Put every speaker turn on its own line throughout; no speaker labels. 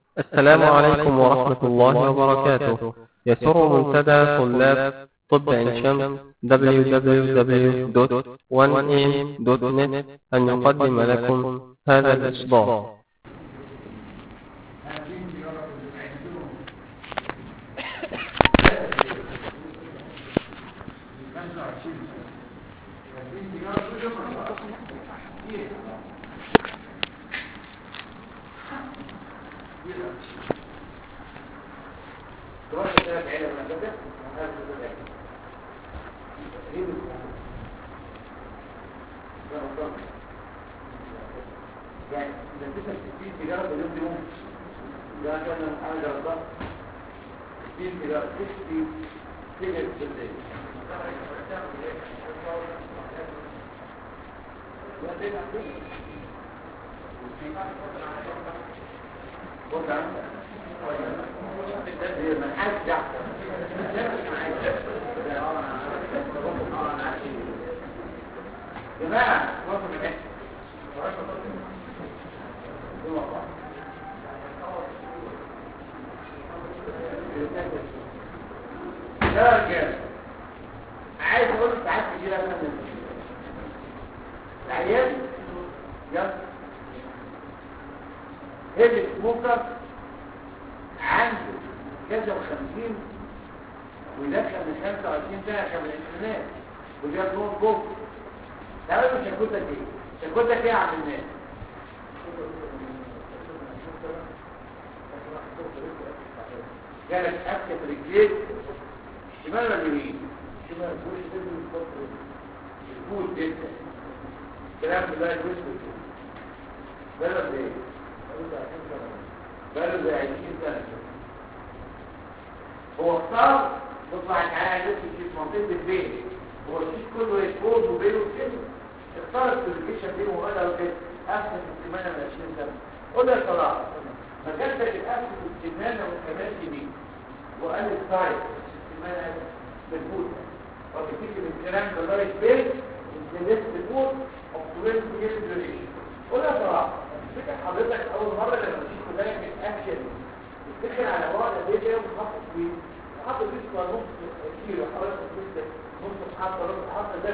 السلام عليكم ورحمة الله وبركاته يسر منتدى طلاب طب عين شمس www.1am.net أن يقدم لكم هذا الإصدار
يعني اذا انت 60 سيجاره باليوم دي ممكن ده كان انا جربتها 60 سيجاره 60 سيجاره بالليل بص عم هي من حاجة جماعة وقفوا من يا رجال عايز اقول لك ساعات كتير انا من العيال يلا هيدي سموكر عنده كذا وخمسين ويدخل من خمسة وعشرين سنة كان من العشرينات وجاب نور بوك تعالوا شكوتك ايه شكوتك ايه يا عم الناس جالك أكة في رجليك شمال ولا يمين؟ شمال الفول جدا كلام بالله الوش بلد ايه؟ بلد زي 20 سنة هو اختار بطلع تعالى لسه في منطقة البيت هو الشيء كله يفوز وبينه وكده اختار الكوميونيكيشن بينه وبينه وكده أحسن في السمانة من 20 سنة قول يا صلاح فكانت الأسف السمانة والكمال يمين وقال السايد السمانة بالفوت وبتيجي من الكلام ده لغاية بيت الجلس بالفوت وبتولد بجيب الدريشن قول يا صلاح فكر حضرتك أول مرة لما تشيك كلها من أكشن تفتكر على بعد قد ايه يوم خط طويل حط جسمه نص كيلو حوالي نص حاطه نص حاطه ده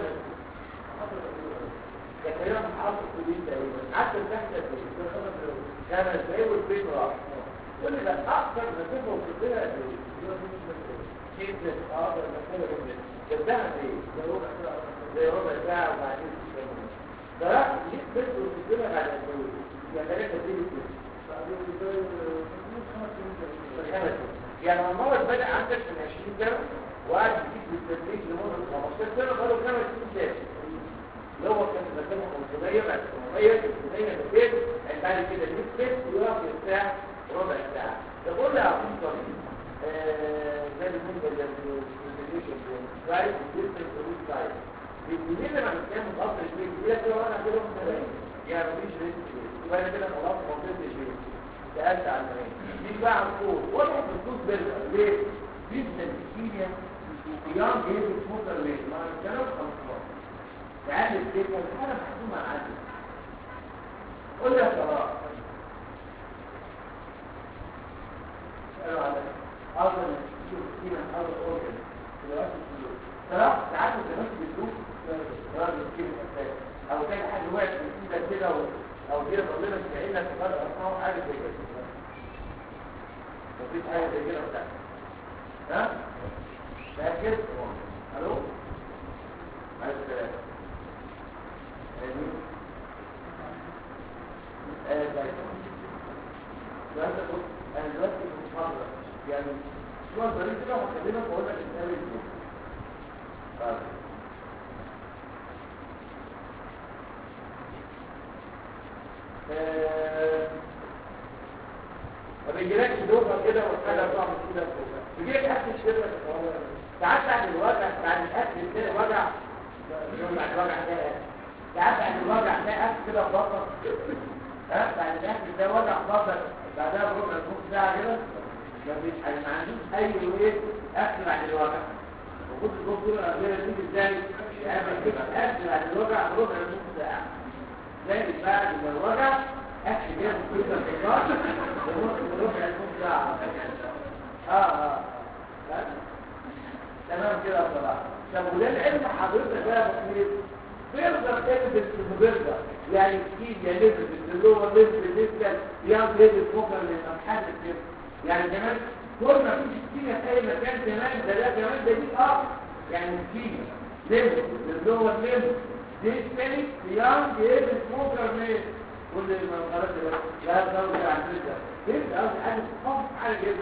ده كلام حاطه طويل تقريبا قعدت تحت كان ازاي والبيت راح كل ده اكثر مسافه وصلتها قد ايه كيف اه ده مسافه جدا جبدها ايه زي ربع ساعه زي ربع ساعه وبعدين ده راح ليه بيت وصلتها بعد قد ايه يعني ثلاثه دقيقه يعني المرض بدأ عندك من 20 سنة وقعد يجيب بالتدريج لمدة 15 سنة بقاله خمس سنين تاني اللي هو كان مكانه 500 بعد 800 600 200 يعني بعد كده يثبت ويقف يرتاح ربع ساعة تقول لي عظيم طريق زي بالنسبة للكونسيديشن سلايد والديستنس والريس سلايد منين لما بنتكلم الاصل الشيء دي كده وانا كده مستريح يعني مفيش ريسك يبقى انا كده خلاص منطقة الشيء سألت عن ايه دي بقى على الصوت واضح ان الصوت بيرجع ليه؟ جدا كتير قيام ايه بتفكر ليه؟ ما الكلام خلصان تعالى الفكرة حاجة محسومة عادي قول لي يا صلاح اسألوا على أفضل تشوف فينا أفضل أورجن دلوقتي الفلوس صلاح ساعات انت ماشي بتشوف راجل كده أساس أو كان حاجة وقعت من إيدك كده أو كده ربنا سمعين لك فرق أصنعه حاجة زي كده مفيش حاجة زي كده بتاعتك ها؟ فاكر؟ ألو؟ على السلام آمين آه طيب دلوقتي بص أنا دلوقتي في المحاضرة يعني شوية ظريف كده وهكلمك وأقول لك نتقابل ازاي طيب ما بيجيلكش دوبة كده وحاجة طعم كده بيجيلك أكل الشرطة ساعات بعد الوجع بعد الأكل تلاقي وجع يوم بعد الوجع ده ساعات بعد الوجع تلاقي أكل كده بطل ها بعد الأكل ده وجع بطل بعدها بربع نص ساعة كده ما فيش حاجة ما عندوش أي وإيه أكل بعد الوجع وكنت الدكتور الأخيرة دي إزاي؟ يعمل كده أكل بعد الوجع بربع نص ساعة زائد بعد ما الوجع اكل جاب كل الحجار ونروح اه اه اه تمام كده يا صلاح طب وده العلم حضرتك ده يا بخير بيقدر يثبت انه بيقدر يعني كتير يا ليفل اللي هو ليفل ليفل يا ليفل فوكر للمحل كده يعني كمان كل ما فيش كتير في اي مكان كمان ده ده كمان ده دي اه يعني كتير ليفل اللي هو ليفل دي تاني يانج ليفل فوكر من كل ما خلاص لا ده عن كده يبقى قصدي حاجه خالص حاجه كده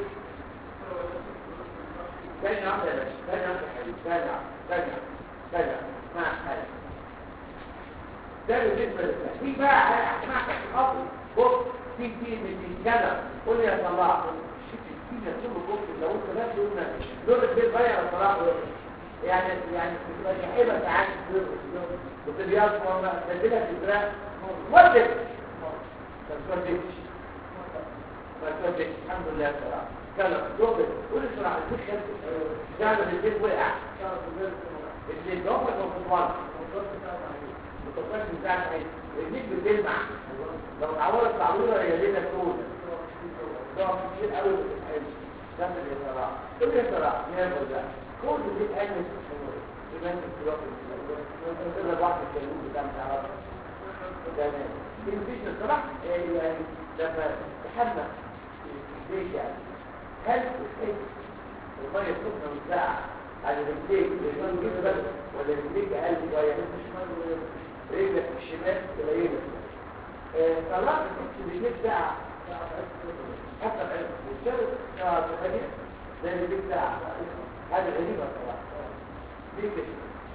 ثانية واحدة يا باشا ثانية واحدة يا حبيبي ثانية ثانية ثانية مع حاجة ده بالنسبة للتحقيق بقى هسمعك الأصل بص في كتير من كذا قول لي يا صلاح شوف كتير يا كله بص لو انت لا تقولنا دور البيت غير يا صلاح يعني يعني بتبقى شحيبة ساعات وتبيض والله تديلها في الفراق ودك ما تودكش ما تودكش الحمد لله يا صلاح كلام دوبل قول اسرع البيت خلف جعل البيت وقع اللي دوبل وفضوان متصل بتاع ايه البيت بتلمع لو اتعورت تعويره هي ليله سود ده كتير قوي كمل يا صلاح قول يا صلاح يا ده كل دي قامت كمان في الوقت كده واحد الكلام بتاع متعرف تمام مفيش الصراحه يعني لما تحمل ليش يعني هل تحس المية السخنة والساعة على رجليك الشمال جدا بس ولا رجليك أقل شوية رجلك الشمال قليلة طلعت تحس رجليك ساعة حتى العلم والشرق ساعة تخليك زي رجليك ساعة هذا غريبة طبعا ليه كده؟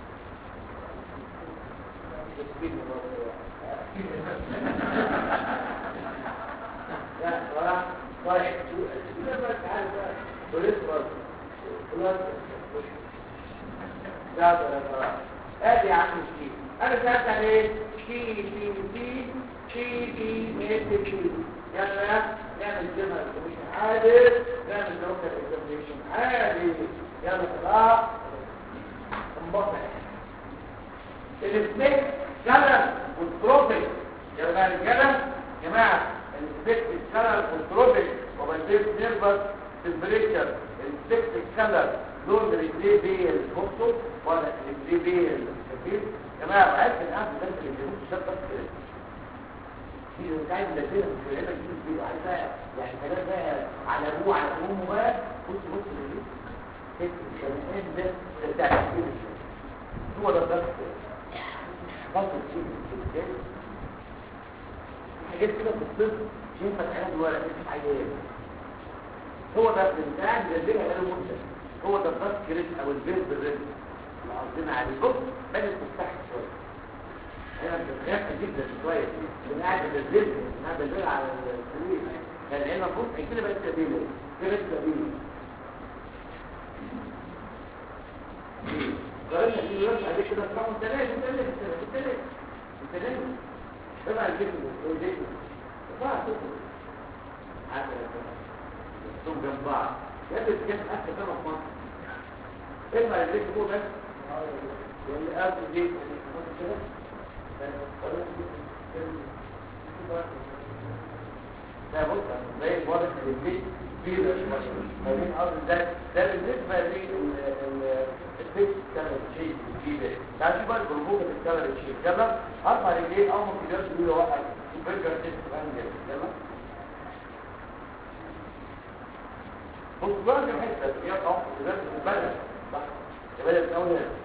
لا صراحة طيب لما تعال بقى بوليس برضه خلاص لا لا لا ادي يا عم شيء انا سالت عليه شي شي شي شي شي ميت شي يلا نعمل جمع الكوميشن عادي نعمل لوكال اكزامينشن عادي يلا خلاص انبطح الاثنين كلام والتروبيك يا جماعه الكلام يا جماعه الفكت الكلر والتروبيك وبالديف نيرفس تمبريتشر الفكت الكلر لون رجليه بيه الفوتو ولا رجليه بيه الكفيف يا جماعه عارف الان ده اللي بيموت شاب بس كده في بتاع الذين في هنا دي عايز يعني كلام بقى على ابوه على امه بقى بص بص ليه فكت الشمال ده بتاع كده هو ده بس بس كده حاجات كده في الطب مش ينفع تعمل ولا مش عيان هو ده الانسان بيديها له مده هو ده الضغط كريت او البيت بالرزق اللي قصدنا عليه بص بدات تفتح شويه هنا بتتخاف جدا شويه لان قاعد بتنزل انا بنزل على السرير كان هنا المفروض كده بقت سبيله كده سبيله قررنا في يرجع عليه كده طبعا انت لازم انت لازم انت لازم انت لازم طبعا الجسم والجسم بعض حتى ثم جنب بعض يبدو الجسم أكثر كما في مصر إما الجسم هو بس واللي قبل دي لا بص زي الواضح ان البيت كبير ما بين ارض ده ده بالنسبه للبيت كان شيء جديد يعني بقى الجروب اللي كان شيء كده اربع رجلين او ممكن يرجع واحد برجر تيست انجل يلا بص بقى الحته دي اهو لازم تبدا صح تبدا من اول هنا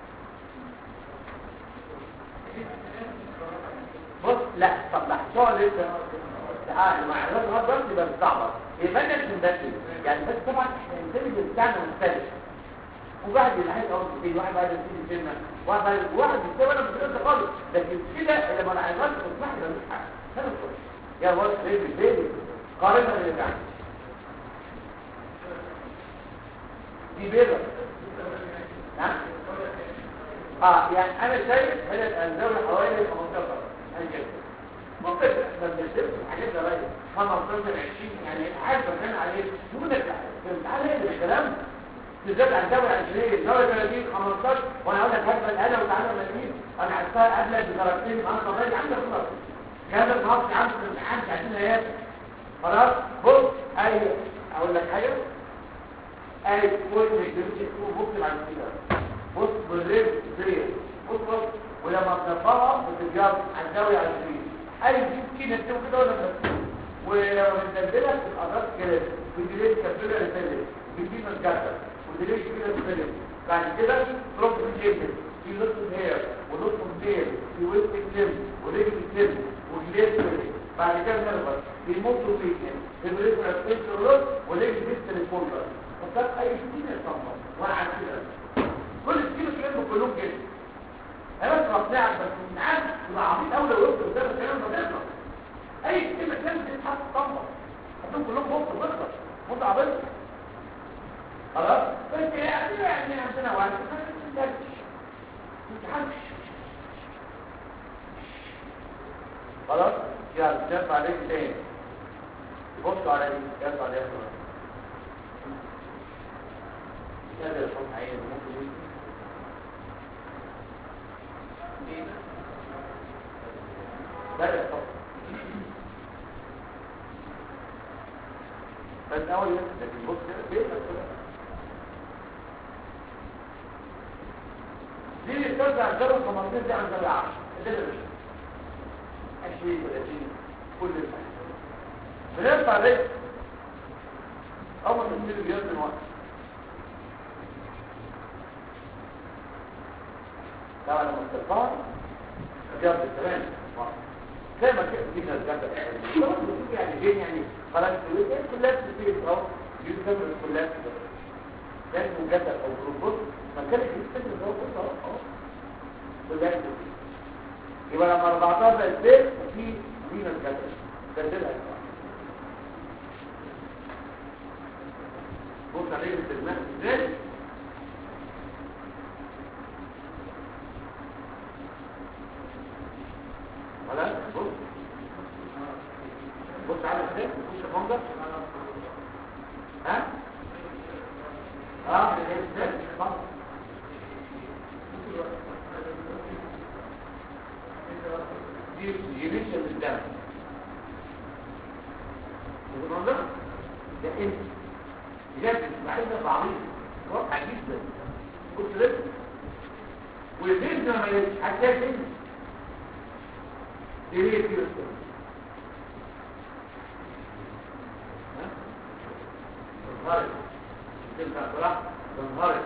بص لا طب لحظه لسه تعال مع الرد رد يبقى صعبه يبقى انت تنبهي يعني بس طبعا احنا الانتليجنس بتاعنا مختلف وواحد اللي عايز اقول كتير واحد بعد يبتدي سنه واحد بعد واحد يستوى انا مش خالص لكن كده لما العيادات بتسمح لي مش حاجه هذا كويس يا ولد بيبي بيبي قارنها باللي بتاعك دي بيضه نعم اه يعني انا شايف هي الزاويه حوالي 15 انجل ممكن ما بنشوفش الحاجات ده رايح 15 20 يعني عارف كان عليه يقول لك تعالى هنا الكلام بالذات عن دوري 20 دوري 30 15 وانا اقول لك هبل انا وتعالى 30 انا عرفتها قبلك بدرجتين انا طبيعي عندي خلاص هذا النهارده عندي الامتحان 30 ايام خلاص بص اي اقول لك حاجه قال كل ما يجيبش اسمه بص على كده بص بالريب زي بص بص ولما بنطلعها بتتجاب على الزاويه 20 اي دي كده نكتبه كده ولا نكتبه ولما بنتبلها بتبقى راس كده وديليت كبيره للفيلم بتجيب الجدل وديليت كده للفيلم بعد كده دروب الجيبل في نص هير ونص ديل في وسط الكلم ورجل الكلم وجليس بعد كده نربط بيموتوا فيه تبريد رسمين الرد وليه بيست الفولدر فكانت اي سكين يصمم وانا عارف كده كل سكين كلمه كلهم كده انا بس بقنعك بس من عارف تبقى عبيط قوي لو وقفت قدام الكلام ده تقدر اي كلمه كلمه تتحط تطبق هتقول كلهم بص بص بص عبيط خلاص بس يعني يعني عندنا واحد ما تتحركش خلاص يلا جاب عليك تاني بصوا على دي جاب عليها خلاص هذا الحكم عين ممكن بدأ الحكم بس اول يوم لكن بص كده بيبقى كده دي اللي بترجع الجبل 15 دي عن جبل 10 ده اللي مش 20 30 كل الحاجات بنرفع رجل اول ما تنزل بيرد الوقت طبعا لما ترفع جنب تمام زي ما كده دي كانت جنب يعني فين يعني خلاص كلها بتيجي اهو دي كاميرا كلها كده كان مجدد او بروبوت ما كانش يستخدم ده بص اهو اهو كلها يبقى لما 14 البيت في مين الجدل بدلها بص عليه بالدماغ ازاي خلاص بص بص على ازاي بص المنظر ها اه ازاي دي جينيشن الدم المنظر ده انت بجد بعيدة بعضية واقع جدا كنت لسه والبنت لما يتحكاها بنت دي ليه كده تنهارت تنفع صراحة تنهارت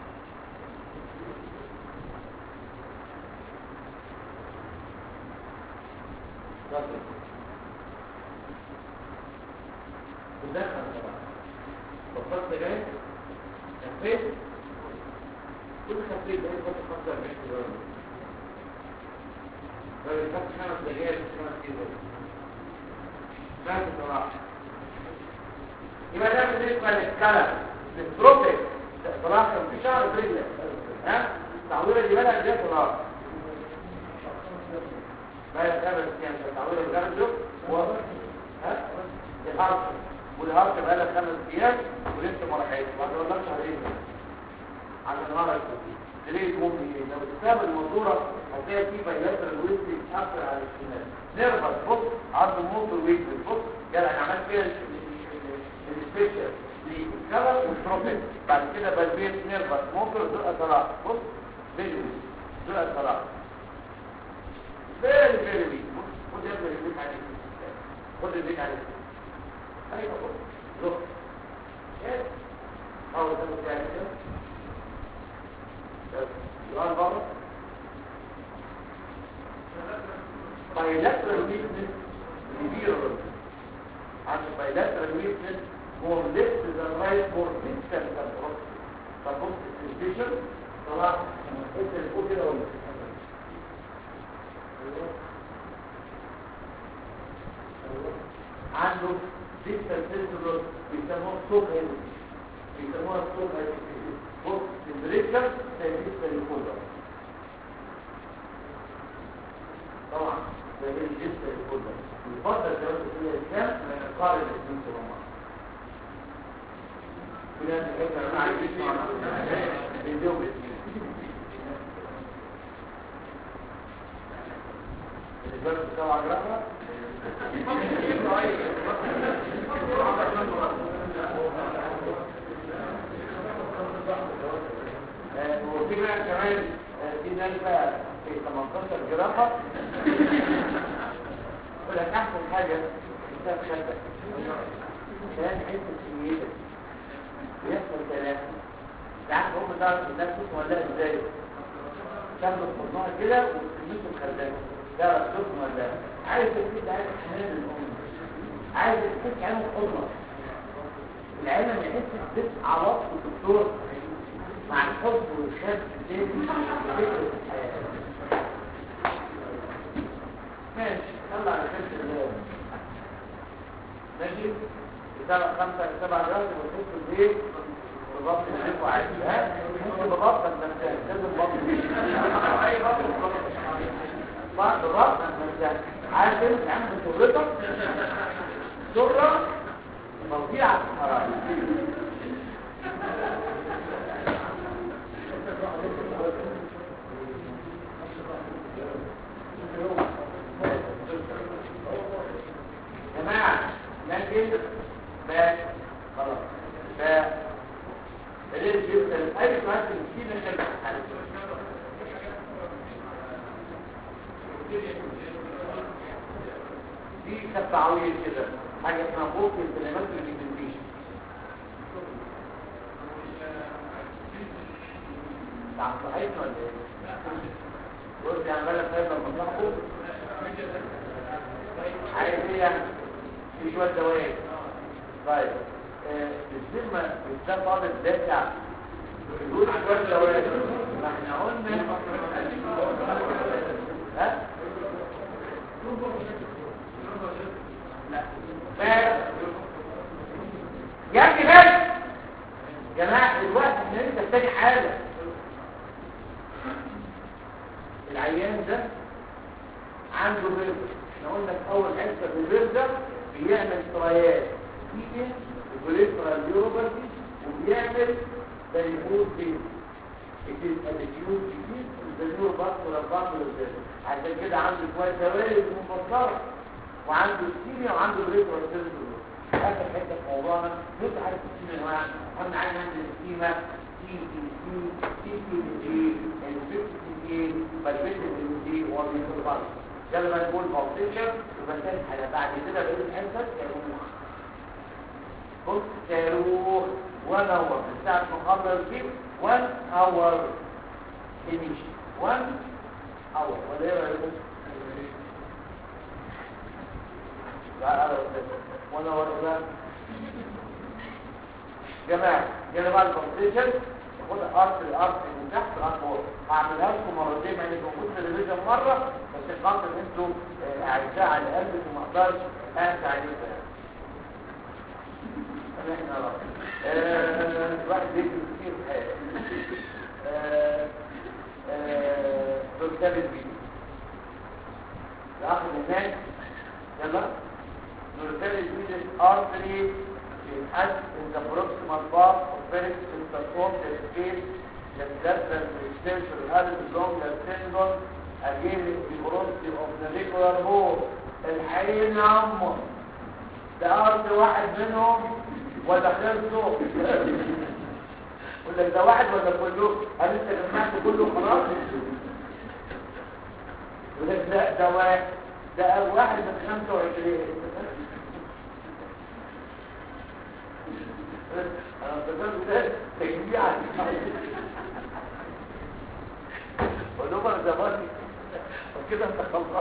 رجل تدخل طبعا فصلت جاي خفيت كل خفيت ده يفضل 45 دولار فلو خدت خمس دقايق خمس كيلو ماشي صراحة يبقى ده بالنسبة للكلام للتروبيك صراحة كان في شهر برجلة ها التعويرة دي بدأت جاية صراحة ما يتابع يعني التعويرة اللي كانت له هو ها الهارت والهارت بقى لها خمس ايام ولسه ما راحتش ما تقولكش شهرين عشان نهار ليه ممكن لو تتابع الموتورة هتلاقي فيه بيلاتر الويستي اكتر على الشمال نربط بص عرض الموتور ويستي بص يلا انا عملت كده السبيشال للكلر والتروبيك بعد كده بالبيت نربط موتور زرقة طلاق بص فيديو زرقة طلاق فيري فيري ويك خد يا ابني البيت عليك خد البيت عليك ايوه بص لوك يس اول ده بتاعي كده سؤال بره bilateral weakness revealed and bilateral weakness more left to the right more distant than proxy فبص السنسيشن طلع انت اللي فوق كده ولا عنده distant sensible بيسموها ستوب هيد بيسموها ستوب هيد بص البريكر زي بالنسبه للكولر طبعا ده بالنسبه للكولر يفضل كمان تقول الكام من القارن الاثنين سوا بعض كده انت انا عايز اسمع بيدوم الجرس بتاعه على بقى كمان آه، في ناس بقى في 18 جرافه يقول لك احسن حاجه انت خدك عشان حته سنيتك بيحصل كلام ساعات هم تعرف الناس تسمع ولا ازاي كمل صدناها كده وتسميته مخدمه تعرف تسمع ولا عايز تفيد عايز حنان الام عايز تفيد عين الحضنه العلم يحس بس علاقه الدكتور مع الحب والخاف التاني وفكرة الحياة ماشي يلا على خير الله ماشي رسالة خمسة سبعة رأس وتحس بإيه؟ بضبط الشيخ وعادي ها؟ تحس بضبط المنزل لازم ضبط أي ضبط بضبط بضبط المنزل عارف انت عامل شغلتك شغلة موضيعة الحرارة جماعة لكن باك خلاص باك بليل جدا أي سؤال في المسكين نشرب دي تبعوية كده حاجة اسمها فوق الكلمات اللي بتنتيش تعال صحيح ولا ايه؟ قلت يا عمالة خير لما تلاحظوا عايز ايه يعني؟ في شوية دوايات طيب آه، الذمة ده طالب دافع يقول شوية دوايات ما احنا قلنا ها؟ لا ف- يا ابني بس جماعة الوقت ان انت تحتاج حاجة العيان ده عنده بيرد احنا قلنا في اول حته في البيرد ده بيعمل ترايات تيجي الكوليسترول يوروباثي وبيعمل دايبوز بيز it is an acute disease the neurovascular bundle عشان كده عنده شويه دوائر مفصله وعنده السيميا وعنده الريترال سيرفر اخر حته في موضوعنا انت عارف السيميا انواع اهم حاجه عندنا السيما سي سي سي سي سي دي الفيكس دي بالفيكس دي والفيكس ده لما نقول فاونديشن يبقى ثالث حاجه بعد كده بقول الانسر صاروخ بص صاروخ وان اور من ساعه ما خلص دي 1 اور فينيش 1 اور ولا ايه رايكم؟ لا وانا ولا جماعة جانا بعد الكونسيشن باخدها ارت الارت من تحت الارت فوق هعملها لكم مرتين مع اني موجود في التلفزيون مره بس خاطر ان انتوا آه، اعزاء على قلبك وما اقدرش انسى عليكم يعني احنا رب آه، الواحد بيكتب كتير في حياته آه، آه، دول كتاب الفيديو الاخ هناك يلا نرسل الفيديو artery has in the proximal part of Felix intercom the space that lateral extension has along the tendon again the velocity of the navicular bone الحقيقة يا عمو ده أرض واحد منهم ولا خلصه ولا ده واحد ولا كله هل انت جمعت كله خلاص ولا لا ده واحد ده واحد من 25 انا افتكرت ده تجميع ولو انا زماني وكده انت خلصت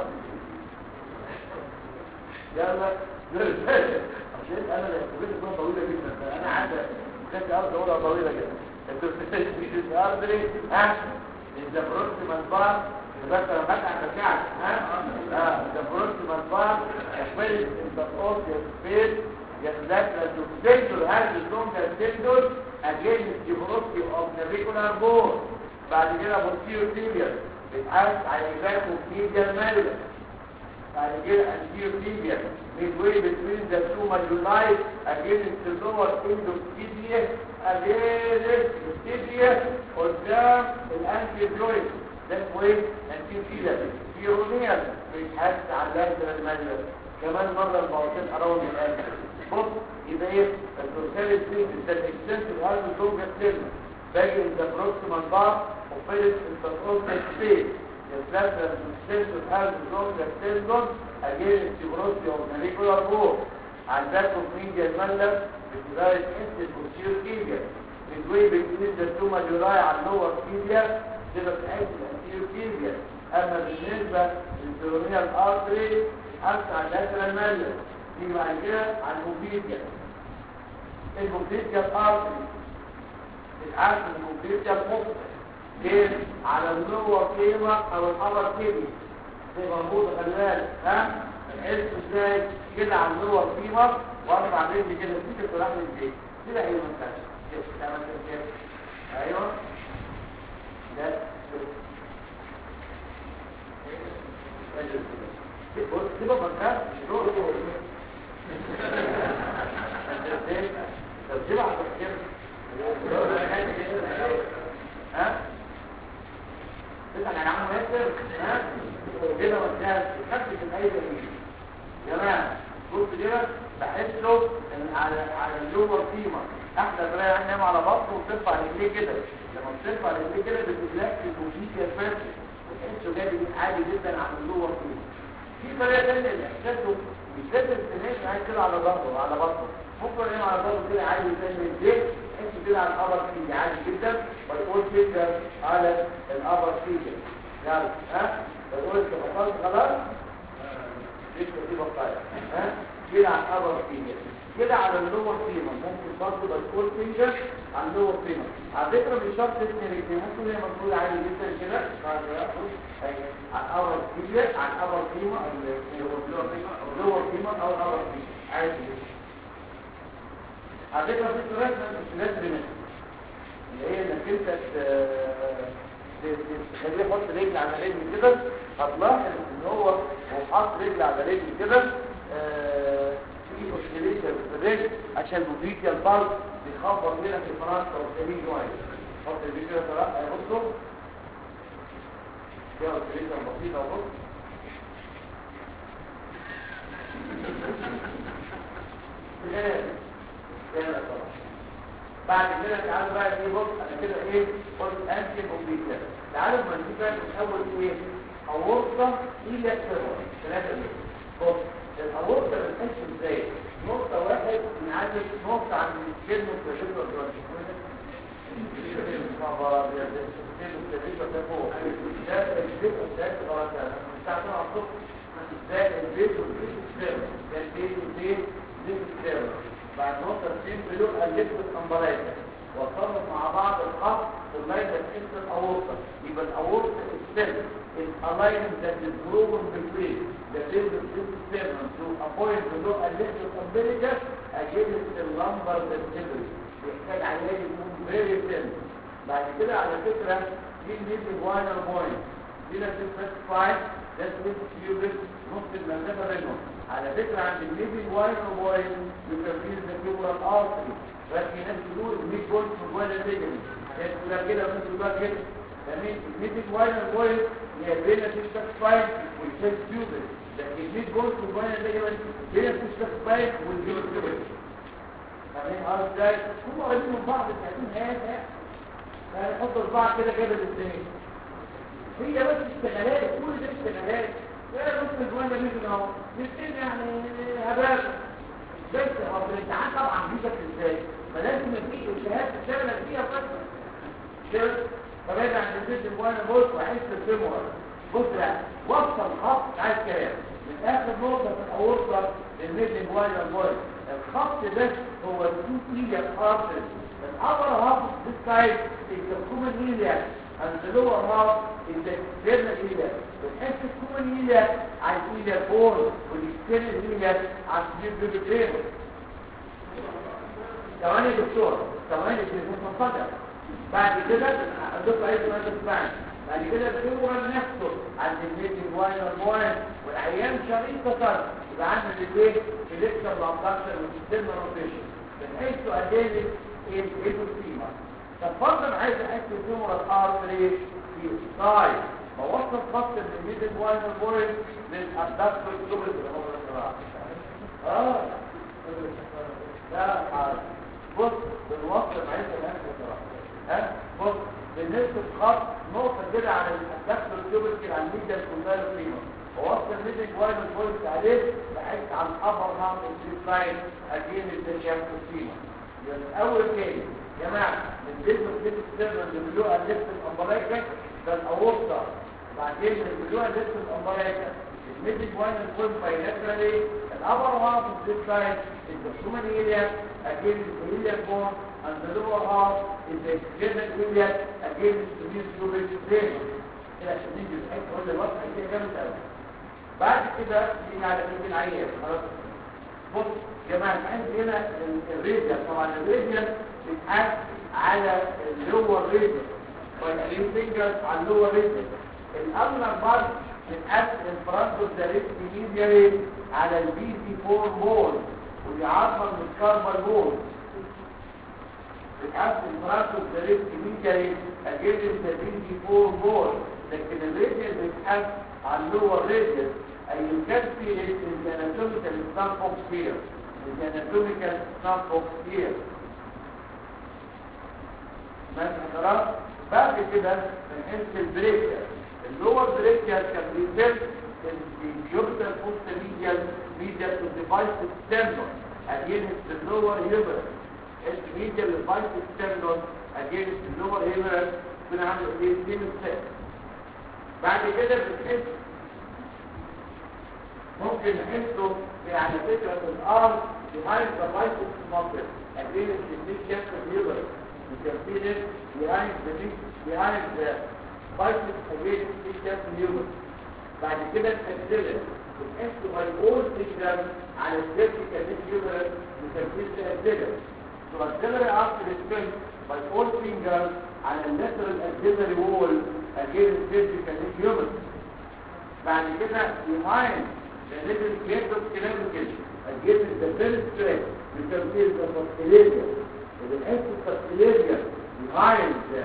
يلا نرجع عشان انا لقيت كده طويله جدا انا عاده كانت ارض اولى طويله جدا انتوا مش الارض ليه ها اذا بروكسيمال بار بس انا بقى بتاعك ها اه اذا بروكسيمال بار يحمل انت اوف سبيس يخلق الدكتور هذا الزوم ده التندون اجين الجبروسي اوف نافيكولار بور بعد كده بوستيريو تيبيا بيتحس على ايفاك وميديا مالولا بعد كده anterior tibia midway between the two malleoli against the lower end of tibia against the tibia قدام الانتي جوينت ده كويس anterior tibia بيرونيال بيتحس على اللاتر المالولا كمان مرة الباطن اراوند الانتي بص يبقى ايه الدورسال سبيس ده الاكستنسيف هارد زوم جاستيرنا باجي in the proximal part of Phillips interosseous space the lateral extension has long tendon against the velocity of the regular bone على الباك of medial malleus بتدارك انت posterior tibia midway between the two malleoli على اللور tibia تبقى بتحس الانتيريور tibia اما بالنسبه للبيرونيال artery امسك على اللاترال malleus دي بعد كده على الموبيديا الموبيديا artery العارف الموبيديا مخ فين على اللور قيمه او الابر tibia زي موجود خلي بالك ها الحس ازاي كده على اللور قيمه وارفع رجلي كده تيجي تروح للبيت كده هي منتشر شوف تعمل كده ايوه لا شوف بص كده بكره روح طب دي بعد كده ها تسأل عن عم ياسر ها كده وانتهى خدت الايه دي يا جماعه بص كده بحسه ان على على اللور قيمه احلى طريقه يعني نايم على بطنه وترفع رجليه كده لما بترفع رجليه كده بتلاقي الموجيكيا فيرست بتحسه جاي عالي جدا عن اللور قيمه في طريقه ثانيه لاحساسه مش لازم تنام عايز كده على ظهره وعلى بطنه ممكن ينام على ظهره كده عادي زي الزيت تحس كده على الابر فيجي عادي جدا ويقول جدا على الابر فيجي يلا ها بقول انت خلاص خلاص لسه دي بقايا ها كده على الابر فينجر كده على اللور فيمر ممكن برضه بالكول فينجر على اللور فيمر على فكره مش شرط اسم رجلي ممكن هي مفروض عادي جدا كده بعد على الابر فينجر على الابر فيمر اللور فيمر او الابر فيمر عادي جدا على فكره في طريقه مش لازم اللي هي انك انت تخليه يحط رجل على رجل كده هتلاحظ ان هو هو حاطط رجل على رجل كده في اوسيليشن في الرجل عشان الموفيكيال بالز بيخبط هنا في الفرنسا والسمين جوين حط الرجل كده طلع بصوا دي اوسيليشن بسيطه اهو بعد كده تعالوا بقى ايه بص انا كده ايه قلت انتي كومبيوتر تعالوا ما نجيب بقى من اول ايه اورطه الى السيرفر ثلاثه دول بص الاورطه بتمشي ازاي نقطه واحد نعدل نقطه عند الجن والتجربه الجوانب بعد نقطة اثنين بلوك الليكويد امبرايزر وصلت مع بعض الخط لغايه تحس الاورطه يبقى الاورطه السيل الالاين ذات البروبن بالبريد the business system to avoid the low electric umbilical against the lumbar vertebrae بيحتاج علاج يكون very thin بعد كده على فكره في الميدي واينر بوينت دي لازم تسبيسيفاي لازم تيوبس نص المسافه بينهم على فكره عند الميدي واينر بوينت يكفيز ذا فيبرال ارتري بس في ناس بيقولوا الميد بوينت من ولا ليجمنت ناس بتقول كده وناس بتقول كده تمام الميدي واينر بوينت هي بين تسبيسيفاي والفيس تيوبس لكن الميد بوينت من ولا ليجمنت بين تسبيسيفاي والفيبرال فاهمين اه ازاي هم قريبين من بعض الحاجتين هذا فنحط البعض كده جبل الدنيا هي بس اشتغالات كل ده اشتغالات لا بص الجوان ده ممكن اهو يمكن يعني هباب بس هو الامتحان طبعا بيجك ازاي فلازم في شهاده تشتغل فيها فتره كده فبعد عن البيت الجوان بص واحس الفيمور بص لا وصل خط عايز كلام من اخر نقطه في الاورطه للميد الجوان الجوان الخط ده هو التو ايليا ارتري الأول half of this side is the common iliac and the lower half is the external iliac بنحس الكومن iliac على الiliac bone والاكسترنال iliac على السبيبيبيبين ثواني دكتور ثواني دكتور بعد كده الدكتور عايز ما تسمعني بعد كده الفيبرال نفسه عند الميدي واين والواين والعيان شريط كسر يبقى عندنا الايه الكتر لابدكشن والسيستم روتيشن بنحس اديني الهيبوثيما فالفرد عايز احس الفيمورال ارتري في السايد بوصل خط من الميدل واين بوينت للابدكتور جوبل اللي هو الصراع اه لا بص بنوصل عايز احس الصراع ها بنرسم خط نقطه كده على الدكتور كيوبيكال على الميديا الكونتايل قيمه ووصل الميديا وايد بوينت عليه بحيث على الابر هاند اوف سايد اجين الدشام قيمه يبقى اول تاني يا جماعه البيزنس ديت سيرفر اللي بيقولوا الليفت الامبرايكا ده الاورطه بعدين اللي بيقولوا الليفت الامبرايكا الميديك واين الفول بايلاترالي الابر هاف اوف ذيس سايد is the human area against the iliac bone and the lower half is the external iliac against the mid vein كده عشان نيجي الحته ولا الوضع كده جامد قوي بعد كده نيجي على ايد العيان خلاص بص يا جماعه عندي هنا الريديال طبعا الريديال بيتحط على اللور ريديال والرين فينجرز على اللور ريديال الامنر بارت بتقسم الفرانكوس دايركت ميديالي على البي سي 4 بول ودي عظمه من الكاربال بول بتقسم الفرانكوس دايركت ميديالي اجينست البي سي 4 بول لكن الراديال بتقسم على اللور راديال اي يكفي الاناتوميكال ستان بوكس هير الاناتوميكال ستان بوكس هير ماشي حضرتك بعد كده بنحس البريكر اللور بريكيال كان بيتم البيوبتال بوست ميديال ميديال تو ديفايس ستيرنون against the lower humerus الميديال ديفايس ستيرنون against the lower humerus بنعمل ايه اثنين ستيب بعد كده بنحس ممكن نحسه يعني فكرة الارم behind the biceps muscle against the mid-chest humerus you can feel it behind the behind the biceps against the chest humerus بعد كده تنزلت بتحس باي اول فينجر على الفيرتيكال humerus بتنفيذ الأدلة so auxiliary after spin by all fingers على lateral axillary wall against vertical humerus بعد كده behind the little gate of clavicle against the first stress بتنفيذ الفاسكيليريا وبنحس الفاسكيليريا behind the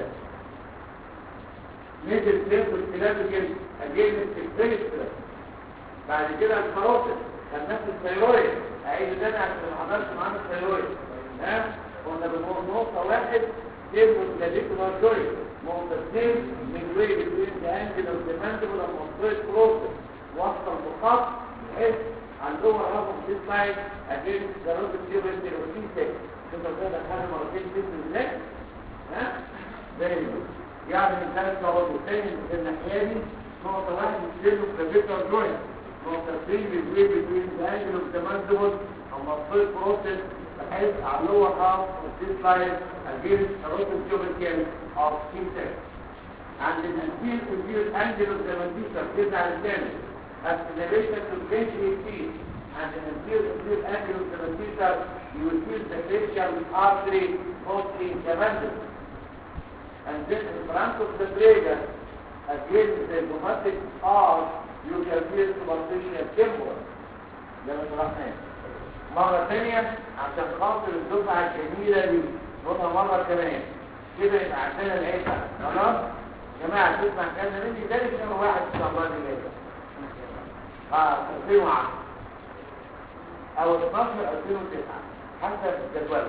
middle plate of clavicle against the first stress بعد كده الكاروتيد خدناه في الثيرويد اعيد تاني عشان ما حضرش معانا الثيرويد ها قلنا بنقول نقطه واحد تيبل كلاديكولار جوي نقطه اثنين من ويل بين انجل اوف ذا ماندبل اند مونتريت بروسس وصل بخط بحيث على اللور هاف اوف ذيس سايد اجين جاروت تيبل تيروسيتك كده كده دخلنا مرتين في النك ها زي يعني من ثلاث مرات وثاني في الناحيه دي نقطه واحد تيبل كلاديكولار جوي نقطة 3 بتوين بتوين الانجل اوف ذا ماندبل او مصير بروسيس بحيث على اللور هاف اوف ذيس لاين اجينست الروتن كيوبيكال اوف سيتك عند الانتير تدير الانجل اوف ذا مانديبل كده على الثاني acceleration to 2018 عند الانتير تدير الانجل اوف ذا مانديبل you will feel the facial artery crossing the mandible and then in front of the trigger against the rheumatic arch you can feel superficial temporal ده مش رحمن مرة ثانية عشان خاطر الدفعة الجميلة دي نقطة مرة كمان كده يبقى عندنا العيشة خلاص يا جماعة تسمع كلام مني ده شهر واحد ان شاء الله اللي جاي اه 2010 او 12 2009 حسب الجدول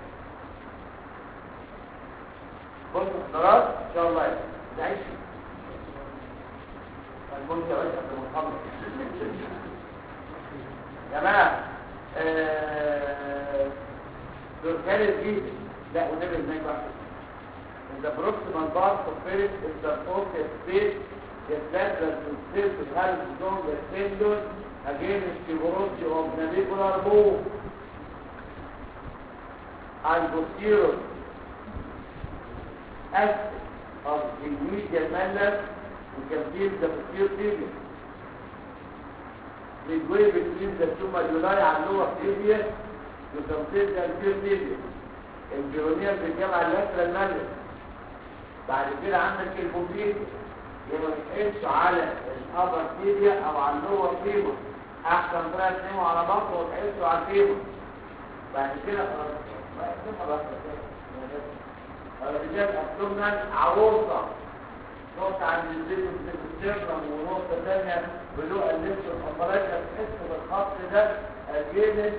بص خلاص ان شاء الله نعيش المنتج يا باشا في المحمد يا جماعه دوركال الجيد لا ونبي هناك واحد in the proximal part of spirit is the focus space the lateral to still to help zone the tendon against the velocity of navicular move and posterior aspect of the medial mallet you can feel the posterior tibia midway between the two medullae and lower tibia you can feel the anterior tibia البيرونيال بيتجمع اللاترال مالس بعد كده عندك البوبيت يبقى بتحسه على الابر تيبيا او على اللور تيبيا احسن طريقه تناموا على بطنه وتحسه على التيبيا بعد كده خلاص بقى خلاص الرجال ابدومنال عروسه نقطة عند الزيت والسيرنم ونقطة ثانية بلوء اللبس والحضارات تحس بالخط ده اجينت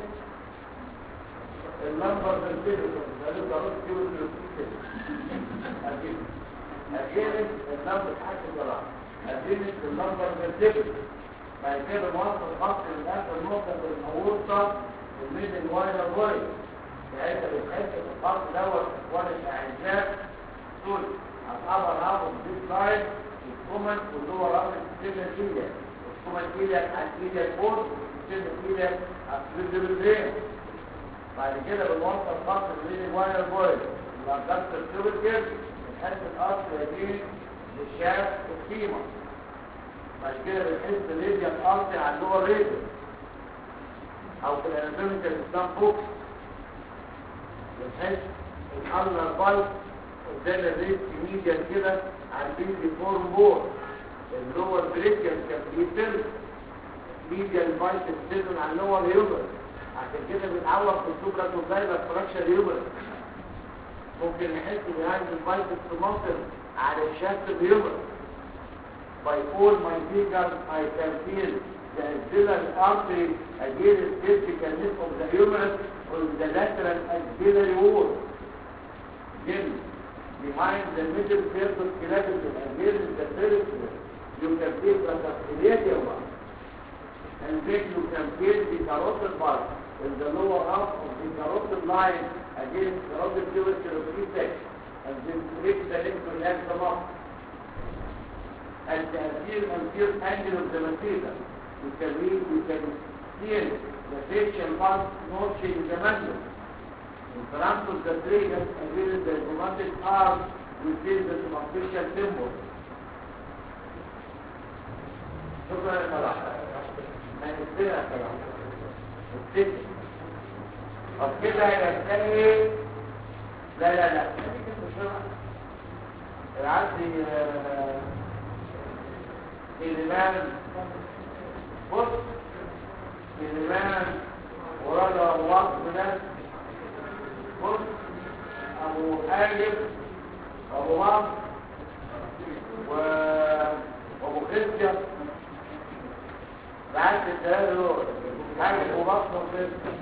اللمبر بالفيديو قالوا ضروري تجيبوا الفلوس اكيد اجينس النمبر حاجه الجراح اجينس النمبر فيرتيبل بعد كده موصل الخط لاخر نقطه في الاورطه الميدل واير واير بحيث بتحس في الخط دوت اخوان الاعزاء دول اصحاب الهاف دي سايد الكومن واللي هو رقم السيجن كيليا الكومن كيليا على الكيليا فور السيجن كيليا على السيجن بعد كده بنوصل خط بين الواير بويل الأبدكت التوبيكر بنحس الأرض يجين للشاف القيمة بعد كده بنحس الليبيا الأرض على اللور ريدر أو في الأناتوميكال إسلام فوق بنحس الألنر بايت قدام الريد ميديا كده على البيزي فورم بور اللور بريكيال كابيتر ميديا البايت السيزون على اللور هيومر عشان كده بنعوض في السوبرا توزايبر فراكشر هيومر ممكن نحس بهذه البايت في مصر على الشاست الهيومر by all my fingers I can feel the axillary artery against the verticalness of the humerus on the lateral axillary wall. Then, behind the middle cervical clavicle against the periphery, you can feel the subciliary one. And then you can feel the carotid part in the lower half of the carotid line against the carotid tubercle reflex and then break the link to relax the muscle. At the anterior anterior angle of the masseter, you can read, you can feel the facial pulse notching in the mandibule. In front of the tragus against the rheumatic arm, we feel the superficial symbol. شكرا يا صلاح هنستنى يا صلاح السجن طب كده يبقى لا لا لا العدي الإمام بص الإمام ورجع وصف ناس بص أبو حاجب أبو مصر وأبو خزية بعد الثلاثة دول حاجب ومصر وخزية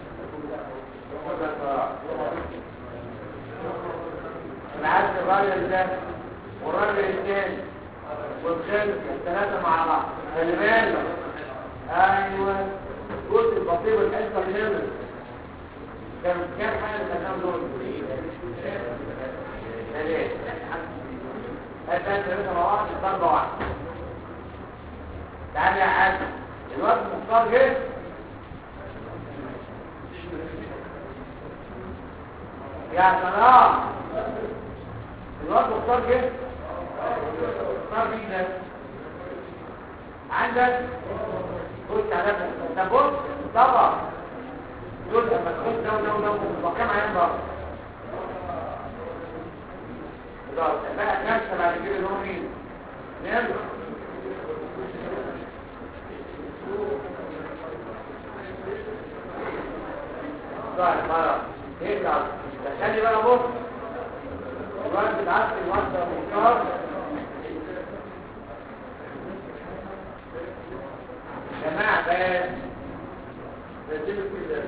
العدل الراجل ده والراجل الثاني والخلف الثلاثة مع بعض خلي بالك ايوه قلت البطيب الحصة الهمل كان كام حاجة كان دول ثلاثة ثلاثة ثلاثة مع بعض ضربة واحدة تعالى يا حاج الوقت مختار جه يا سلام الوقت مختار جه مختار جدا عندك خش على نفسك طب بص طبعا دول لما تخش لو لو لو وكم عين بقى بقى نفسه بعد كده اللي هو مين؟ نعم طيب خلاص ارجع خلي بقى بص الوقت العصر الوقت مختار جماعة بس نزلوا كده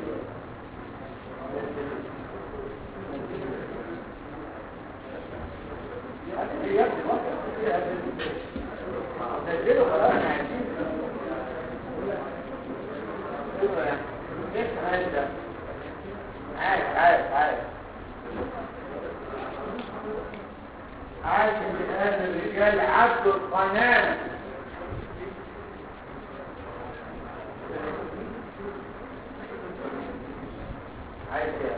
نزلوا خلاص عايزين عارف عارف عارف عارف ان الان الرجال عبد القناه عايز كده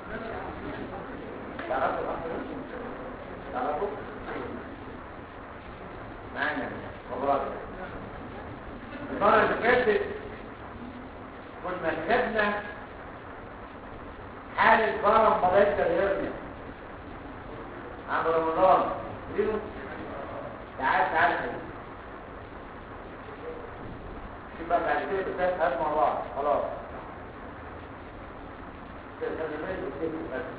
تعرفوا تعرفوا معنا خبرات المره اللي فاتت كنا خدنا حالة برم ملايكة الهرنة عند رمضان ليه تعال تعال كده شوف بقى بعد كده بتاعت هات مع بعض خلاص كده خلي بالك وكده بس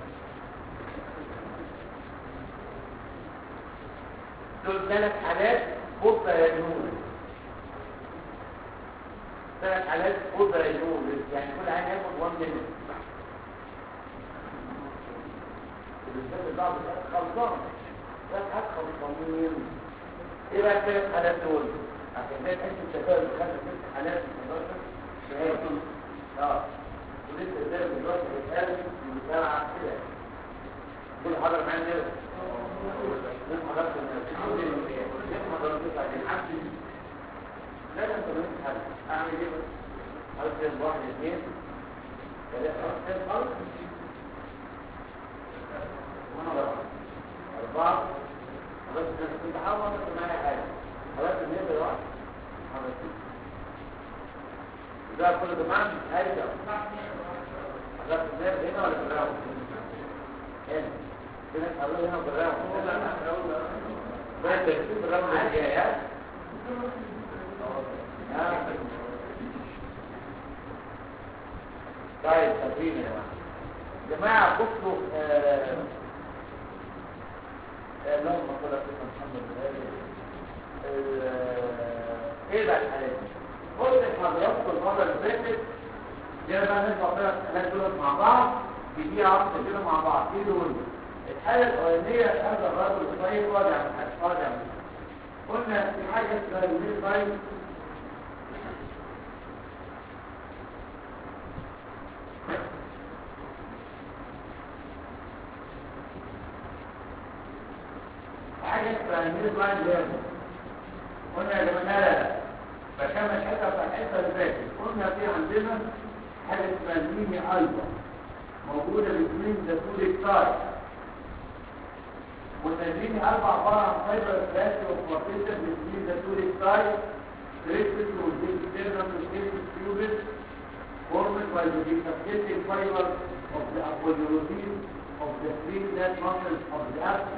دول ثلاث حالات بطة يجنون ثلاث حالات بطة يجنون يعني كل عين ياخد 1 minute بالذات البعض خلصان بس هدخل صميم ايه بقى الثلاث حالات دول عشان كده تحس التفاؤل بخمس ست حالات في 11 شهاده اه ولسه قدام دلوقتي هيتقال في المجتمع كده كل حاضر معايا نرد نسمع نفس الناس الحمد لله نسمع درجات بعدين الحمد لله لازم تمام حل اعمل ايه بس ارسل واحد اثنين ثلاثة ارسل ارسل وانا اربعة اربعة خلاص انا كنت حاول اعمل معايا حاجة خلاص النبي واحد خلاص ده كل جماعة مش هايجة خلاص النبي هنا ولا في الراوند هنا في ناس قالوا هنا في الراوند بس في الراوند الجاي ها طيب تقريبا يا جماعه جماعه بصوا اللهم صل على سيدنا محمد ايه بقى الحالات قلت لحضراتكم المره اللي فاتت جينا بقى نطلع بقى الحالات دول مع بعض بدقيقه واحده كده مع بعض ايه دول الحاله الاولانيه هذا الرجل الطيب راجع من حاجه راجع من قلنا في حاجة اسمها الميل فايل حاجة اسمها الميل فايل لازم قلنا يا جماعة لا لا فكما الحتة بتاع الحتة اللي فاتت قلنا في عندنا حاجة اسمها الميني ألبا موجودة بين ذا تو ليكتايل والتدريب أربع عبارة عن فايبر فلاسي وفلاتيشن بتوين ذا تو ليكتايل ريسبت والديكتيرنال والديكتيرنال تيوبس formed by the decapitating fiber of the aponeurosine of the three net muscles of the abdomen.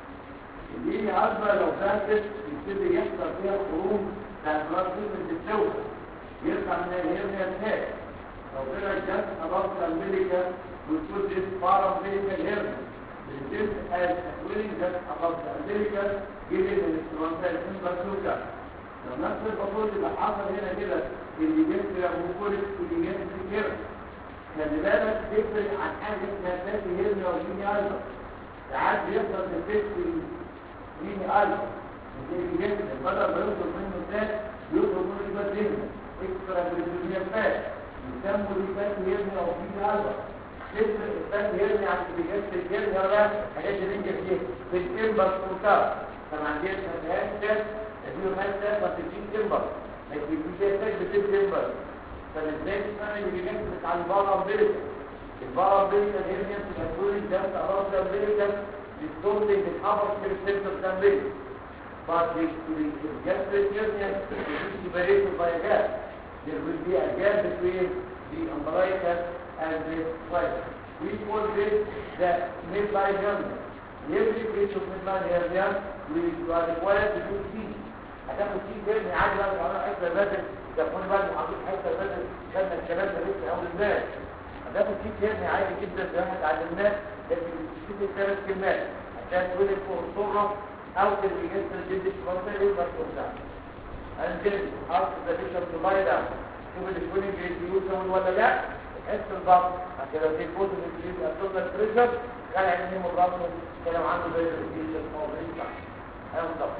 اللي هي أكبر لو فاتت يبتدي يحصل فيها خروج بتاع البلاد فيزل تتسوى يرجع من الهرنيا تاك لو طلع جت أباط الأمريكا وتقول دي بارامريكا هرنيا الجنس as swelling just above the umbilical given an instrumental inversuka لو نفس البطول اللي حصل هنا كده اللي جنس يمكولك اللي جنس كده خلي بالك تفرق عن حاجة اسمها فاتي هيرني أو ميني ألبا ساعات بيحصل تفكت ميني ألبا اللي جنس بدل ما يوصل منه فات يوصل منه يبقى هيرني اكسترا بريزونيا فات يسموا دي فاتي هيرني أو ميني ألبا تفرق الثاني يرمي عن الاتجاهات الجرمي ولا حاجات اللي انت فيه في الكمبر سلطار طبعا دي مهاش تاس دي مهاش تاس ما تبقيش كمبر لكن دي تاس بتبقى كمبر فالازاي تسمعني اللي بيجنس بتاع البارا امبريكا البارا امبريكا الهرنيا بتبقى تقول ده اراض امبريكا الصوت اللي بيتحفظ في السنتر امبريكا بعد الجاستريك هرنيا مفيش سيبريشن بايجات there will be a gap between the umbilical and the fiber. We call this the midline hernia. Every case of midline hernia, we are required to do C. هتاخد سي تاني عادي بقى بتعمل حته بدل تكون بقى حاطط حته بدل كان الكلام ده لسه اول امبارح هتاخد سي تاني عادي جدا زي ما احنا اتعلمناه لكن بتشوف الثلاث كلمات عشان تولد فوق الصوره او تلجست الجلد الشمال يبقى توسع انزل حط ذا بيشر تو لاي داون شوف السكولينج بيديوزون ولا لا تحس الضغط عشان لو في فوز من الجلد ابدومينال بريشر كان عندهم الرقم كلام عنه زي الجلد الموضوعي صح ايوه بالظبط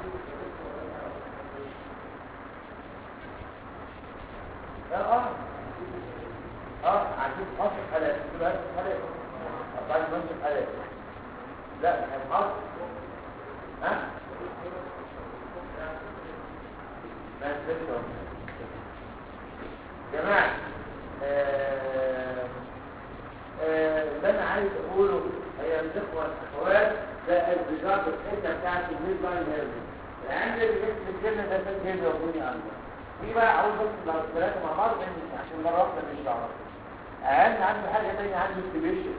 لا اه اه عايزين حصر حالات دلوقتي حالات بعد ما نشوف حالات لا هنحصر ها ما نسيبش جماعة اللي انا عايز اقوله هي الاخوة الاخوات ده البجار الحتة بتاعت الميل باين هيرزي عند اللي جبت الكلمة ده كان جاي يوموني عنده في بقى عاوز بس الثلاثة مع بعض لان عشان مرة واحدة مش دعوة اهم عنده حاجة تانية عنده التبيشن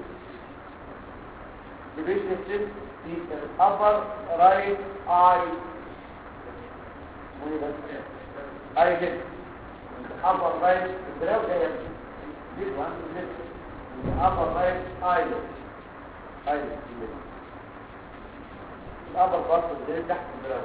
التبيشن سيب في الابر رايت اي اي كده الابر رايت الدراو ده يمشي دي وعنده ليفت الابر رايت اي اي الابر بارت ده تحت الدراو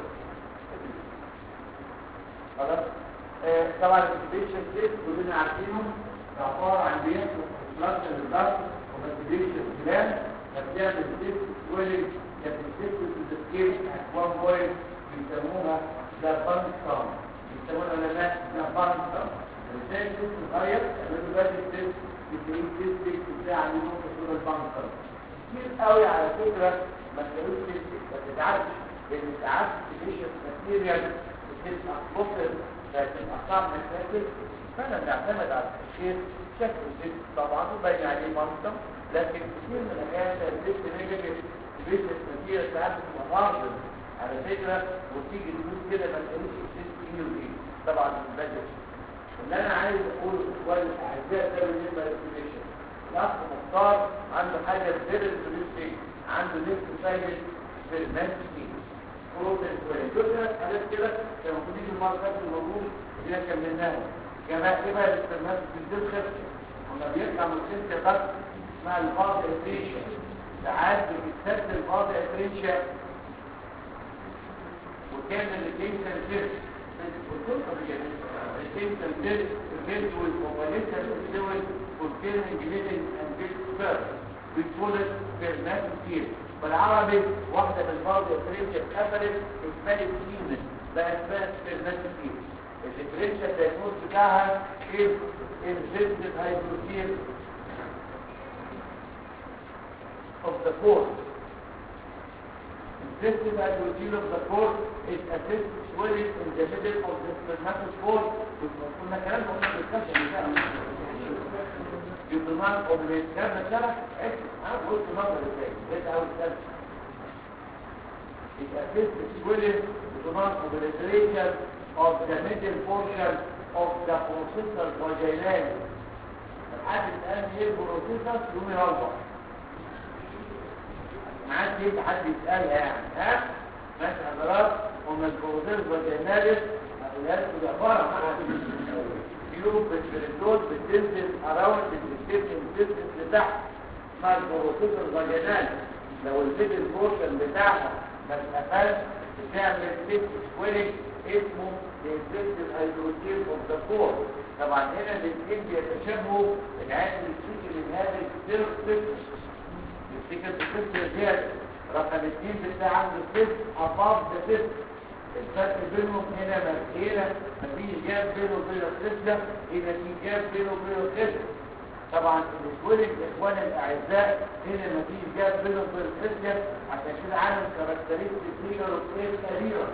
خلاص آه طبعا الانتبيشن سيت كلنا عارفينه عباره عن بيحصل فلاش للضغط وماتيبيشن بلان فبتعمل سيت سويلنج كانت السيت كيف وان بوينت بيسموها لابانسام بيسموها ولا لا لابانسام ازاي الست صغير يعملوا بقى الست بتلاقيه تست بتاع النوم في صوره البانسام كتير قوي على فكره ما تلاقوش تست ما تتعبش لان ساعات الفيشن ماتيريال بتبقى بطل فتبقى صعب مشاكل فانا بنعتمد على التشخيص شكل الست طبعا وبين عليه بانسام لكن كتير من الاحيان الست نيجاتيف الفيشن ماتيريال ساعات بتبقى مارجن على فكرة وتيجي تقول كده ما تقولش الست ايه وايه طبعا بدل اللي انا عايز اقول اخواني الاعزاء ده بالنسبه للكوليشن الاخ مختار عنده حاجه غير الكوليشن عنده نفس سايلنت في المانسي بروتين كويس دول ثلاث حاجات كده كانوا المفروض يجوا المره اللي فاتت الموجود اللي احنا كملناها جماعه ايه بقى الاسترمات في الدخل لما بيطلع من السنه بس اسمها الفاضي افريشن ساعات بتستخدم الفاضي افريشن وكان الكيميكال فيرس الكيميكال فيرس فيرس والكومبليشن سيول والكيميكال جليدنج اند فيرس فيرس بيتولد فيرنات كتير بالعربي واحدة من بعض الفرنشة اتقفلت اسمها سيمن بقى اسمها فيرنات كتير الفرنشة الدايموز بتاعها ايه انفيرتد هايدروسيل of the core This hydrogen of the core is assist swelling in the middle of the spermatophore كنا كلام قلنا بالكشف بتاعه يضمان اوبريت كان شرح انا قلت نظر ازاي بيت او السبب it assists swelling يضمان obliteration of the middle portion of the processor vaginal لحد الان ايه البروسيسور يوم يروح ما عادش يجي حد يسألها يعني ها ماشي حضرات ومن البروزير والجنالس هقولها لكم عبارة عن يوم بالبريتول بتنزل اراوند السيستم سيستم لتحت مع البروسيس الفاجينال لو الميدل بورشن بتاعها ما اتقفلش بتعمل سيست سكويرنج اسمه الانسيستم هيدروسيل اوف ذا كور طبعا هنا الاثنين بيتشابهوا العين السيكل من هذا السيرفس السيكل السيست ديت رقم اثنين بتاع عنده سيست اباف ذا سيست الفرق بينهم هنا هنا مفيش جاب بينه وبين الخصلة هنا في جاب بينه وبين الخصلة طبعا الاسولك اخوانا الاعزاء هنا مفيش جاب بينه وبين الخصلة عشان كده عامل كاركترستيك فيجر اوف ايه كبيرة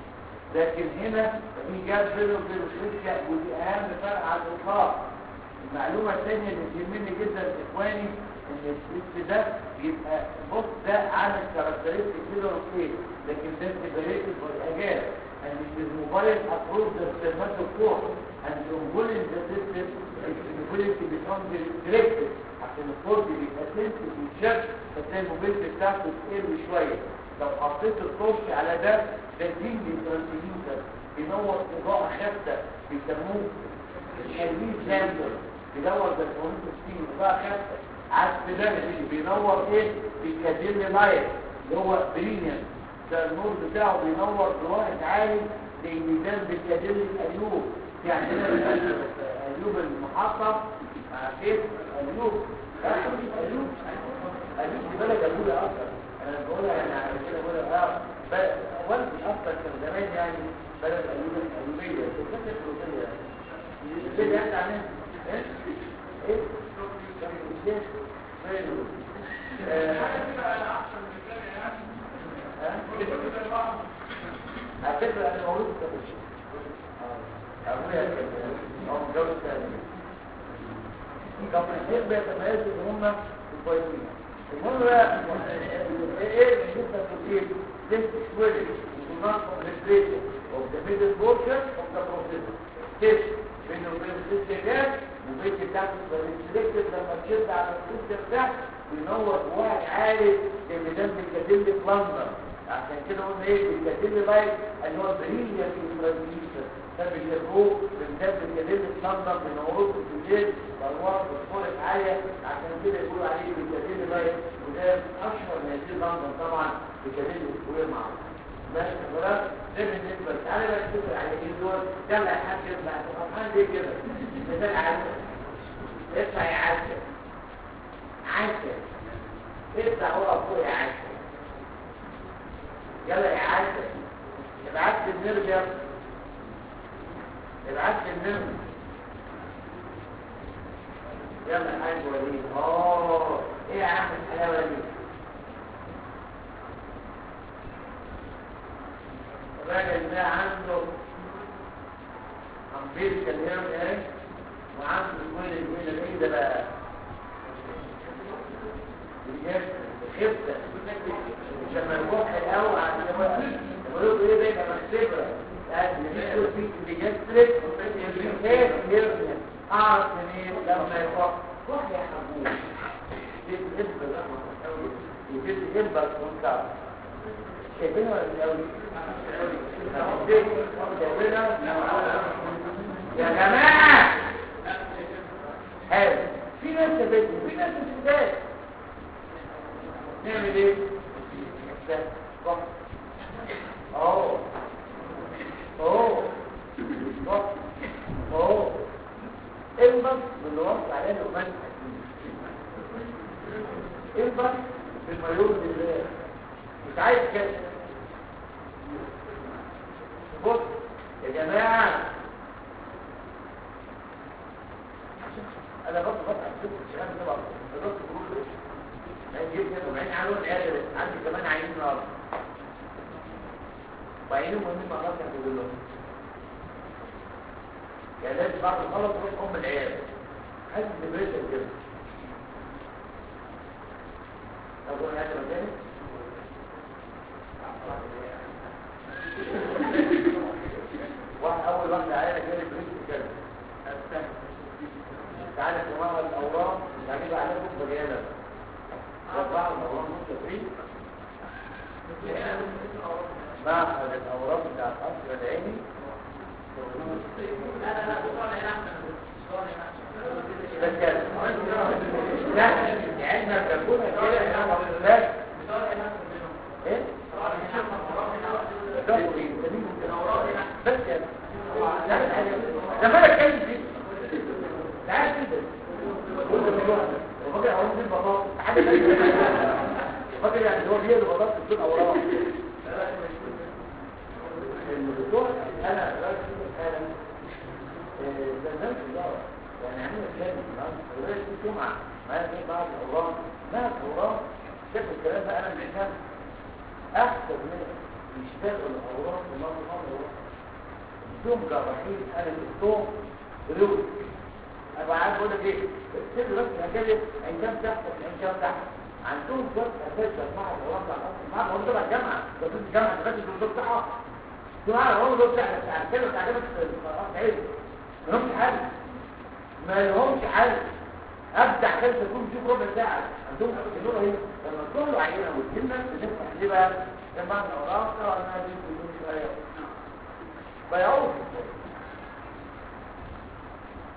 لكن هنا في جاب بينه وبين الخصلة ودي اهم فرق على الاطلاق المعلومة الثانية اللي تهمني جدا اخواني ان السيست ده يبقى بص ده عامل كاركترستيك فيجر اوف ايه لكن ده سيبريتد والاجاب and it is mobile approach the spermatophore and the ongoing the system the becomes directed عشان الفرد بيبقى سنسيتيف ويتشد فتلاقي الموبيلتي بتاعته تقل شويه لو حطيت الطرش على ده ده دين ترانسميوتر بينور اضاءه خافته بيسموه الحلوين لاندر بينور زي الفورنس ستيل اضاءه خافته عكس ده بينور ايه بيكاديل لايت اللي هو برينيوم ده النور بتاعه بينور بواحد عالي زي ميدان بالكاديل الايوب يعني هنا ايوب المحطة كيف ايوب ايوب ايوب دي بلد ابويا اكتر انا بقولها يعني على كده بقولها اه والدي اكتر كان زمان يعني بلد ايوب الايوبيه كانت الفلوسيه كده يعني عامل ايه ايه كان الشيخ فين على فكرة أنا مولود في كابوش أبويا كان هو متجوز ثاني كان الحين بيتميزوا إن هم كويسين المهم بقى إيه بالنسبة للتوكيل تيست سويلنج وكمان كومبليكيشن of the middle portion of the processor تيست بينه وبين السيستم والبيت بتاعته بتبقى لما تشد على السيستم ده بينور بواحد عالي اللي ده بيكتب لك لندن عشان كده قلنا ايه بيكتب لي لايت اللي هو بريليا في الترانزيشن ده بيشبهوه بالكتاب بيكتب لك لندن بينوروه في الليل بانوار بفورك عاليه عشان كده يقولوا عليه بيكتب لي لايت وده اشهر نادي لندن طبعا بيكتب لي اسبوعين مع ماشي خلاص ده بالنسبه لك تعالى بقى نشوف العيانين دول يلا يا حاج يطلع فرحان ليه كده مثال عسل اطلع يا عسل عسل اطلع هو فوق يا عسل يلا اعاده ابعت لي النرجع ابعت لي النرجع يلا يا حاج وليد اه ايه يا عم الحلاوه دي الراجل ده عنده امبير كلام ايه وعنده كل الجميله ايه ده بقى بجد خفه مش لما يروح الاول عند يقولوا ايه ده يبقى مختبره يقول فيك بيجستريك الريسات يرمي اعرف منين لما يروح روح يا حبوب دي الهبه ده دي الهبه المنكر شايفينها ولا الاول يا جماعه حلو في ناس تبدل وفي ناس تبدل نعمل ايه اوه اوه اوه البس اللي وصل عليه لقمان البس بالمليون بالله مش عايز كده بص يا جماعه انا بص بص على الست الشغال طبعا بص بقول هنجيب كده وبعدين عاملوا العيال عندي كمان عينين النهارده وعينهم مهمين مع راسك بيقول لهم يعني لازم بعد الخلص تروح ام العيال حاسس ببريشر كده اقول هذا مكاني واحد اول واحده عيالة جالي بريشر كده استنى تعالى يا جماعه الاوراق تعملوا عليكم بجانب أربعة الأوراق مستفرين معهد الأوراق بتاع الأصل العيني لا علم تكون كده يا بس ايه بس يا ده ما اتكلم فيه تعال كده وفاكر اهو دي البطاطا حاجه فاكر يعني هو هي البطاطا بدون اوراق الدكتور انا راجل انا زمان في الدار يعني عندنا كلام النهارده في جمعه ما في بعض الاوراق ما الاوراق شايف الكلام ده انا مش فاهم احسن من يشتغل الاوراق وما الاوراق دوم جراحين انا دكتور روح ابقى عارف اقول لك ايه السر بس هكذا ان كان تحت ان كان تحت عندهم جزء اساسا مع الوضع الاصلي مع هو تبع الجامعه بس الجامعه انت فاكر الدكتور بتاعها سمع هو الدكتور بتاع بتاع كده تعلمت القراءات عيب ما لهمش حل ما لهمش حل ابدع كده تكون تشوف ربع ساعه عندهم يقولوا ايه لما كله عينه والكلمه بتفتح ليه بقى جمعنا اوراق وانا دي بدون شويه بيعوض ف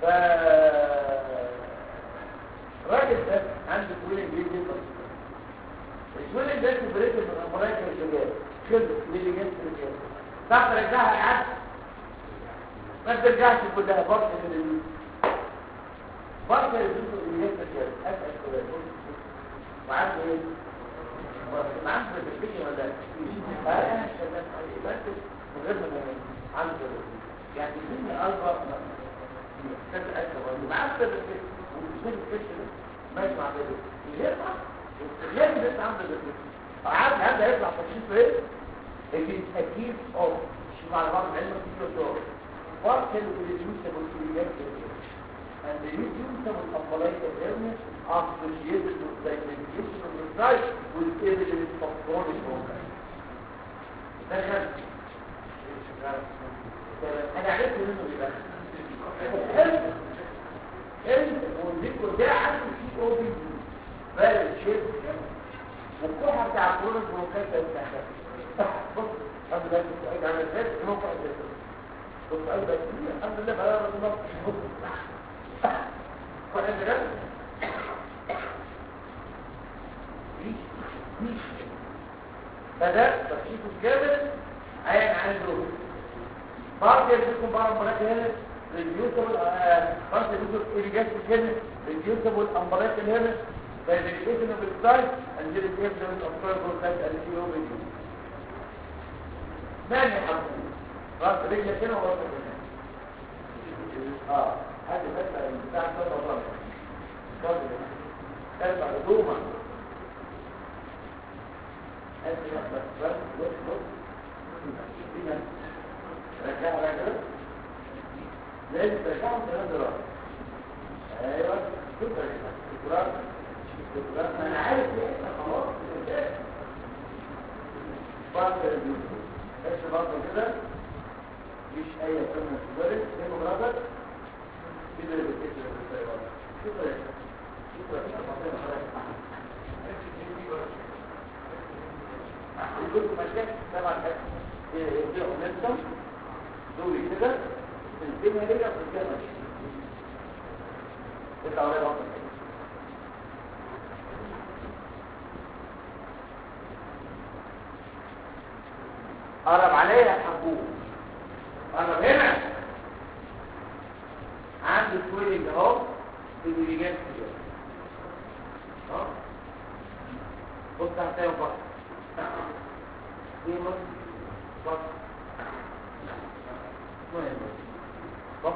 الراجل ده عنده كل انجليزي بسيط الشغل ده سبريت من امراض الشباب خلص اللي جت في الجهاز صح ترجعها يا ما ترجعش كلها فرق من ال فرق الجزء اللي جت في الجهاز اسال سؤال وعنده ايه؟ معاه في الفكره ولا لا؟ انا شغال عليه بس من غير ما عنده يعني الدنيا اكبر كذا أكبر معاه في الفكره ومش الفكره ماشي مع ذلك يرفع واستغلال الناس عامله ذلك عارف هذا يطلع تشخيص ايه اللي تكييف او شوف على بعض العلم في الدكتور partial reducible pediatric and the reducible appellate illness associated with the medication of the site with evidence of chronic bronchitis ده خد انا عرفت منه ايه بقى انت والذكر ده عنده في او بي بارد شيء والكحه بتاع الكورونا بروكات بتاعتها بص الحمد لله كنت قاعد على الفات موقع ده كنت قاعد الحمد لله بقى انا بص بص وانا ده فده تشخيص كامل عين عنده بعض يكون بعض المناطق هنا reducible خلاص reducible irrigation كده reducible umbilical هنا by the irrigation of the site and there is evidence of purple site and CO video ماني حبوب راس رجلك هنا وراسك هنا اه هذه بس بتاع صوت الرمل صوت ترفع هدوما انت بس بس بس بس رجع رجع لازم ترجعهم ثلاث دراسة ايوه شكرا شكرا شكرا انا عارف ايه احنا خلاص بعد بس برضه كده مفيش اي كلمه مدرس زي ما برادر كده اللي بتكتب في السياره شكرا شكرا يقول مشاكل طبعا يبدأوا نفسهم دوري كده الدنيا ليه في الجنة تطلع عليها بطل قرب عليها حبوب قرب هنا عنده سويلنج اهو في الرجال كده اه بص هتلاقي بطل قيمة بطل طب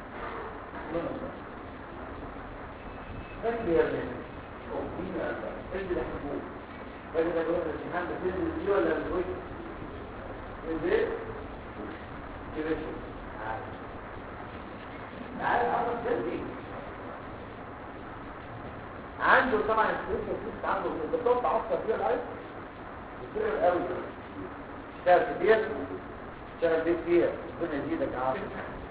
فكر يا ابني وقتين يا ابني اجل حبوب فاجد اقول الامتحان ده تنزل دي ولا الوجه تنزل كده شو تعال عرف جدي عنده طبعا الفلوس الفلوس عنده الدكتور تعصب فيها العيب كتير قوي اشتغل كتير اشتغل بيت فيها ربنا يزيدك عافيه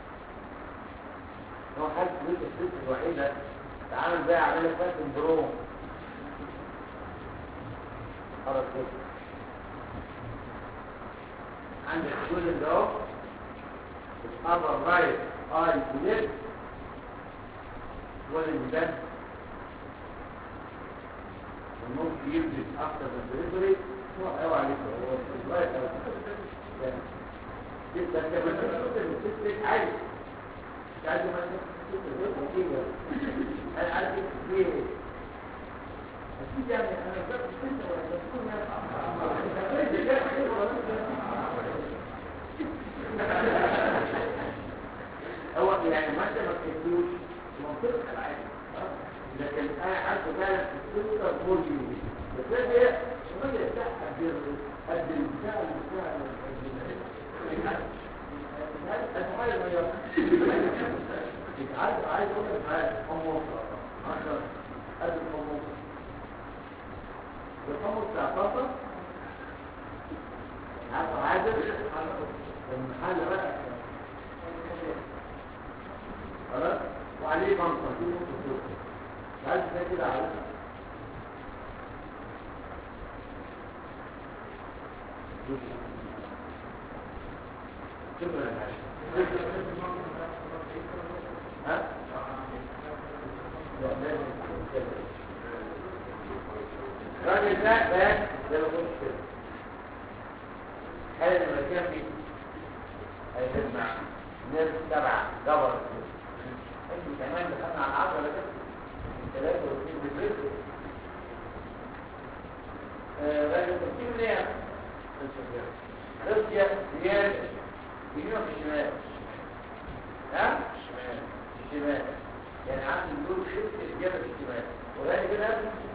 هو حاجة فلوس الفلوس الوحيدة تعامل بيها عملية فيها سندروم خلاص كده عندك كل اللي اهو الأبر رايت اي بليد والإنسان ممكن يبدأ أكتر من الدليفري هو قوي عليك هو الرايت أو جدا كمان الست عادي مش عايز مثلا انا عارف ايه اكيد يعني انا فاكر الست ولا تكون هو يعني ما انت ما تكتبوش منطقة العادي لكن انا عارف فعلا السلطة فوليو بس هي شوية تحت قد قد البتاع البتاع عايز عايز اقول لك حاجه حمص 10 قد الحمص الحمص بتاع طاسه عارف عادل المحل بقى خلاص وعليه خمسه في نص السوق عايز كده عارف شكرا ها؟ راجل ده بيان زي ما قلت كده هل المكان دي هيجمع ناس تبع جبر انت كمان دخلنا على العشرة كده ثلاثة واثنين بالبيت راجل تفكير ليه؟ روسيا زيادة يمينه في الشمال ها؟ الشمال الشمال يعني عندي دول شفت الإجابة في الشمال وغالي كده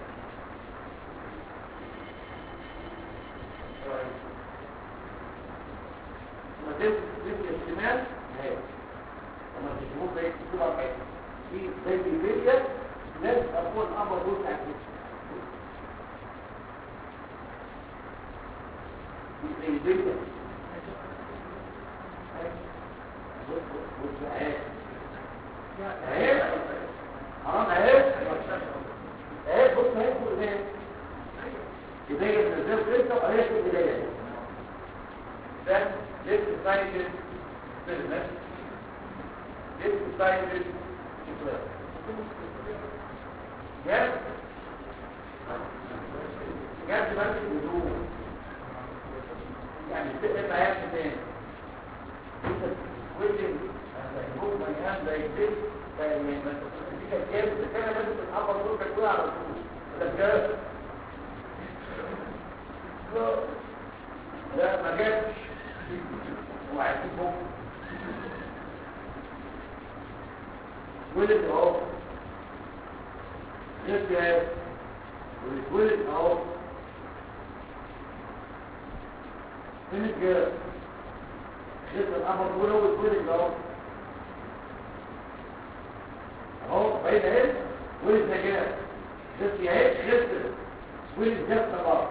لما تبقى الشمال هاي لما تشوفوه زي كده أربعين في زي البيبيا لازم أكون أمر روس أكيد زي البيبيا اهي حرام اهي اهي بص اهي فوق ايديا ايديا بتنزل كده واهي فوق ايديا ده ليفت سايدد بيزنس ليفت سايدد جاب جاب بس الهدوم يعني تقلب عيال تاني ويجن هو مليان زي البيت يعني ما تبقى كام كان لازم تتحفظ روحك كلها على طول ده بجد لا ما جابش وعايزين بكره ولد اهو شفت ولد اهو فين الجرس شفت القمر كله واتولد اهو اهو بعيد اهي ولد ده كده شفت اهي شفت ولد جاب خلاص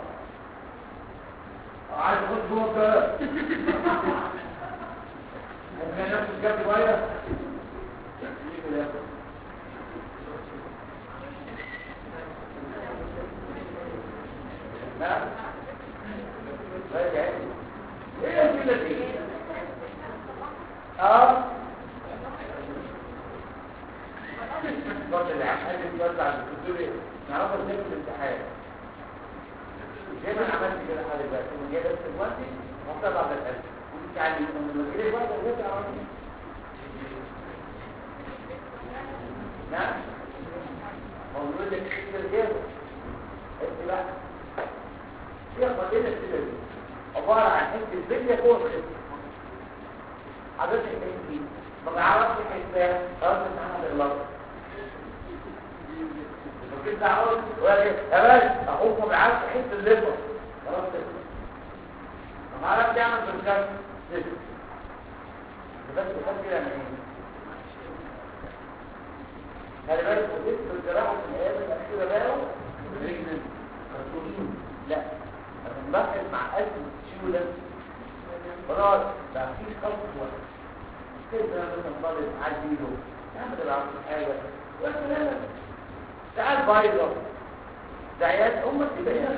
عايز اخد جوه الجرس ممكن نفس الجاب صغير نعم ايه الكلة دي اه برضه العقاد بيوزع الدكتور نعرفها ازاي في الامتحان زي ما انا عملت كده حاجه بقى كنت جاي بس دلوقتي وقتها بعد القلب كنت يعني لما جيت بقى جيت عرفت نعم هو بيقول لك كتير جدا انت بقى هي قضيه كده دي عباره عن حته الفيديو فوق الخصم حضرتك انت ما بعرفش حساب خلاص انت عامل اللفظ كنت عاوز ولا يا باشا اخوك ما بيعرفش يحس الليفر خلاص كده ما بعرفش يعمل بالكاس بس بس كده يعني ايه خلي بالك وديت بالجراحه في الايام الاخيره بقى رجل كرتونين لا انا ملاحظ مع ازمه الشيو ده خلاص بقى في خطوه كيف انا مثلا طالب عديله نعمل العرض حاجه بس لا لا تعال بايظه ده عيال امك كده هنا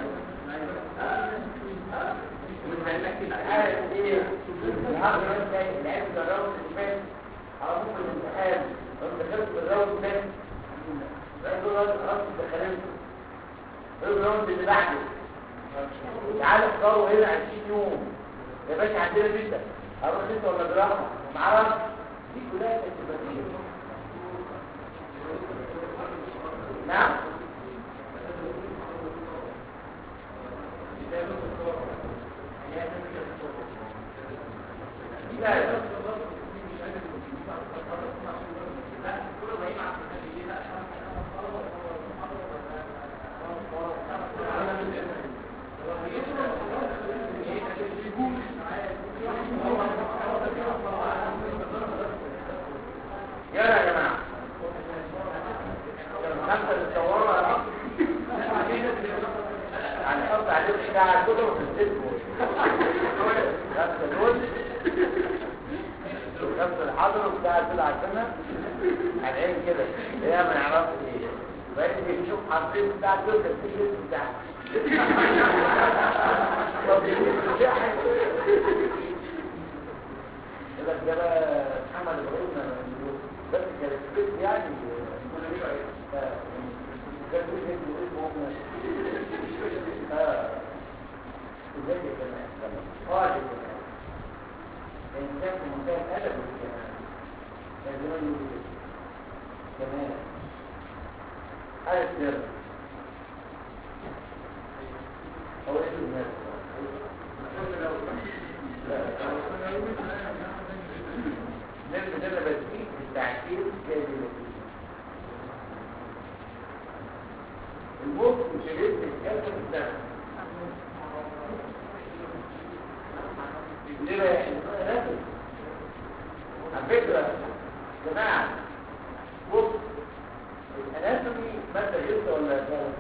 عارف ايه العرض ده العيال جربوا في الفات على طول الامتحان لو دخلت بالراوند ده بقول له خلاص دخلت الراوند اللي بعده تعال اختاروا هنا 20 يوم يا باشا عندنا جدا اروح انت ولا جراحه ما اعرفش دي كلها تجربتيه نعم لا يلا يا جماعة خمسة الصورة هنحط عليهم إشاعة كله وتنزلكم خمسة دول خمسة الحضر وبتاع دول عشانها هنعين كده هي ما نعرفش ايه بقيت نشوف حرفين بتاع دول تنزل الاسم بتاعها طب يبقى ده بقى محمد ابراهيم بس كانت بيت يعني كان بيت اسمه اسمه اه ازاي كمان قاعد كمان الانسان في منتهى الادب والكمال كان زمان يقول كده كمان هذا السر هو ايش الناس لازم ده بديك التعكير كامل المخ مش هيبقى الكلام ده ليه بقى يعني لازم على فكره يا جماعه بص الاناتومي ماده جلد ولا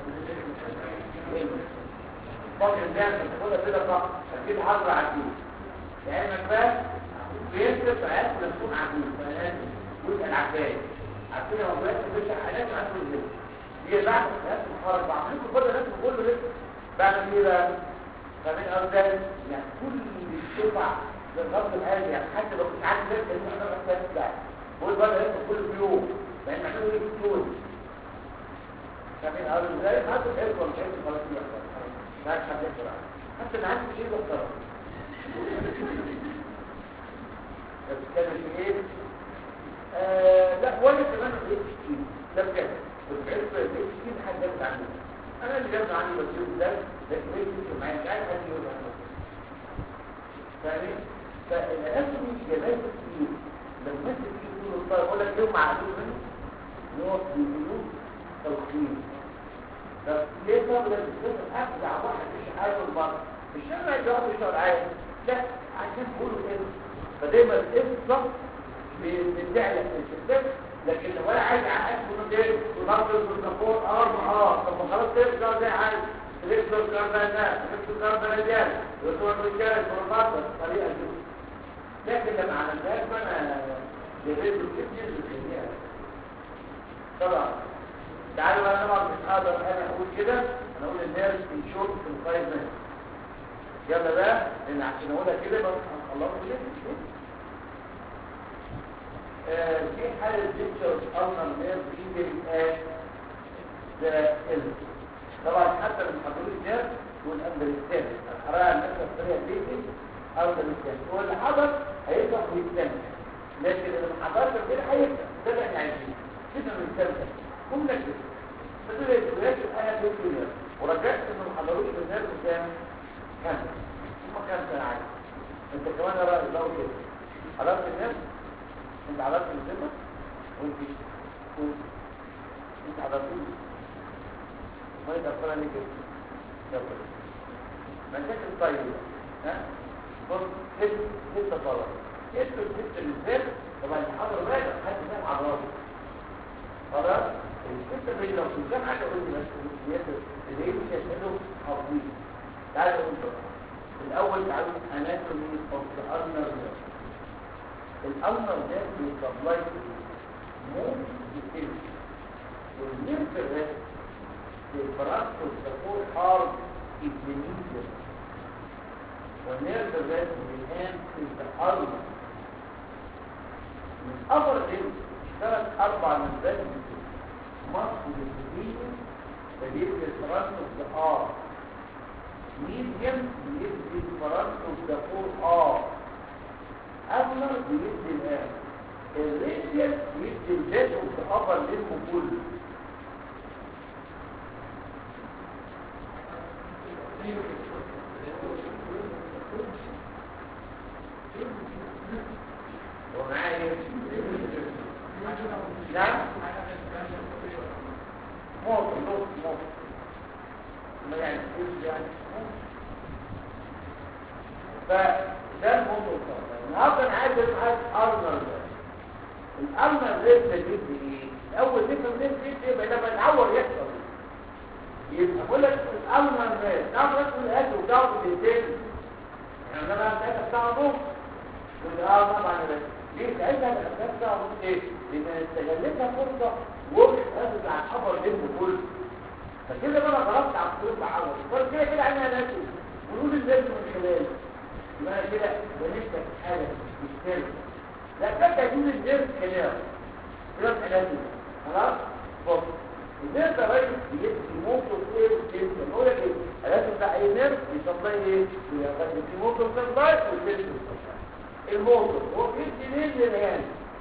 فاضل ده انت تاخدها كده صح اكيد حاضر عديد لانك بقى بيصرف عيال تكون عديد فلازم جزء العباية عارفين لو بقيت مش حالات عنده الجلد هي بعد الناس مخارج بعمل لكم كل الناس كله لسه بعمل ايه بقى فمن أرضان يعني كل الشفع للغض الآلي يعني حتى لو كنت عارف ذلك إن أنا محتاج ده بقول بقى لازم كل يوم لأن نعمله إيه كتول فمن أرضان ازاي هاتوا الحرف ولا الحرف خلاص يحصل ما عادش حد يحصل حتى أنا عندي شيء بطرف بتتكلم في إيه؟ آه لا ولا كمان إيه كتير ده بجد والحرف إيه كتير حد جابت عنه انا اللي جابت عني بسيط ده ده كويس يمكن معايا مش عارف حد يقول عنه فاهمين فالاناتومي جمال كتير لما مسك فيه طول الطرف يقول لك يوم معلوم منه ان هو بيقولوا توقيت طب ليه طب ده بيصير ابدع واحد مش عارف البطن مش انا يجاوب يشعر عادي لا عشان كله كده فدايما القصه بتعلق في الشباك لكن لو انا عايز اعقد من ايه ونقدر بالنقور اربع اه طب ما خلاص ترجع زي عايز ترجع كاربانا ترجع كاربانا رجال وتقول رجال فرمات الطريقه دي لكن لما عملناش انا جريت كتير بالدنيا طبعا تعالوا انا طبعا مش هقدر انا اقول كده انا اقول الناس بنشوف في الفايف مينتس يلا بقى لان عشان اقولها كده بقى هنخلصها كده في حالة ديكتور ألنر نير فيدر آش ده إلم طبعا حتى من حضور الجاب والأندرستان الحرارة النفسة الطريقة بيتي أندرستان هو اللي حضر هيطلع ويتسمع لكن اللي ما حضرش كده هيفتح ده اللي احنا عايزينه كده من السمع كل كده فدول يتولاش الآية دول ورجعت إنه ما حضروش من الناس قدام خمسة هم خمسة عادي انت كمان يا رأي لو كده حضرت الناس انت عرفت الزمة وانت وانت انت عرفتي ما يتأثر عليك يلا مشاكل طيبة ها بص ست ست طلب ست ست الزر طبعا انت حاضر راجع حد فاهم على راسه خلاص الست اللي لو كنت حاجه قلت بس السياسه اللي هي مش هتعمله حافظين تعالوا نقول بقى الاول تعالوا اناتومي اوف ذا ارنر الأمر ده بيسبلاي مو بيتم والنيرف ده بالفراغ والسفور حارب إبلينيزيا والنيرف ده بالآن في الأرض من أمر ده اشترك أربع نزلات مصر الجديد فبيبقى الفراغ والسفور ميديم بيبقى الفراغ والسفور حارب أغلى بيدي الآن الريديال بيدي الجزء في أفر للم كله ومعايا نعم موت موت موت ما يعني يعني فده الموضوع النهارده انا عايز ابحث ارنر الارنر ريت ده بيدي ايه اول تفهم ريت بيدي ايه لما العور يحصل يبقى بقول لك الارنر ريت تعرف رسم الاكل وتعرف الاثنين يعني انا بقى ساعتها بتاع نص وده اه طبعا ده ليه ساعتها الاسباب بتاع نص ايه لان استغلتها فرصه وقت قصد على الخبر جنبه كله فكده بقى انا ضربت على الطريق بعوض فكده كده عندنا ناس ونقول الزيت من خلاله يبقى كده بنفتح حاجة بالسر لا تبقى يجوز الجرس كلام كلام حلاتي خلاص بص الجرس ده راجل بيدي موتور ايه والجرس بقول لك ايه لازم بقى ايه نرس يسبلاي ايه يبقى في موتور سبلاي والجرس الموتور هو بيدي مين للعيال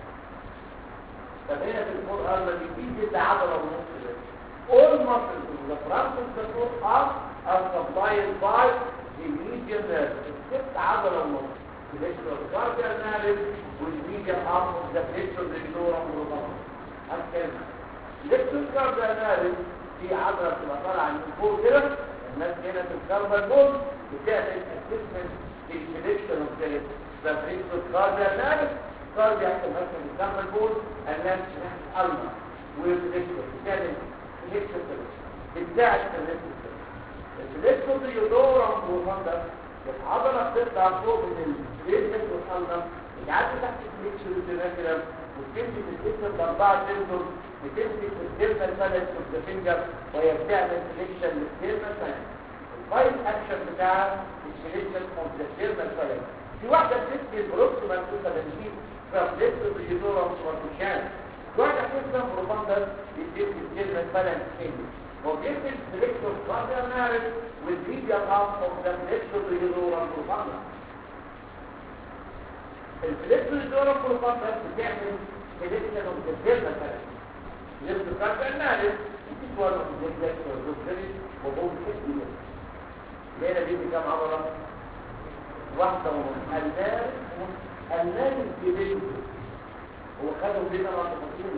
طب هنا في الفور ارما دي بيدي عضله ونص ده all muscles in the front of the foot are, are supplied by the median nerve ست عضلة ونص الاسم الكارديال نالب والميديا ارم ذا فيكتور ريجلورا مروباما هالكلمة الاسم الكارديال نالب دي عضلة بتبقى طالعة من فوق كده الناس هنا في الكاربال بول بتعمل اسسمنت في السلكشن اوف ذا فيكتور كارديال نالب كارديال مثلا الكاربال بول الناس ناحية الما والفيكتور بتعمل سلكشن بتساعد في الريسبتور السلكشن ريجلورا مروباما العضلة بتطلع فوق من الجسم والقلب بتعدي تحت الفليكشن والجناكرم وتمسك الجسم بأربعة سنتر بتمسك الجبنة الفلس والجفنجر وهي بتعمل سليكشن للجبنة الفلس الفايت اكشن بتاعها السليكشن اوف ذا جبنة الفلس في واحدة بتسمي البروكسيمال توتالنجين فبليكتور بيجيدورا وشوارتوشان واحدة بتسمى بروباندر بتمسك الجبنة الفلس وبيمسك السليكشن كارديال نارس والفيديا الأرض ومدفلتش الريدورا البروفاندا الفلتش الريدورا البروفاندا بتعمل سليكشن ومدفلتش مثلا يبدو كارت النارس تتوالى في الجلد والرجل وهو كثير ليه دي بكام عضلة واحدة ونص النارس المال الجبل هو خدوا بينا الأطفال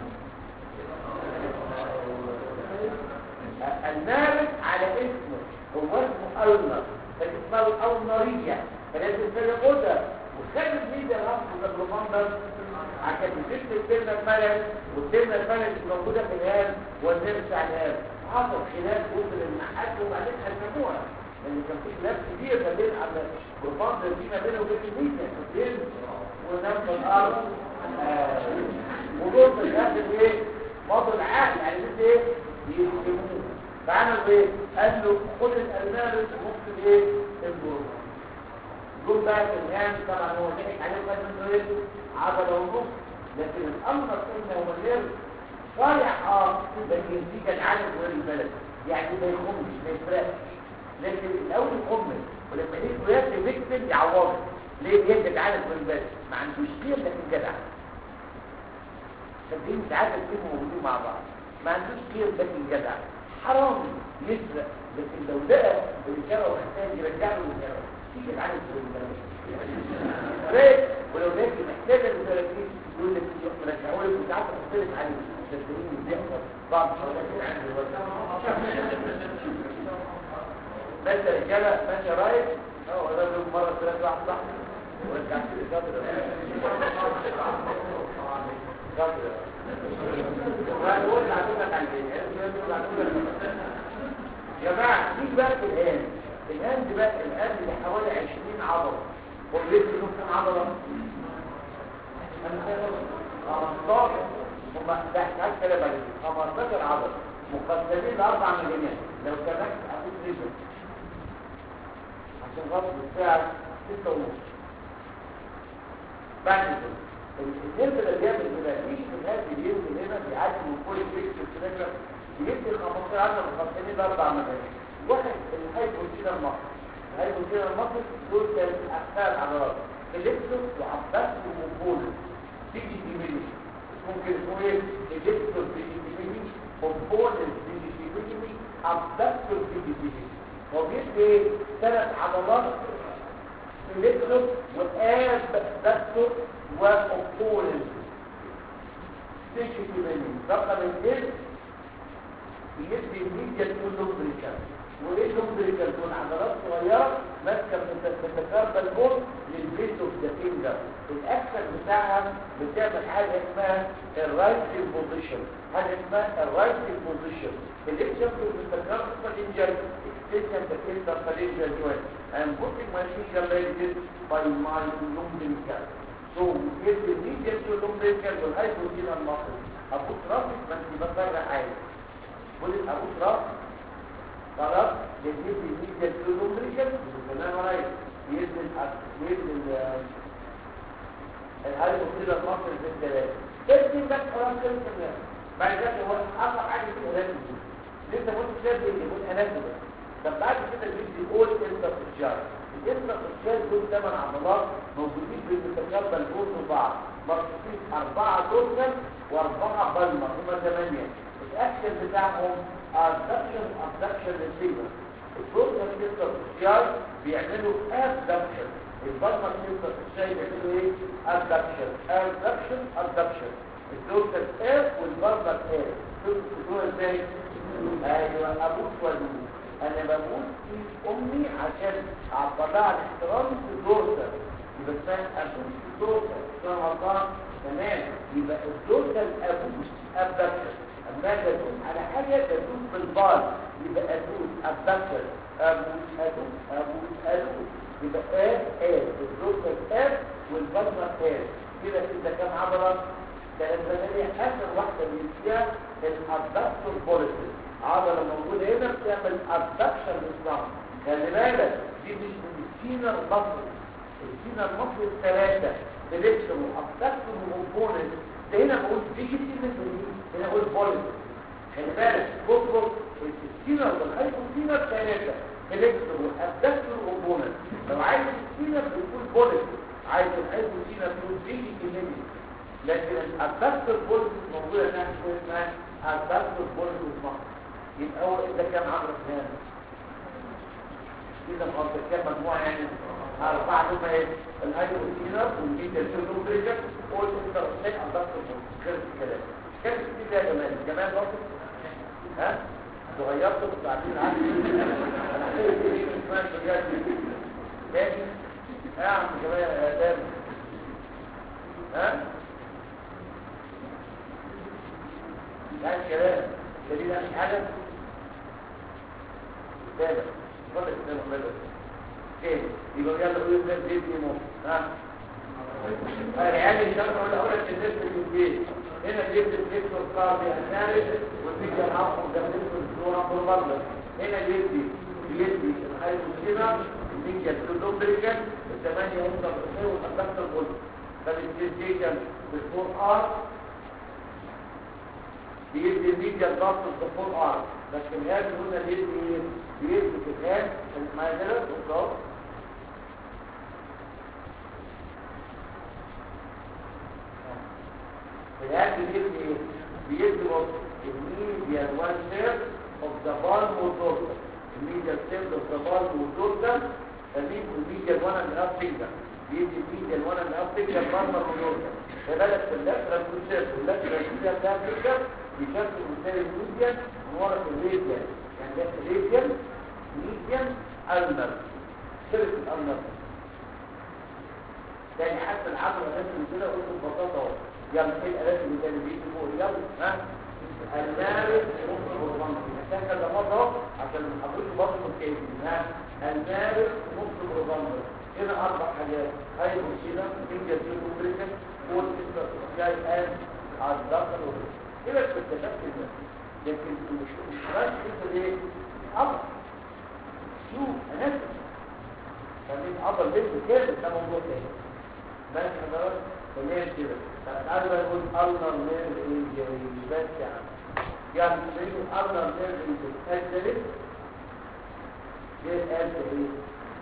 المال على اسمه هو اسمه ألنر فاسمه الألنرية فلازم تلقودها وخلي ميزة الرمز والبروماندر عشان تشد الكلمة الملل والكلمة الملل اللي موجودة في الهام والنرس على الهام حصل خلاف وصل المحاك وبعدين حسموها لان كان في خلاف كبير ما بين على البروماندر دي ما بينه وبين الميزة كتير ونفس الأرض ودول في الآخر ايه؟ مضوا العقل يعني بس ايه؟ يسلموه فعمل ايه؟ قال له خد الألمال ممكن ايه؟ البروماندر دول بقى الان طبعا هو ضحك عليه وقال منه ايه عضله ونص لكن الامر قلنا هو غير صالح اه لكن دي كان عدد غير البلد يعني ما يخمش ما يفرقش لكن الاول يخمش ولما يجي ياكل فيكتل يعوضه ليه يجد عدد غير البلد ما عندوش خير لكن جدع صدقني ساعات الاثنين موجودين مع بعض ما عندوش خير لكن جدع حرام يسرق لكن لو لقى الرجاله محتاج يرجع له الرجاله تيجي تعالج ليه ولو لقيت محتاجه للتركيز يقول لك رجعوا لك وساعات تختلف عليه صدقني بيحصل بعض الحالات اللي عندي بس رجاله ماشي رايح اه ولا مره ثلاث واحد صح ورجعت لي قدر قدر وقول لعدوك عن يا جماعه دي بقى الان الان دي بقى الان اللي حوالي 20 عضله والبيت له كام عضله 15 هم ده احتاج كلام عليه 15 عضله مقسمين لاربع مجاميع لو سمحت اقول ريزن عشان غلط الساعه 6 ونص بعد كده الجلد اللي بيعمل كده يجي في الناس بينزل هنا بيعدي من كل فيكس كده بيدي 15 عضله مقسمين لاربع مجاميع واحد الهايبوتينا المصري الهايبوتينا المصري دول كانت احسان عضلات الليبسوس وعباس ومقبول تيجي دي ميلي ممكن اسمه ايه الليبسوس تيجي دي ميلي مقبول تيجي دي ميلي عباس تيجي دي ميلي هو بيدي ايه ثلاث عضلات الليبسوس وآب دكتور ومقبول تيجي دي ميلي رقم اثنين بيدي الميديا تقول له بريكال وايه لومبريكال دول عضلات صغيره ماسكه بتتكرر البول للبيت اوف ذا فينجر الاكثر بتاعها بتعمل حاجه اسمها الرايت بوزيشن حاجه اسمها الرايت بوزيشن الاكشن بتتكرر فالانجر extension the case of phalangeal joint and putting my finger like this by my lumbrical so if the medial to lumbrical والhypothelial muscle ابوس راسك ما انت بفرق عادي قول ابوس راسك خلاص يدي الميديا كيلومتريكال بالكلام رايح يدي يدي الهايبوثيلا المصري في الثلاثة تدي بس خلاص كده كمان بعد ذلك هو اصعب حاجه في الاناتومي لسه كنت شايف اللي يقول اناتومي طب بعد كده بيدي اول انترفيشال الانترفيشال دول ثمان عضلات موجودين في المتكبل دول بعض مرصوصين اربعه دورسال واربعه بالمر هما ثمانيه الاكشن بتاعهم abduction abduction receiver الدورسال انترفيشال بيعملوا abduction البطنة بتبقى في الشاي بيعملوا ايه؟ abduction abduction abduction الدورسال اير والبطنة اير تقولوا ازاي؟ ايوه ابوس وادوس انا بموت في امي عشان اعطلها الاحترام في الدورسال يبقى اسمها ابوس في الدورسال اسمها غلطان تمام يبقى الدورسال ابوس abduction اما اجي ادوس على حاجه تدوس بالبال يبقى ادوس abduction ابوس ادوس ابوس ادوس يبقى اد اد الدورسال اد والبطنة اد كده كده كام عضله ثلاثة اخر واحده اللي فيها الابدكتور بوليسيس عضله موجوده هنا بتعمل ابدكشن للظهر خلي بالك دي مش من السينا المصري السينا المصري الثلاثه بليكشن وابدكتور وكومبوننت ده هنا بقول تيجي سينا هنا بقول بوليسيس خلي بالك بص السينا والهايبوسينا الثلاثه بليكشن وابدكتور وكومبوننت لو عايز السينا بتقول بوليسيس عايز الهايبوسينا بتقول تيجي سينا لكن الابدكتور بوليسيس موجوده هناك اسمها الابدكتور بوليسيس مصر يبقى هو ده كان عمرو هنا كده خالص كام مجموعه يعني اربعه هم ايه الهايدروكسينر والميديا سيلوبريشن والانترسيك اندكتور خلص الكلام كام كتير ده يا جماعه جماعه برضه ها انتوا غيرتوا كنتوا عارفين عني انا عارف ايه اسمها الشجاعه دي تاني يا عم جماعه يا تاني ها لا الكلام دليل عن حاجه تابع فضل الكلام الله ايه يبقى يلا قول لنا زيت ايه ها يعني الشرط الاول الناس في البيت هنا جبت الفكر القاضي الثالث والفكر العصر ده بالنسبه للصوره بالبرد هنا يدي يدي الحي المسلمه النينجا كلوبريكان الثمانيه هم بالخير والخمسه الغلط فالانتيجيشن بالفور ار بيدي الميديا الضغط بالفور ار لكن هذا قلنا بيدي ايه؟ بيدي في الان المعادله بالظبط الآن بيدي ايه؟ بيدي الميديا وان سير of the palm والدورتا الميديا سير of the palm والدورتا تميز الميديا الوان and up finger بيدي الميديا الوان and up finger palm والدورتا فبدأت في اللاترال كونسيرت واللاترال كونسيرت ده فينجر بيشكل مثال الميديا من ورا الريديان يعني ده الريديان ميديان ألمر سيرت الألمر تاني حتى العضلة نفسه كده قلت ببساطة اهو يلا ايه الالات اللي كانوا بيجي فوق يلا ها المارس ممكن بالرمز محتاج كذا مره عشان حضرتك برضه متكلم ها المارس ممكن بالرمز هنا اربع حاجات هاي المشكله فينجر جيل اوبريشن فول سيستر جاي ان على الدخل كده اكتشفت ده لكن المشكله مش ايه امر شو انا خليك افضل بنت كده ده موضوع تاني بس حضرتك تمام كده تعالوا بقى نقول الله نير انجري بس يعني يعني نقول الله نير انجري اجلت ايه قال ايه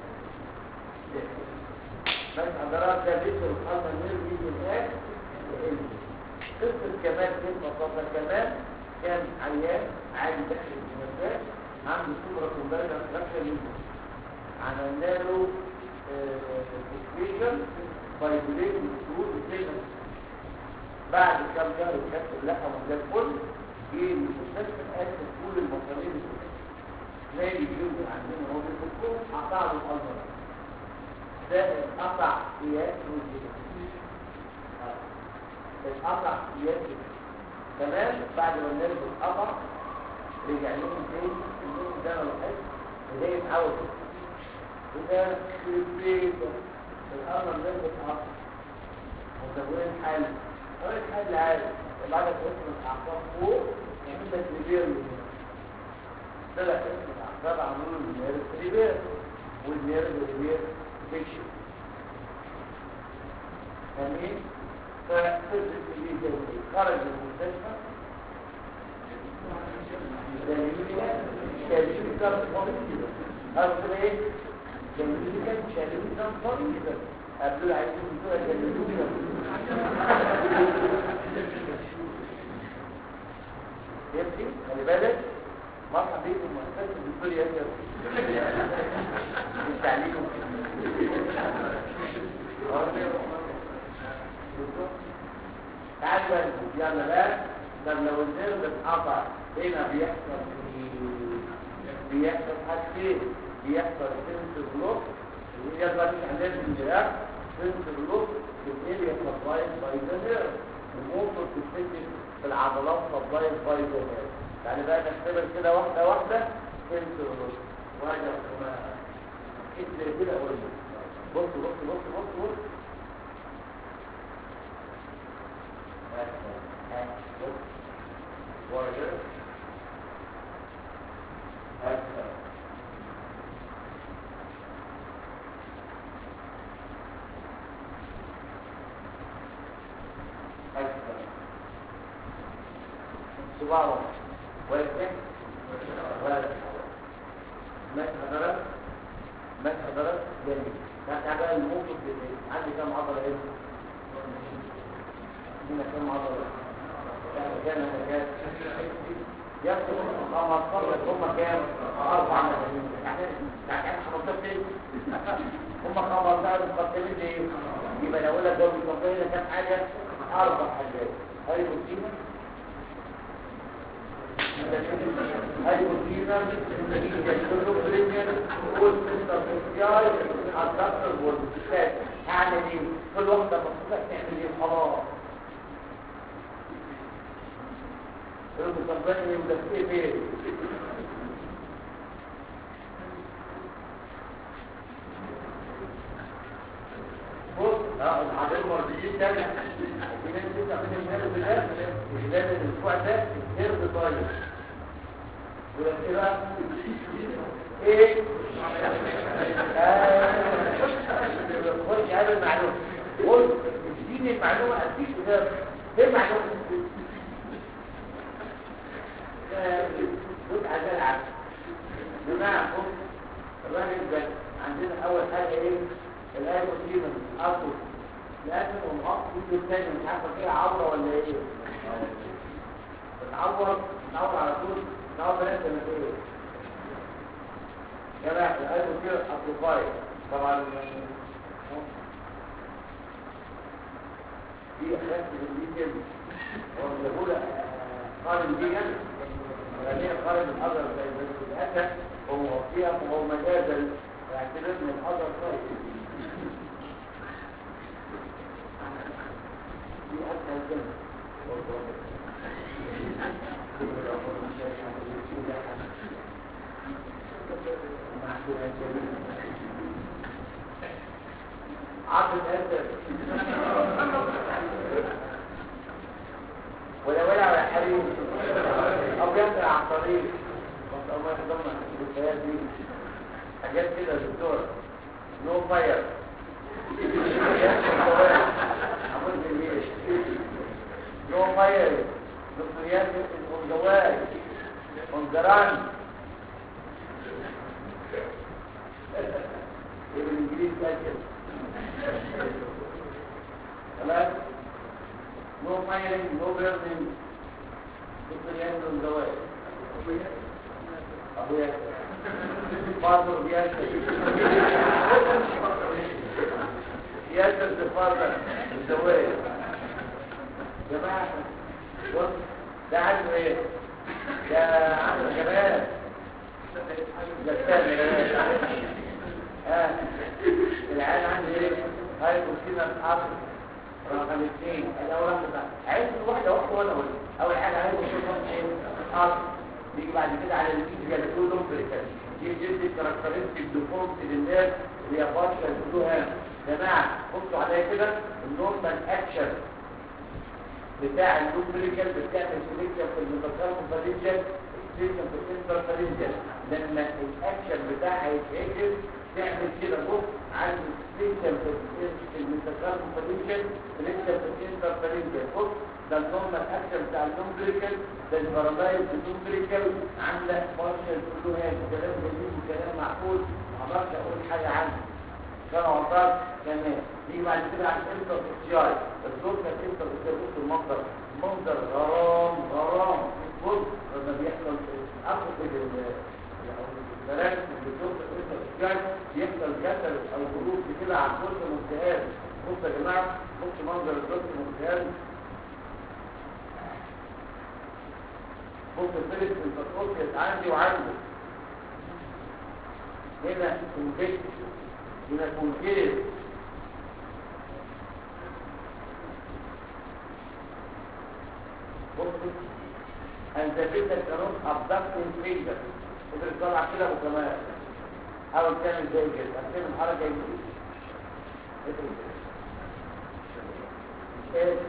بس حضرات ده بيقول الله نير انجري قصة كمان كلمة بسيطة كمان كان عيان عادي داخل المنزل عنده سوبر كومباريشن فراكشر منه عملنا له اكسبريشن فايبريت ثرو السيجن بعد كام شهر وكانت لا زي الفل جه المستشفى قال كل المصاريف زي الجزء عندنا هو بالدكتور قطع له القلب ده اتقطع قياس اتقطع قياس كمان بعد ما الناس اتقطع رجع لهم تاني الناس ده ما لحقش وده يتعود وده في البيت الأمر لازم يتعطل وتبوين حل طريق حل عادي بعد اسم الأعصاب فوق يعمل لك ريبير طلع اسم الأعصاب عملوا له النيرف ريبير والنيرف ريبير فيكشن جميل ففزت اللي جميل خرج من المستشفى دليلها دليل كارت فوري أصل إيه؟ جميل كان شالوه كان فوري كده قبل عايزين بتوع جميلوه يمشي خلي بالك مرحبا بيكم مؤسسة الدكتور ياسر بالتعليم تعالوا بقى يلا بقى طب لو النيرف اتقطع هنا بيحصل بيحصل حاجتين بيحصل سنس بلوك وهي بقى مش عندنا في الجراح سنس بلوك في الاريا سبلايد باي ذا نيرف وممكن تتفتح في العضلات سبلايد باي ذا نيرف يعني بقى نختبر كده واحده واحده سنس بلوك واحده ما كده كده اقول بص بص بص بص بص وارجع هكذا هكذا سبحان ويفتح ولا ما حضرت ما حضرت جميل تعالى الموقف عندي كم عضله هنا هنا كم عضله كان كان ياخدوا 15 هم كام؟ اربع ملايين يعني يعني 15 هم 15 مقدمين ايه؟ يبقى لو لك دول مقدمين كام حاجه؟ اربع حاجات هاي روتينا هاي روتينا كله بريمير والمستر اختيار الدكتور والمستشفى هعمل ايه؟ كل واحده مفروض تعمل ايه خلاص يقول مصدقني ومدفئ فيه بص اه العادل مرضيين ده في ناس تسمع من الهرب ده خلال الاسبوع ده الهرب طاير يقول لك ايه بقى؟ ايه؟ خش هذا المعلومة قول اديني المعلومة اديك ده ايه المعلومة؟ قلت عشان العكس جماعة بص الراجل ده عندنا أول حاجة إيه؟ الآية مسلمة أصل لأن المقص كل الثاني مش عارفة فيها عورة ولا إيه؟ بتعور بتعور على طول بتعور بنات سنتين يا جماعة الآية مسلمة أصدقائي طبعا دي أخلاق من دي كلمة هو بيقول قال دي يعني غنية قال الحضر زي الأسد هو فيها وهو مجازا اعتبر من الحضر طيب دي أسهل كلمة عبد الأسد ولا ولا على حريم او يمتع على الطريق بس الله يخدمنا الحياة دي حاجات كده يا دكتور نو فاير نو فاير دكتوريات الجواز منظران ايه بالانجليزي كده خلاص نو فايرنج نو بيرنينج دكتوريات الجواز ابويا فاضل بياسر ياسر تفاضل الزواج جماعة بص ده عنده ايه ده عنده جمال ده الثاني ها العيال عنده ايه هاي كرسينا الحاصل رقم اثنين الاول رقم عايز واحده واحده وانا اقول اول حاجه عايز اشوف ايه الحاصل نيجي بعد كده على الفيزياء كلهم بريكال دي جد كاركترستيك ديفولت للناس اللي هي بارشل كلها جماعه بصوا عليا كده النورمال اكشن بتاع اللوبريكال بتعمل سيلكشن في الميتاكاربون فالينجل سيلكشن في الانترفالينجل لما الاكشن بتاعها يتعكس تعمل كده بص عند سيلكشن في الميتاكاربون فالينجل سيلكشن في الانترفالينجل بص ده النورمال اكشن بتاع اللوبريكال ده البارادايز اللوبريكال عامله بارشل كلها كلام جميل وكلام معقول ما اقدرش اقول حاجه عنه كان عطار كمان دي بعد كده على الانتر اختياري الدور كان انتر اختياري بص المنظر منظر غرام غرام بص لما بيحصل اخذ المراكز الدكتور الانتر اختياري بيحصل جسر او جلوس كده على الجزء المجتهد بص يا جماعه بص منظر الجزء المجتهد بص الفلس الفسفوسيت عندي وعنده هنا كونفكت هنا كونكير بص انت بدك تروح ابدكتنج فينجر قدر تطلع كده وكمان حاول تعمل زي كده هتعمل حركه يمين ايه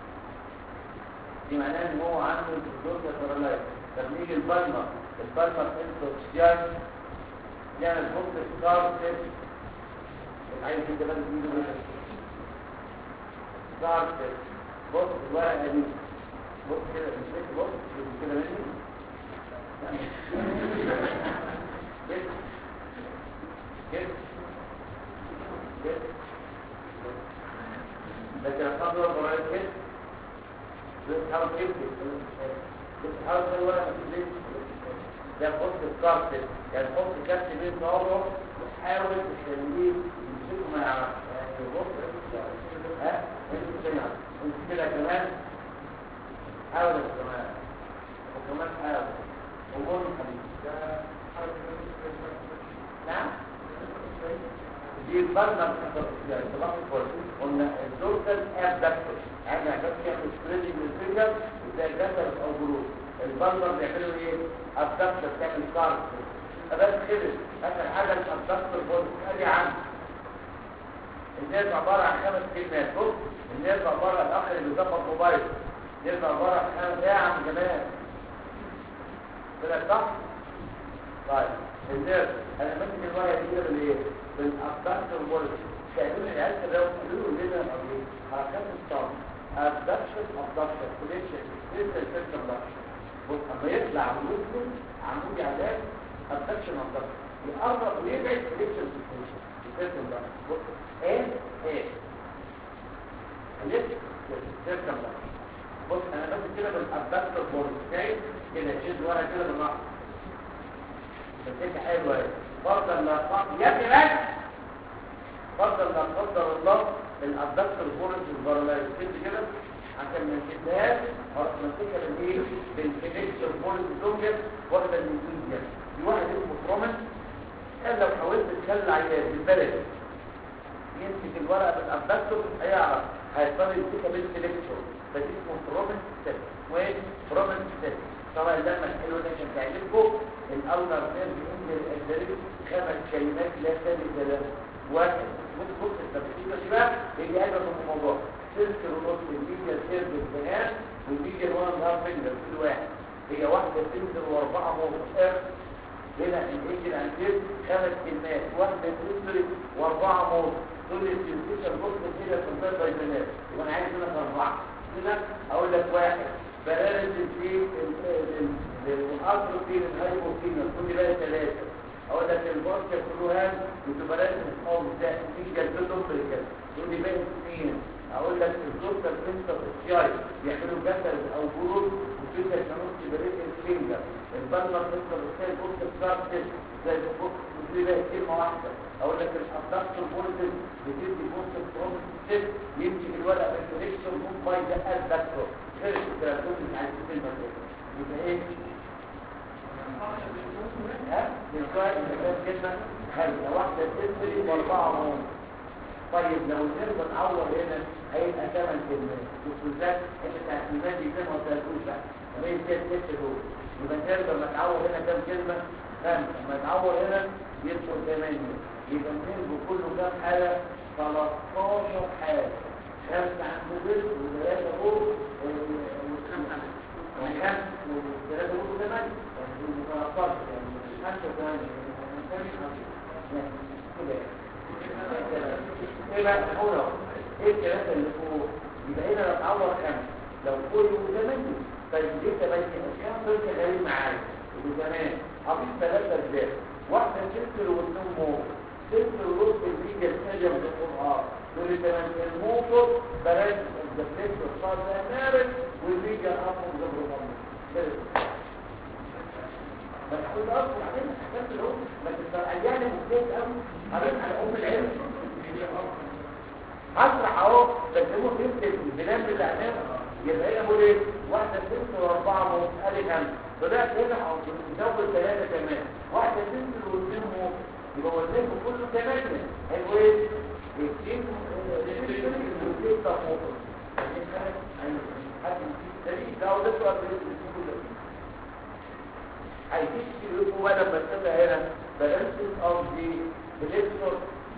دي معناه ان هو عنده الدكتور بارلايز طب نيجي البالمر البالمر انتروكسيان يعني البوست ستار تيست عايز انت بقى تجيب له ستار تيست بص الورقه دي بص كده مش بص كده مني كده كده كده لكن الخطوه البرايز كده بتحاول تكتب بتحاول تقول ولا ما تجيش ده بص الكارت يعني تحط كارت بين صوابعه وتحاول تخليه يمسكه ما يعرفش يعني بص ها انت كده انت كده كمان حاول يا كمان وكمان حاول وقول حبيبي نعم دي البرنر يعني طبعا قلنا الدورتال ابدكتور يعني عشان ياخد سبريدنج للفينجر زي الجسر او جروب البرنر بيعملوا ايه ابدكتور تعمل كارت فبس كده اخر حاجه الابدكتور بول ادي عم الناس عباره عن خمس كلمات بص الناس عباره عن الاخر اللي بيظبط موبايل الناس عباره عن خمس ايه يا عم جمال كده صح طيب الناس انا ماسك الورقه دي كده بالايه بالابدكتور بول شايفين العيال كده بيقولوا لنا ايه حركات الصم ابدكشن ابدكشن كوليكشن سيستم سيستم بص اما يطلع ويدخل عمود علاج ابدكشن ابدكشن يقرب ويبعد كوليكشن سيستم سيستم ده بص ايه ايه كوليكشن سيستم ده بص انا بس كده بالابدكتور بول شايف كده شد ورا كده بالنقص بس حلوه اهي فرضا لا يا ابني بس فرضا لا قدر الله الابدكتور بولز البارلايز كده عشان ما نشدهاش خلاص نمسكها بالايه بالكونكتور بولز دونجر واخده الميديا في واحد اسمه ترومن قال لو حاولت تخلي عيال بالبلد يمسك الورقه بالابدكتور هيعرف هيضطر يمسكها بالكونكتور فدي اسمه ترومن ستيب وين ترومن ستيب طبعا لما الحلو ده عشان تعجبكم الاولر نيرف انجل الدريب خمس كلمات لا ثالث له واحد بص بص التفصيله دي بقى هي قاعده في الموضوع سلك ونص الميديا سيرف البنات والميديا وان هاف فينجر كل واحد هي واحده تنزل واربعه موقف هنا الانجل عندك خمس كلمات واحده تنزل واربعه موقف دول السنسيشن بص كده في الفضل البنات يبقى انا عايز منك اربعه كده اقول لك واحد بلارج في الاتروفين الهايبوفين كل بقى ثلاثه اقول لك البوركه كلها بتبرز الحوض ده في جلدتهم بركه يقول لي باقي اثنين اقول لك الدكتور بنت الشاي بيعملوا جسد او جروب وفي كانوا بريد الفينجر البلمر بنت الشاي بوست ستارتس زي البوست بتقول لي كلمه واحده اقول لك الابدكتور بولتن بتدي بوست ستارتس يمشي الورقه بالكونكشن مود باي ذا ادكتور غير الكلام اللي عايز كلمه يبقى ايه ها يبقى كلمه خارجه واحده تسري واربعه هون طيب لو نرضى نعوض هنا هيبقى ثمان كلمات بصوا ازاي انت التعليمات دي زي ما قلت لكوش بقى ما هي ست ست دول يبقى نرضى لما تعوض هنا كام كلمه خمسه لما تعوض هنا يدخل ثمانيه يبقى نرضى كله كام حاله 13 حاله خمسه عند بيت وثلاثه فوق وخمسه وخمسه وثلاثه فوق وثمانيه يعني 13 يعني خمسه ثمانيه يعني كده ايه بقى هو ايه الثلاثه اللي فوق يبقى هنا لو اتعور خمسه لو فوق يبقى ثمانيه طيب ليه ثمانيه كام طفل غريب معايا يبقى ثمانيه اضيف ثلاثه ازاي واحده ست واثنين موت ست ونص الفيجا السجن بالقران دول ثمانيه الموتور بلاش الدفليكتور صار ده مارد والفيجا اقوم زبر بس كل اصلا بعدين احساس اللي هو ما تسترجعني مختلف قوي قريت على ام العلم هشرح اهو بس هو فهمت البلاد اللي امامه يبقى هنا بقول ايه واحده ست واربعه موت ادي خمسه بدات هنا او نزود ثلاثه كمان واحده ست واثنين موت يبقى وزنه كله ثمانيه هيبقوا ايه؟ اثنين واثنين موت ده هو ده السؤال اللي عايزين تشوفوا بقى لما تبقى هنا بالانسز اوف دي بليكتور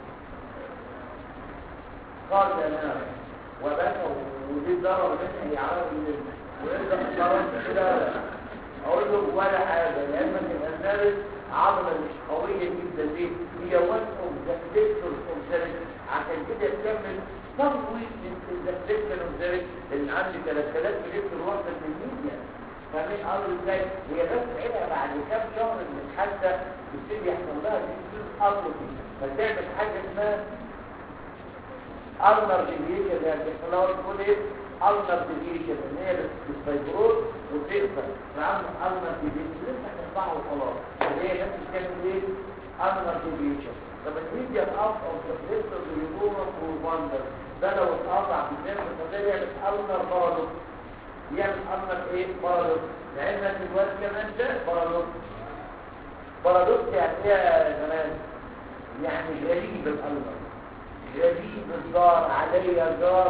قال انا وبكى ودي ضرر منها يعرف ان ويبدا ضرر كده اقول له ولا حاجه لانك الانسان عضله مش قويه جدا دي هي وان اوف ذا بليكتور اوف ذا عشان كده تكمل تمويل للدكتور اوف ذا اللي عندي 3000 بليكتور واحده من الميديا فاهمين قالوا ازاي هي بس عينها بعد كام شهر من الحادثه بتبتدي يحصل لها ديزيز اطلبي فتعمل حاجه اسمها ارنر ديفيشن يعني بيحصل لها تقول ايه النر ديفيشن ان هي بتفايبروز وتقفل فعمل النر ديفيشن لسه هتطلعه وخلاص اللي هي نفس الكلمه ايه النر ديفيشن طب الميديا اوت اوف ذا فليكتور يدور وندر ده لو اتقطع في الناس فده يعمل النر بارادوكس يعمل النر ايه بارادوكس لعلمك الوقت كمان ده بارادوكس بارادوكس يعني ايه يا زمان يعني غريب الأمر غريب الدار علي جار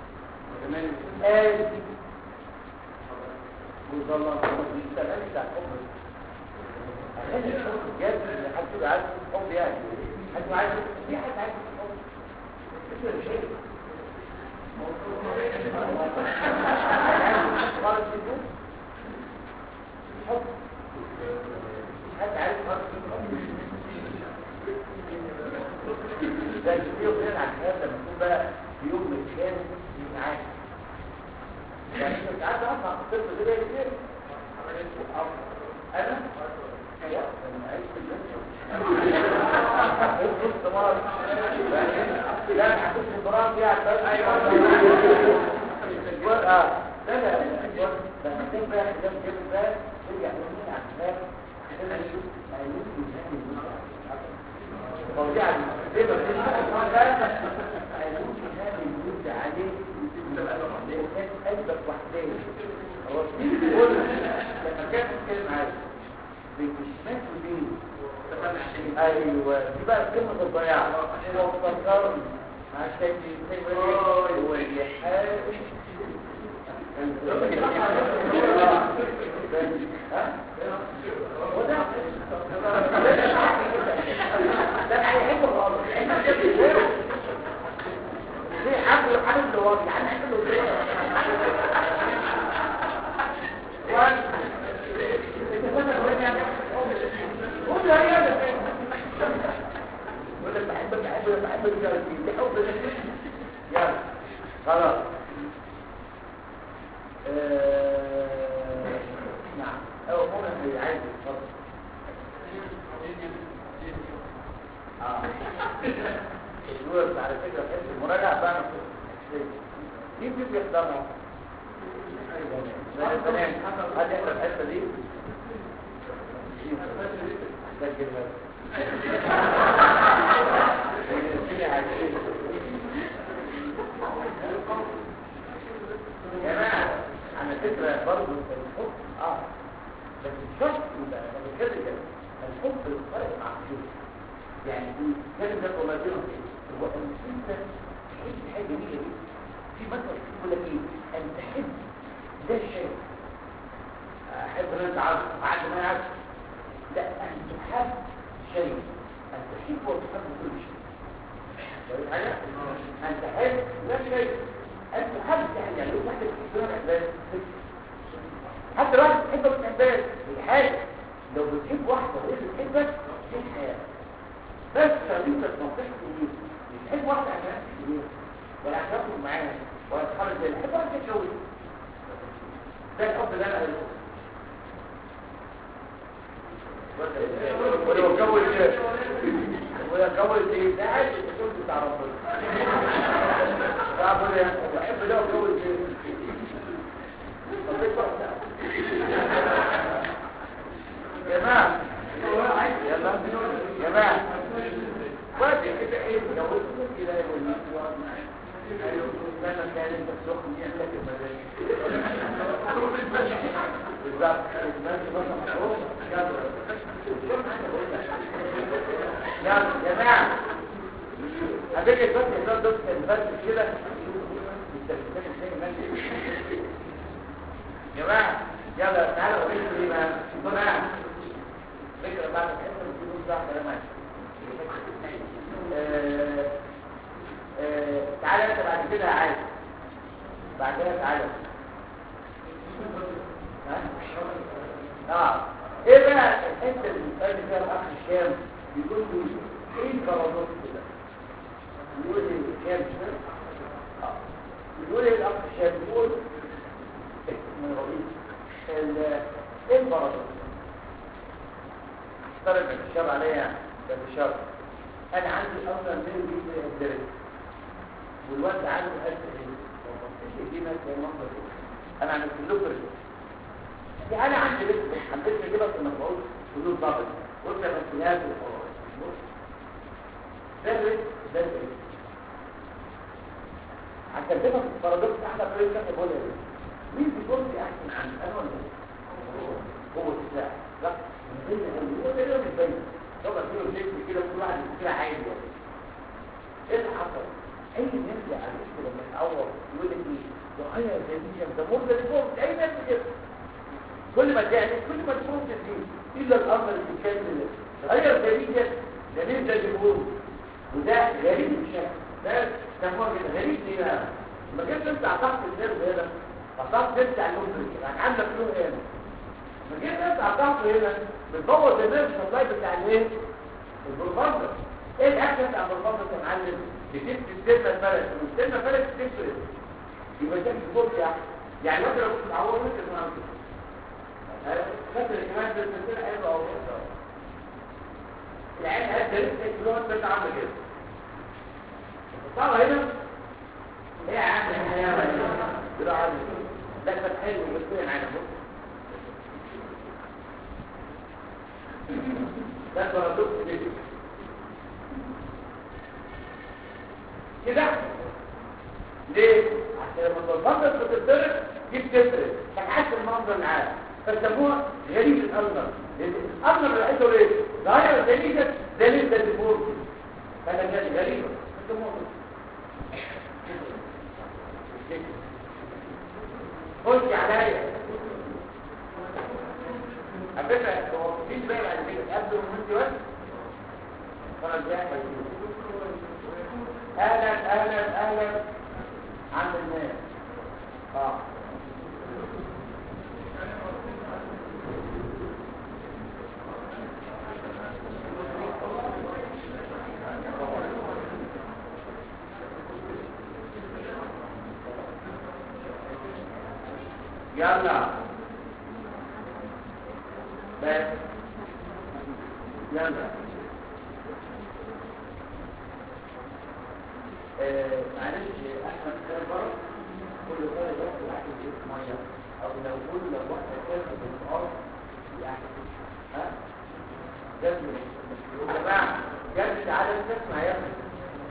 آل وظل انت الأغاني بتاع الحب أغاني الحب بجد اللي حد يبقى عايز الحب يعني حد يبقى عايز في حد عايز الحب اسمه مش ايه خالص الحب حد عايز خالص الحب ده الفيديو غير عن هذا لما تكون بقى في يوم من كان معاك يعني انت مش عارف اصلا الطفل ده كتير انا ايوه انا عايز في لا انا هكون في البرامج دي عشان ايوه اه لا لا لما تكون بقى قدام جيب بقى ترجع تقول عن هذا عشان اشوف ما يمكن هذه موضوع زي ما بنقول ده ممكن هذا يوجد عليه لأساس قلبك وحداني هو بيقول لما كان بيتكلم عادي بيتشمات ودين ايوه دي بقى كلمة الضياع هو افتكرني عشان يتكلم هو يحاول ده هيحب الغلط ليه حبل حبل الوضع يعني حبل الوضع بحب بحب بحب الجرسين بحب يلا خلاص نعم او ممكن عايز يتفضل اه الدول على فكره في المراجعه بقى مين في بيحضرها تمام هل يحضر الحته دي سجل يا جماعه على فكره برضه الحب اه بس الشخص يبقى انا بتكلم كده الحب الفرق مع الجنس يعني كلمة ده والله دي هو ان انت تحب حاجه جميله جدا في مثل يقول لك ايه ان تحب ده الشيء احب ان انت عارف عارف ما يعرف لا ان تحب شيء ان تحب وتحب كل شيء فاهم حاجه ان تحب لا شيء ان تحب يعني يعني لو واحد بيحب الاحباب حتى لو واحد بيحب الاحباب الحاجه لو بتحب واحده وهي بتحبك دي الحياه بس خليك نصيحتي ليه مش تحب واحده عشان تشتريها ولا عشان تخرج معاها ولا تحاول زي تحب واحده تتجوز ده الحب اللي انا قايله ولا اتجوز ايه ولا اتجوز ايه ده عايز التجوز بتاع ربنا ده ابو ده بحب ده اتجوز ايه جماعه يلا جماعه وادي كده ايه لو كده يقول لما كان انت سخن يعمل المزاج بالظبط المزاج يا جماعه هتيجي بس ده دوت بس كده يا جماعه يلا تعالوا قولوا لي بقى جماعه فكره بعد الحته اللي بتقول صح يا جماعه تعالى انت بعد كده عايز بعد كده تعالى اه ايه بقى الحته اللي بيتقال فيها الاخ الشام بيقول له ايه البارادوكس ده بيقول لي الشام اه بيقول ايه الاخ الشام بيقول من رئيس ايه البارادوكس اشترك الشاب عليا ده بشرط انا عندي اصلا مين بيجي الدرس والواد عنده ألف ايه بصيت دي مثلا المنظر انا عملت له فرق يعني انا عندي لسه حبيت كده بس ما بقولش حدود ضابط قلت يا مسؤوليات وخلاص ده الرزق ده الرزق عشان كده في الفرادات احنا في الرزق كده بقول ايه مين بيقول لي احسن عن انا ولا هو هو الساعه لا من بين هو ده مش باين طبعا في شكل كده كل واحد كده عادي ايه اللي حصل اي ناس على كده لما يتعور يقول لك ايه ده انا زي ده مر ده فوق اي ناس كده كل ما تعمل كل ما تكون تزيد الا الامر اللي بيتكلم غير دليل ده مين ده اللي بيقول وده غريب الشكل ده سموه كده غريب ليه بقى لما جيت انت قطعت النرد هنا قطعت انت على اللون يعني عندك لون هنا لما جيت انت قطعته هنا بتبوظ النرد سبلاي بتاع الايه البروفاندر ايه الاكشن بتاع البروفاندر يا معلم بتدي السنه الفلك والسنه الفلك تفرق يبقى ده الفوق يعني يعني مثلا لو كنت تعور ممكن تكون عامل كده فاكر كمان ده السنه هيبقى اهو العين هذا لسه كيلوات بس عامله كده الطاقه هنا هي عامله هنا كده عامله ده كان حلو بس هي معانا ده بارادوكس كده ليه؟ عشان لما البندر بتتضرب دي بتفرق فتحس المنظر العام فسموها غريب الأنظر لأن الأنظر اللي عايزه ليه؟ ظاهرة دليل دليل ده الفور فأنا كانت غريبة فسموها خش عليا على فكرة هو مفيش بقى بعد كده قبل المنتي بس فرج جاي اهلا اهلا اهلا عند الناس اه يلا بس يلا آه، معلش احمد كان بره كل مره ياخد واحد يجيب ميه او لو كل لو واحد تاخد الارض يعني ها جد يا جماعه جد تعالى تسمع يا ابني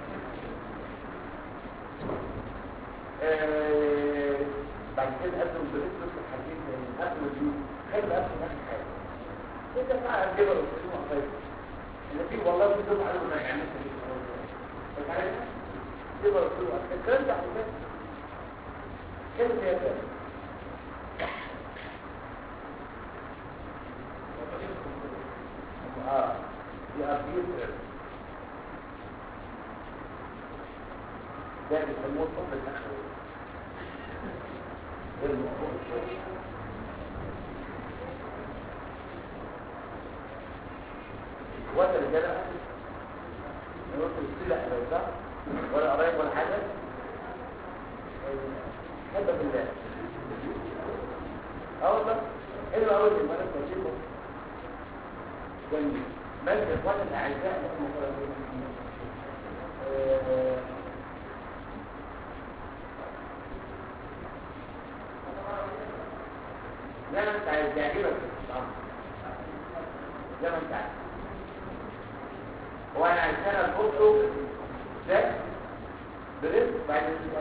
آه، بعد كده قبل البريد بس الحديث من قبل اليوم خلي قبل نفس حاجه كده بقى الجبل والسلوم خير اللي فيه والله في دول على ما يعملش بس عارف كده رسول الله الكلام ده على فكره كلمه يا فندم اه دي ابيوتر ده بيسموه الطب الاخوي غير الموضوع الشوي وانت رجاله نقول السلح لو ده ولا قرايب ولا حاجة حب بالله اه والله حلو قوي الملك وشيكو جميل بس اخوان الاعزاء هم لا لا انت عايز تعجبك زي ما انت عايز هو انا عشان احطه ده بريد بعد كده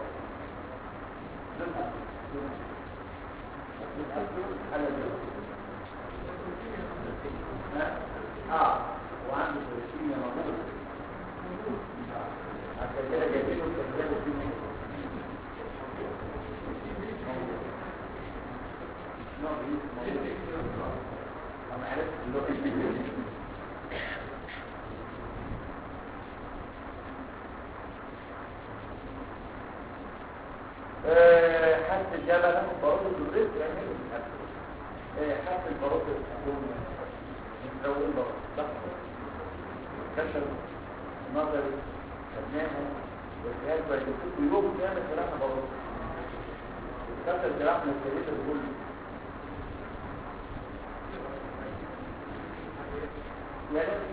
اه وعنده بروتين موجود عشان كده جايبينه تجربه فيه انا عرفت اللغه حس الجبل ناخد بروت البريد يعني حس البروت الحكوم نسوي البروت ضغط كشف نظري خدناها والجهاز بقى يكتب يوم كامل جراحة بروت كسر جراحة من الكريسة كله يعني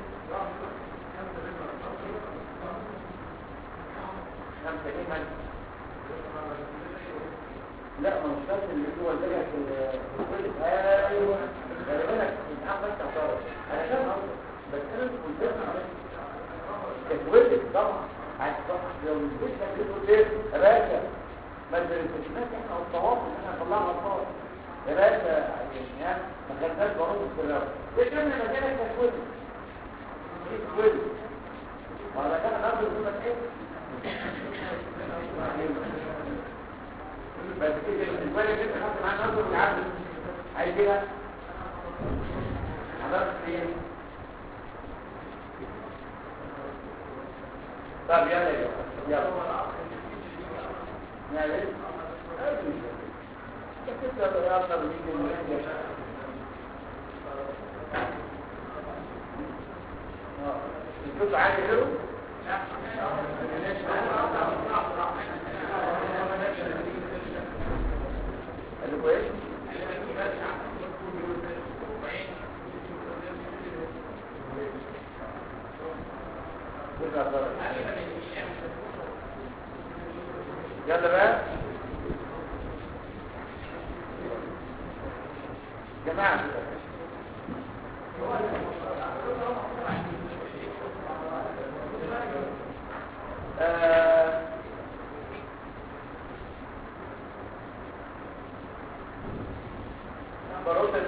خمسة ايه مالك لا ما مش شرط اللي هو الدجاج في الكل ايوه خلي بالك انت عارف بس اعترض انا فاهم قصدك بس انا مش ملتزم تتولد طبعا عايز تروح لو البيت كان بيقول ايه يا باشا ما الانتشنات احنا والطواف اللي احنا طلعنا الطواف يا باشا يعني ما خدناش برضه في الرب ايه كان مكانك تتولد ايه تتولد ولا كان نرد يقول لك ايه بس كده الوالد انت خدت معاه نظر والعبد عايز ايه حضرتك ايه طب يلا يا يلا نعمل كيف يلا نيجي نشوف عادي غيره اللي كويس يلا بقى جماعة آه بروتة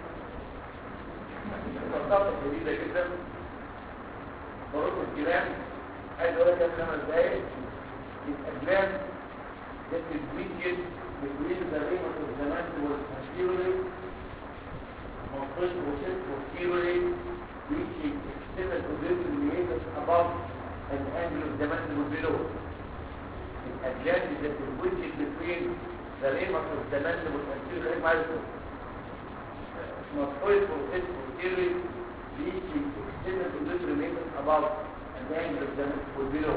بساطة جديدة جدا بروتة الجلام عايز اقول لك خمس دقايق الأجلام that is weakened between the rim of the mandible posteriorly posteriorly posteriorly reaching external position meatus above and angle of the mandible below. الأجلام that is weakened between the rim of the mandible posteriorly milestone. Posteriorly posteriorly reaching external position meatus above and angle of the mandible below.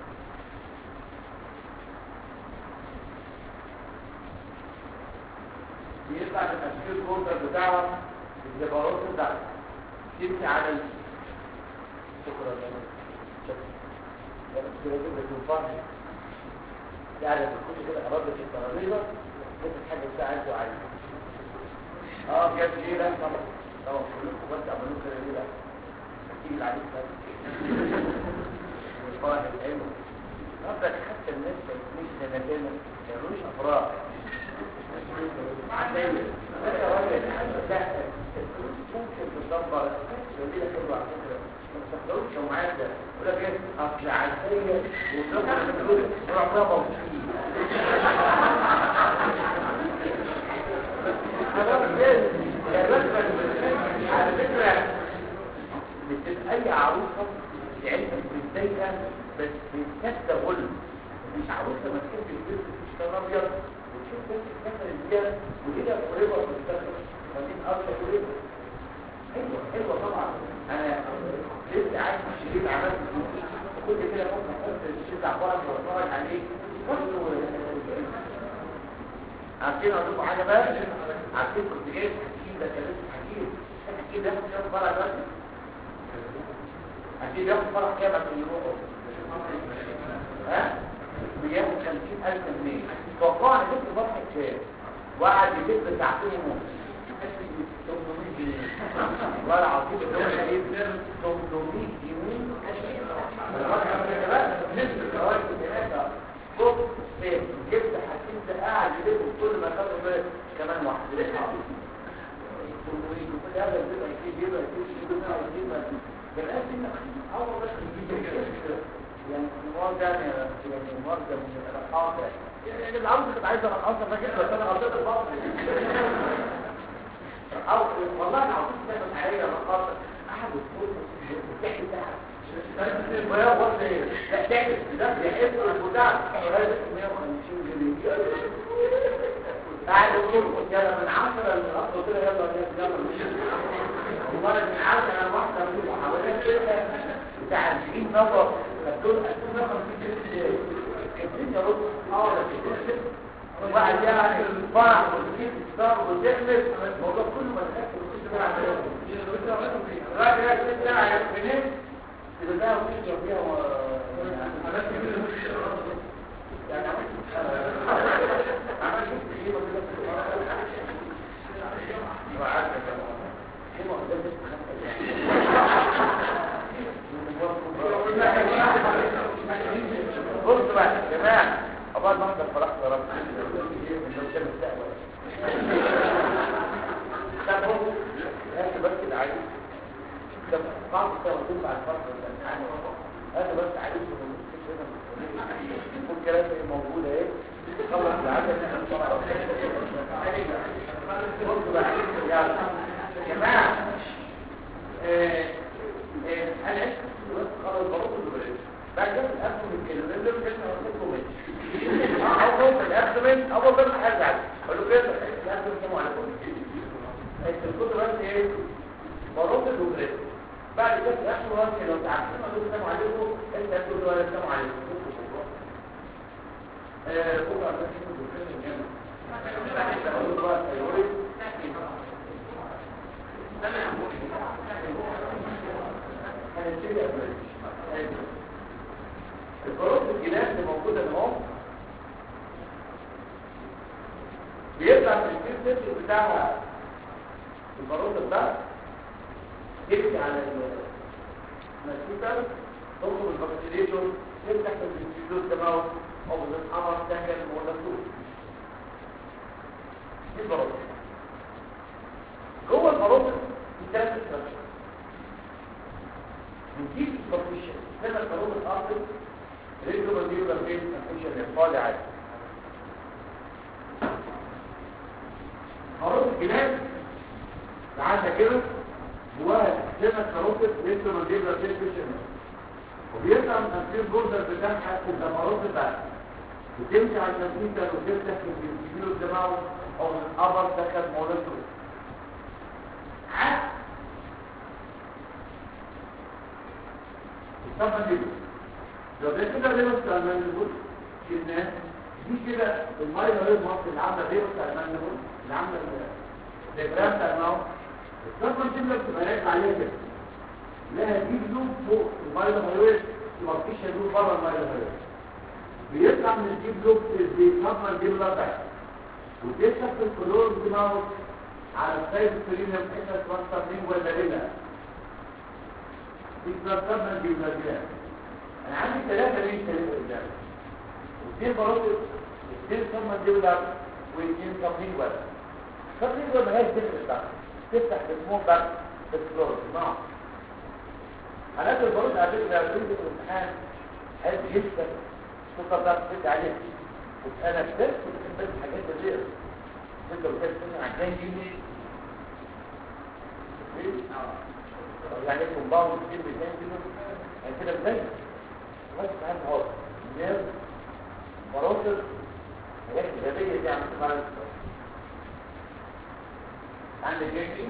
بيطلع من التفكير الكونتر بتاعه الجبروت ده تمشي على ال... شكرا لك شكرا كده كده تنفعني يعني بتكون كده قربت الترابيزه كده الحاجه بتاعها انتوا عايزين اه بجد ليه لا طبعا طبعا كلكم بس عملوا كده ليه لا تيجي العريس بس والفرح الحلو قصدك حتى الناس مش سنتين ما يعملوش افراح ممكن تدبر جميلة كله على فكرة ما تستخدموش لو معاك ده يقول لك ايه اصل عسية وتدخل تقول روح بابا وفيه على فكرة بتبقى اي عروسة لعلمك بالدايرة بس بتكسر غلب مش عروسة ما تحب البيت تشتغل ابيض وتشوف بس الدخل الزيادة وكده قريبة من الدخل فدي أكتر قريبة حلوة حلوة طبعا أنا لسه عايز شريط عملت كل كده ممكن أحط الشريط عبارة وأتفرج عليه برضه عارفين أقول لكم حاجة بقى عارفين كنت جايب حكيم ده كان لسه حكيم حكيم ده ياخد فرع دلوقتي حكيم ياخد فرع كام عشان يروحوا ها بياخد 50000 جنيه توقعنا جبت فرحة كام وقعد يجيب ساعتين ونص 800 جنيه والله العظيم اللي هو جايب 800 جنيه نصف الجواز ثلاثة كوب فين جبت حكيم ده قاعد يجيب كل ما كان كمان واحد 800 وكل هذا يجيب يجيب يجيب يجيب يجيب يجيب بالناس انك اول بس يجيب يعني المواد يعني يعني المواد من الرقاقة يعني العروض كانت عايزة رقاصة فاكر بس انا غلطت البطل او والله العظيم كانت عليا رقاصة احد الصوت بتحكي تحت ويا بص ايه لا تعمل ده بيحب البتاع هذا 150 جنيه قاعد يقول يلا من 10 للأرض قلت له يلا يلا يلا ومرة من 10 لواحدة من محاولات كده بتاع 20 نظر فدول 2050 جنيه الدنيا رد اه وبعد يعني الفرح وتجيب الصار وتعمل الموضوع كله ما تحكي وتجيب ده على الراجل ده ست ساعة منين تبدأ وتجيب فيها و يعني جماعه عقبال ما انت فرحت يا رب لو كان مستقبل طب هو هات بس العيب ده قاعد التوازن بعد فتره الامتحان هذا بس عايز كل كلام موجود اهي خلص العدد بصوا بقى يا جماعه انا عشت خلاص بروح بعد كده الابدو من الكلمه ده مش هنقول منه اول الابدومين اول بس هرجع اقول له كده الابدومين كام على كل الكتب بس ايه بروح الوبريد بعد كده الاخر راس لو تعرفين ما دول كانوا عليكم انت تقول ولا كانوا عليكم آه بكره بس كده بكره الجامعه اقول بقى ايوه هنبتدي الفروق الجنان اللي موجوده اهو بيطلع في الكيس سيرش بتاعها الفروق ده يمشي على المسيطر تخرج البكتيريتور يفتح في الفيزيولوج دماغ او بتتحمر سهل ولا طول دي الفروق جوه الفروق في ثلاث ستراكشر نجيب البروفيشن هنا القانون الاصل ريجو بديو لبيت البروفيشن الفاضي عادي قانون الجنان تعالى كده جواها هنا الكاروتيد ريجو بديو لبيت البروفيشن وبيطلع من تنفيذ الجردر بتاعها في الدمارات بتاعتها وتمشي على النتيجة وتفتح في الكيلو الدماغ او الابر دخل مولته عكس طبعا دي لو ده كده ليه بس المانجبول شلناه دي كده الميه غير مصر اللي عامله ليه بس المانجبول اللي عامله الدبرام بتاع الماوس الطبعا دي بتبقى راجع عليها كده لها دي لوب فوق الميه الغير ما فيش لوب بره الميه الغير بيطلع من الديب لوب بيتطمن دي بقى وتفتح في الكلور دماغه على السايد السليم بحيث توصل مين ولا لا بيتنظمنا بالمجال انا عندي ثلاثة ليه ثلاثة قدام واثنين بروتين اثنين ثم ديولار واثنين كمين ولا كمين ولا ما هيش تفرق بقى تفتح بسمون بقى تفلور نعم حالات البروتين على فكرة لو تنزل الامتحان حد جدا تقدر بقى تفت عليها انا كتبت وكتبت حاجات كتير انت وكتبت عشان جيني يعني كومباوند كتير بيتين كده يعني كده بداية بس معاك هو نير مراصد حاجات إيجابية دي عم تفعل عندك جيشي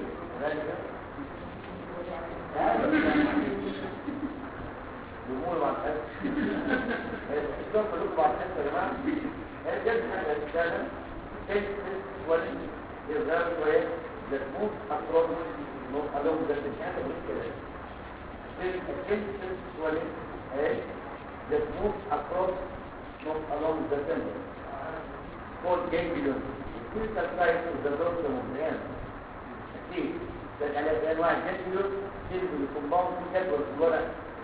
يقول بعد حس الدكتور فلوك بعد حس يا جماعة هي جد حاجة تتكلم كيف تولي يرغب شوية لتموت أطراف نوت along the channel with the against swelling head that moves across not along the center called ganglion critical site of the dorsum of the hand أكيد ده على أنواع الجانجليون تلك الكومباوند في جدول في الورق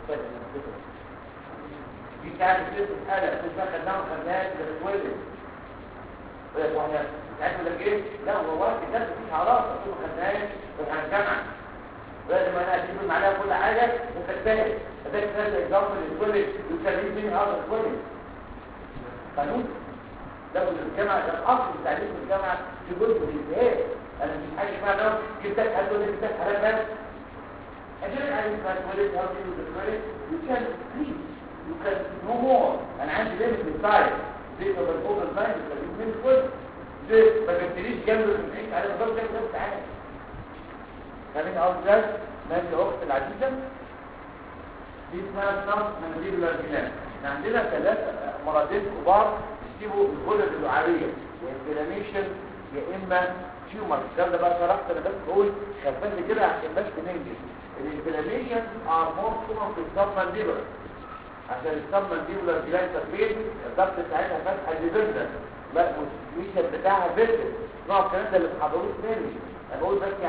دي كانت كده مسألة مش ما خدناها وخدناها كده بتولد واحنا تعرفوا لك ايه لا هو وقت كده مفيش علاقه ما خدناهاش واحنا الجامعه لازم انا اديكم عليها كل حاجه وخدتها اداك ثلاث اكزامبل لكل يسميه مين هذا الكل قانون ده الجامعه ده الاصل التعليم في الجامعه في جزء من الانتهاء انا مش حاجه اسمها ده جبتك هتقول لي جبتك حالات بس اجيلك على الكواليتي هاو دو الكواليتي يو كان بليز يو كان نو مور انا عندي ليميت للسايز زي ما بنقول السايز من كل زي ما جبتليش جنب البنك على مدار كام سنه تعالى فاهمين قصدي ازاي ماشي اخت العزيزه دي اسمها سنط مناديل الارجلان احنا عندنا ثلاث مرضين كبار يجيبوا الغدد اللعابيه وانفلاميشن يا اما تيومر الكلام ده بقى شرحت انا بس بقول خفاف كده عشان بس ننجز الانفلاميشن ار مور كومن في السبمنديبل عشان السبمنديبل جلاند تفريد الضغط بتاعتها فاتحه ديبندنت لا الميشن بتاعها فيزل نوع الكلام ده اللي بحضروه تاني انا بقول بس يعني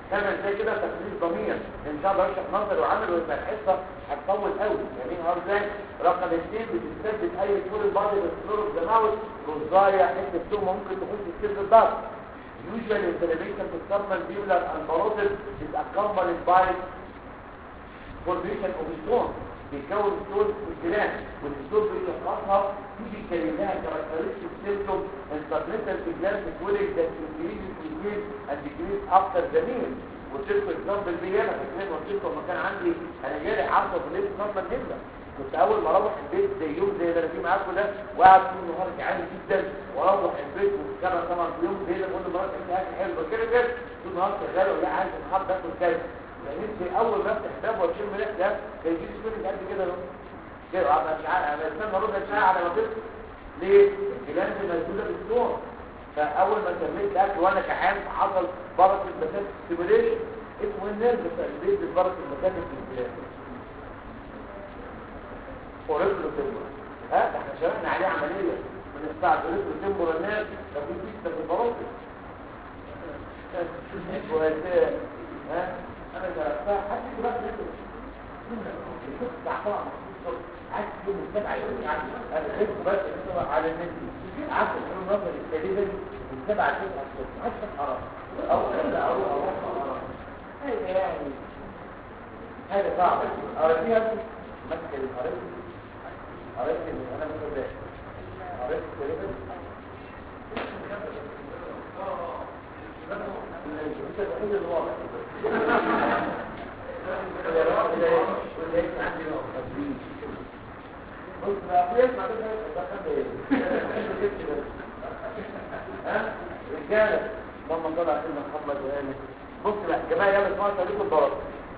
تعمل زي كده تقليل ضمير ان شاء الله يشرح نظر وعمل ويبقى الحصه هتطول قوي يعني هو ازاي رقم اثنين بتستبدل اي طول البعض بالفلور اوف ذا ماوث والضايع حته توم ممكن تخش في كبد الضغط usually inflammation تسمى الفيولار الباروتيد is accompanied by formation of stone بيكون ستون في الجيران والستون بيشخصها تيجي كلمات كاركترستيك سيمتوم انترنتال جلاند سويلنج ذات انكريز انكريز اند ديكريز افتر ذا ميل وتلك اكزامبل دي انا فاكرين قلت لكم لما كان عندي انا جالي عصب في الليل نورمال جدا كنت اول ما اروح البيت زي يوم زي اللي انا فيه معاكم ده وقعد طول النهار جعان جدا واروح البيت وكان طبعا في يوم زي ده كل مره كان اكل حلو كده كده طول النهار شغال ولا عايز النهارده اكل كذا يعني انت اول ما افتح باب واشم ريح ده كان يجي لي قد كده اهو كده ابقى مش عارف انا استنى ربع ساعه على ما تفطر ليه الجلاند مسدوده بالسور فاول ما كملت اكل وانا كحان حصل بركه المكان ستيميوليشن اسمه النيرف تقليد بركه المكان في الجلاند اوريكلو تمبر ها ده احنا شرحنا عليه عمليه من الساعه اوريكلو تمبر النيرف ده في فيتا في البروتين ها انا جربتها حد دلوقتي يقول تعطاها عايز يوم السبعة يقول يعني انا خدت بس السبعة على النت عارف الحلو نظر التليفزيون السبعة تسعة الصبح عايز حرام او كده او او حرام هذا يعني هذا صعب قريتيها مثل قريت قريت انا مش فاهم قريت التليفزيون انت الوحيد اللي واضح بص بقى كويس ما ها رجاله ماما طلع كلمه محمد وقالت بص بقى يا جماعه يلا اسمعوا صديق الضرب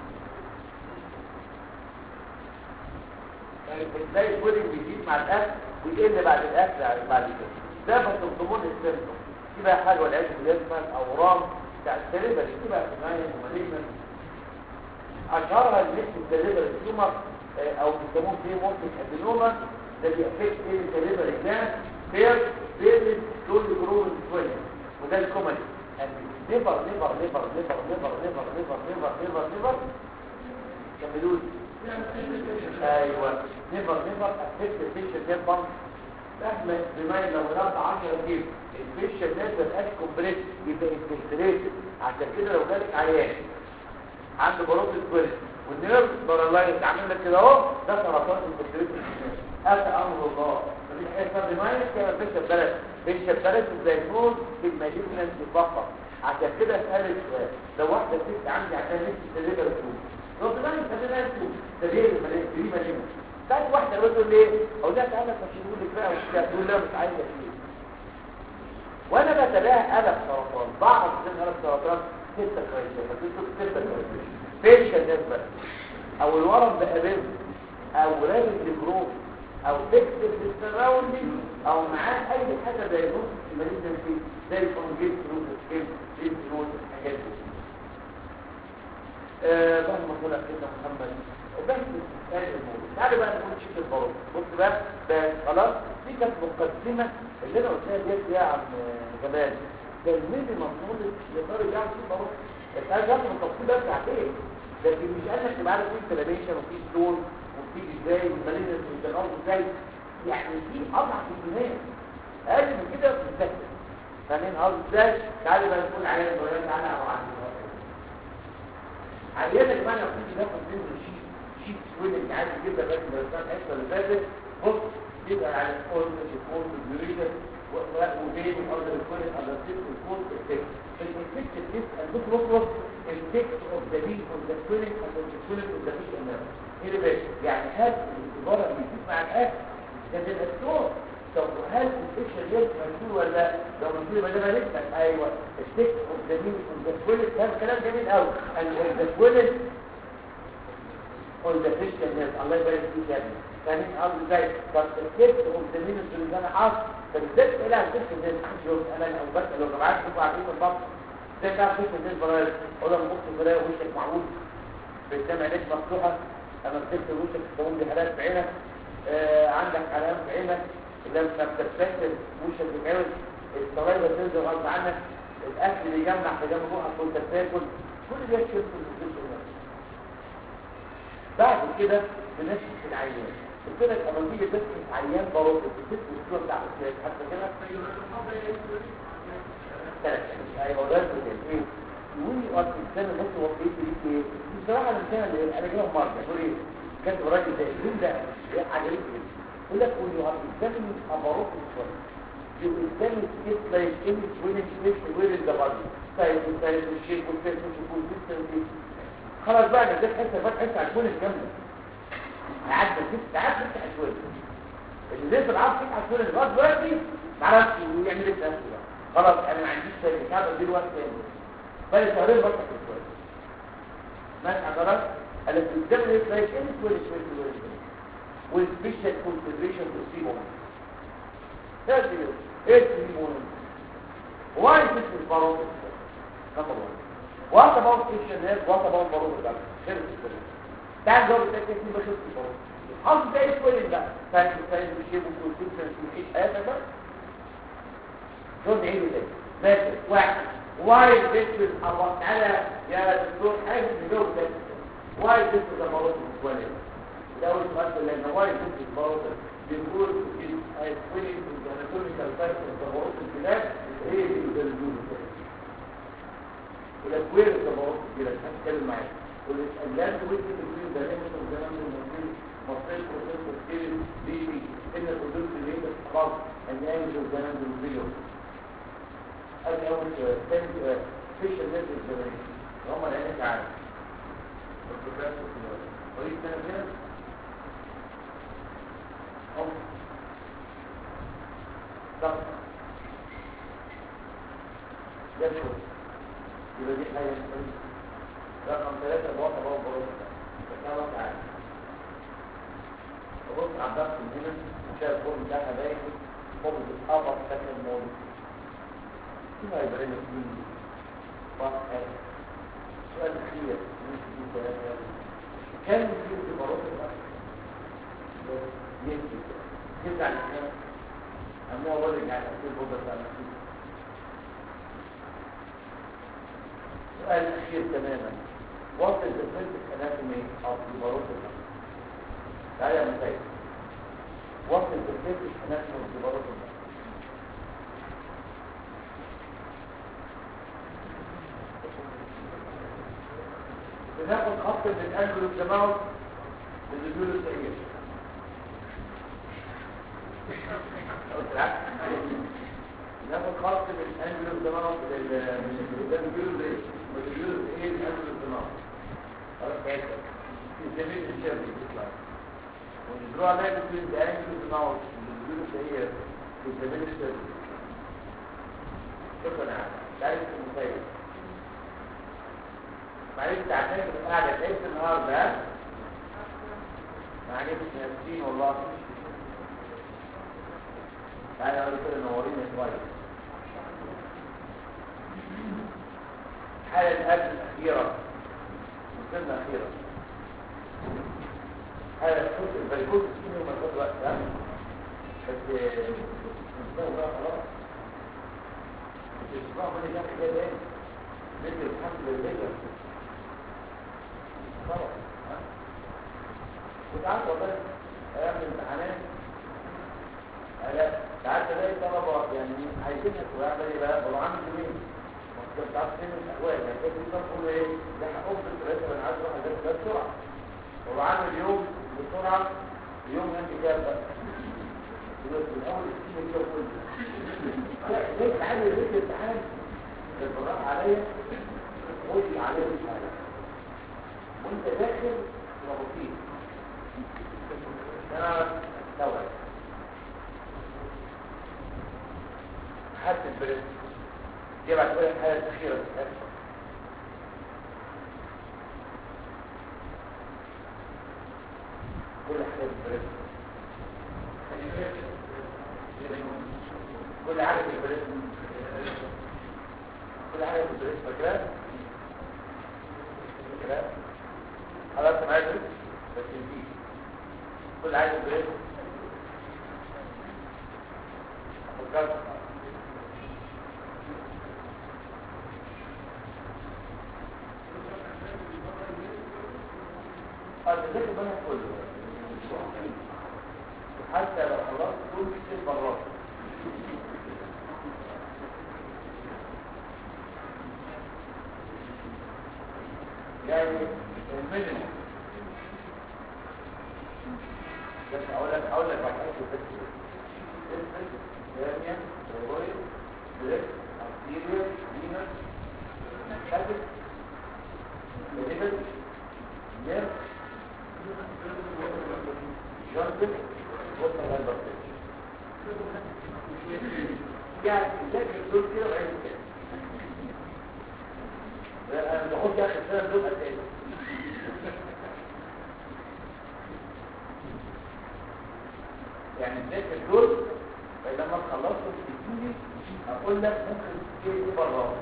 ازاي البودنج بيزيد مع الاكل ويقل بعد الاكل بعد كده ده بتنظمون السيمتوم دي بقى حاجه والعياذ بالله اسمها الاورام بتاع السليبر دي بقى اسمها مالجنت اشهرها الليست السليبر التيومر او بيسموه فيه ممكن ادينوما ده بيأفكت ايه السليبر جلاند فير بيرلس دول جروب سويلنج وده الكومن ليفر ليفر ليفر ليفر ليفر ليفر ليفر ليفر ليفر ليفر كملوا ايوه ليفر ليفر افكت الفيشل ديل بامب مهما بما لو ضربت 10 كيلو الفيشل نازل اش كومبريس يبقى انفلتريتد عشان كده لو جالك عيان عنده بروتين سويلنج والنيرف بارالايز عامل لك كده اهو ده سرطان الكونتريبيوشن اتى امر الله مفيش حاجه اسمها ديماينس كان بيشرب بلد بيشرب بلد الدايجنوز في المالجنس فقط عشان كده اسالك سؤال لو واحده ست عندي عشان نفسي تدريبها بتقول لو ديماينس تدريبها بتقول تدريب المالجنس دي مالجنس ساعات واحده بتقول ليه اقول لها تعالى تشيلوا لك بقى وبتاع تقول لا مش عايزه اشيل وانا بتابعها قلب سرطان بعض من قلب سرطان ستة كويسة فتنسوا ستة كويسة فيش النسبة او الورم بقابله او رابط الجروب او تكتب السراوندي او معاه اي حاجة زي نص المريض فيه زي الكونجيت فلوس السكيل زي الفلوس الحاجات دي بعد ما طلع سيدنا محمد بس هذا الموضوع تعالوا بقى نقول شيء البروز بص بقى ده خلاص دي كانت مقدمة اللي انا قلتها ديت يا عم جمال ده الميدي مفروض يقدر يعمل شيء بروز بس عايز افهم التفصيل ده ساعتين لكن مش قال لك تبقى عارف في انفلاميشن وفي ستون وفي ازاي والمالينس والجنار ازاي يعني في اضعف الجنان اقل من كده بتتكتب فاهمين قصدي ازاي تعالى بقى نقول عيان صغير تعالى او عندي عيان يا جماعه لو كنت باخد منه شيت شيت سويل انت عايز تجيبها بس من السنه الحصه اللي فاتت بص يبقى على الكود الكود الديوريشن وبين الارض الكود على السيست الكود التكست الانفكت تيست البوك بكره التكست اوف ذا بي اوف ذا كلينيك اوف ذا كلينيك اوف ذا بي انر ايه بقى يعني هل الاختبار اللي بيجيب مع الاكل ده تبقى ستور طب هل الفكره دي مجنون ولا لا لو مجنون يبقى ده مالك ايوه التكست اوف ذا بي اوف ذا كلينيك ده كلام جميل قوي ذا كلينيك اوف ذا فيش الله يبارك فيك يا ابني فاهمين قصدي ازاي طب التكست اوف ذا مينس اللي انا حاطط فبالذات الى الكشف ده الحجر انا او بس لو جماعات تبقوا عارفين الضبط ده كان كشف ده البراير ولا نبص البراير وشك معروف بتسمع عينيك مفتوحه اما مسكت وشك تقوم بحالات في عينك آه عندك علامات في عينك لما بتبتسم وشك بيتعوج الصلايبه تنزل غصب عنك الاكل بيجمع في جنب روحك وانت بتاكل كل ده شرط الجزء بعد كده بنشف العيان قلت لك اما تيجي تسكت عيان بروح الست اسبوع بتاع الاسلاك حتى كده ثلاث ايوه ده ايه يقول لي وقت السنه بس هو ايه ايه ايه بصراحه انا مش انا انا جايب مره بقول ايه كاتب الراجل ده اليوم ده عجبني يقول لك when you are examining a baroque story you examine it like any winning place where is the body size and size and shape and face and consistency خلاص بقى ده حته بقى حته عشوائيه الكامله قعدنا ست ساعات ست عشوائيه اللي لسه العاب ست عشوائيه لغايه دلوقتي ما عرفش يعمل ايه نفسه بقى خلاص انا ما عنديش تاني مش عارف اديله وقت تاني بقى شهرين بفتح الكويس ماشي حضرتك قال لك قدام ايه تلاقي ايه كويس كويس كويس والسبيشال كونسيدريشن تو سي مون ثالث ايه سي مون واي ذس از باروت نمبر 1 وات اباوت ايشن هيد وات اباوت باروت ده غير السبيشال تعال جاوب التكتيك دي بشوف الباروت حظ ده ايه كويس ده فاهم فاهم الشيب والكونسيستنسي في حياتك بقى دول عيد ده ماشي واحد واي ذس از اباوت تعالى يا دكتور حاجه تجاوب ده واي ذس از اباوت كويس ده اول سؤال لان واي ذس از اباوت بنقول هيتولد الاناتوميكال فاكت التبعات الكلاب هي دي الجلدون والاكوير التبعات الكلاب هنتكلم معاك والاسئلات وجه الجلدون ده ليه مثل زمان المصير مصير بروسيس تفكير بيبي ان الحدود اللي هي خلاص ان ينجو زمان بالفيديو ادي اول سؤال ثاني سؤال فيشل نيرف اكزامينيشن هم العين تعالى طريق ثاني كده طب يدخل يبقى دي حاجة رقم ثلاثة بوطة بوطة بوطة فكما تعالى ببص على الضغط من هنا شايف الفورم بتاعها باين فوق بتتقبض شكل الموضوع كيف هيبقى لنا فيه فقط سؤال أخير مش دي ثلاثة كان في اختبارات الضغط يمكن يرجع للناس أما هو رجع لأسئلة بوضع بتاع المسيح سؤال أخير تماما وصل الفلسفة الأناتومي أو اختبارات الضغط تعالى يا مسيح وصل الفلسفة الأناتومي أو اختبارات الضغط بناخد خط من أنجل الجماعة للجول السيئة ناخد خط من انجل الدماغ من قدام الجلد ايه والجلد ايه انجل الدماغ خلاص كده في جميع الشر بيطلع ونزرع ده بين انجل الدماغ والجلد ايه في جميع الشر شكرا تعرف المسيب معلش تعتني بالقعده تعبت النهارده ما عجبش نفسين والله تعالى اقول كده نورين شويه حالة الأكل الأخيرة السنة الأخيرة حالة الكوز الفيكوز السنة وما تقول وقت ها بس نستوى بقى خلاص الاسبوع من اللي جاي كده ايه ندي الحمد لله خلاص ها وتعال والله ايام الامتحانات لا ساعات تلاقي طلبة يعني عايزين يعمل ايه بقى بقوا عامل يومين ما بتعرف فين الاحوال يعني كده بيقول ايه ده حقوق في الثلاثة انا عايز اروح اجيب ده بسرعة بقوا عامل يوم بسرعة يوم انت كده بقى يقول في الاول السنة كده كله ليه تعالى ليه الامتحان البراء عليا قول عليه الحالة وانت داخل مبسوط انا استوعب حد البريد يبعت لي الحالة الأخيرة كل حاجة البريد كل حاجة البريد كل حاجة البريد فاكرة فاكرة خلاص معايا بريد بس نجيب كل حاجة البريد فكرت حتى لو خلصت دول كتير مرات يعني المينيموم بس اقول لك اقول لك بعد كده بس ثانية ثيرويد بريك ارتيريال فينس كاتب ليفل نير جانتك وصل للبرتش يعني ذاك الدول كده وعين كده انا بحط اخر سنه دول قد ايه يعني ذاكر دول فلما تخلصوا تديني اقول لك ممكن ايه ايه بره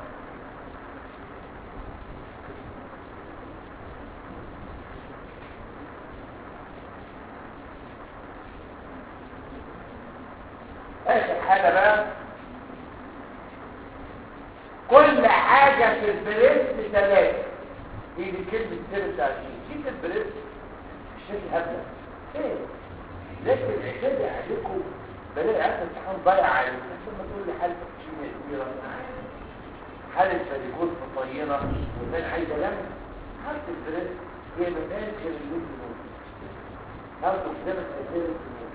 اخر حاجه بقى كل حاجه في البريست ثلاثه دي دي كلمه سر تعشيش دي في البريست الشكل هبله ايه لكن اعتدي عليكم بلاقي عارف امتحان ضايع عليك ثم تقول لي حاله كيمياء كبيره حاله فاريكوز مطينه والناس عايزه لم حاله البريست هي مكان غير اللوز النوم حاله قدامك غير النوم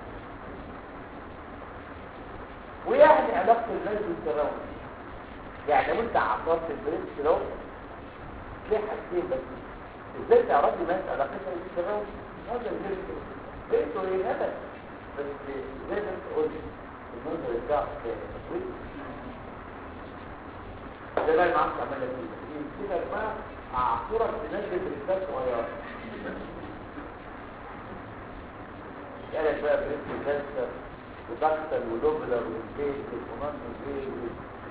ويعني علاقه الناس بالتراوح يعني لو انت عصرت البريست لو تلاقي حاجتين بس ازاي تعرفي الناس علاقتها بالتراوح هذا غير بيته ايه هذا بس زي ما انت قلت المنظر بتاعك تسويق ده بقى المعرفة عمالة فيه كده يا جماعة اعصرك تنزل بريستات صغيرة قالك بقى بريست كانسر ودكتل ولوبلر والبيت والفنان والبيت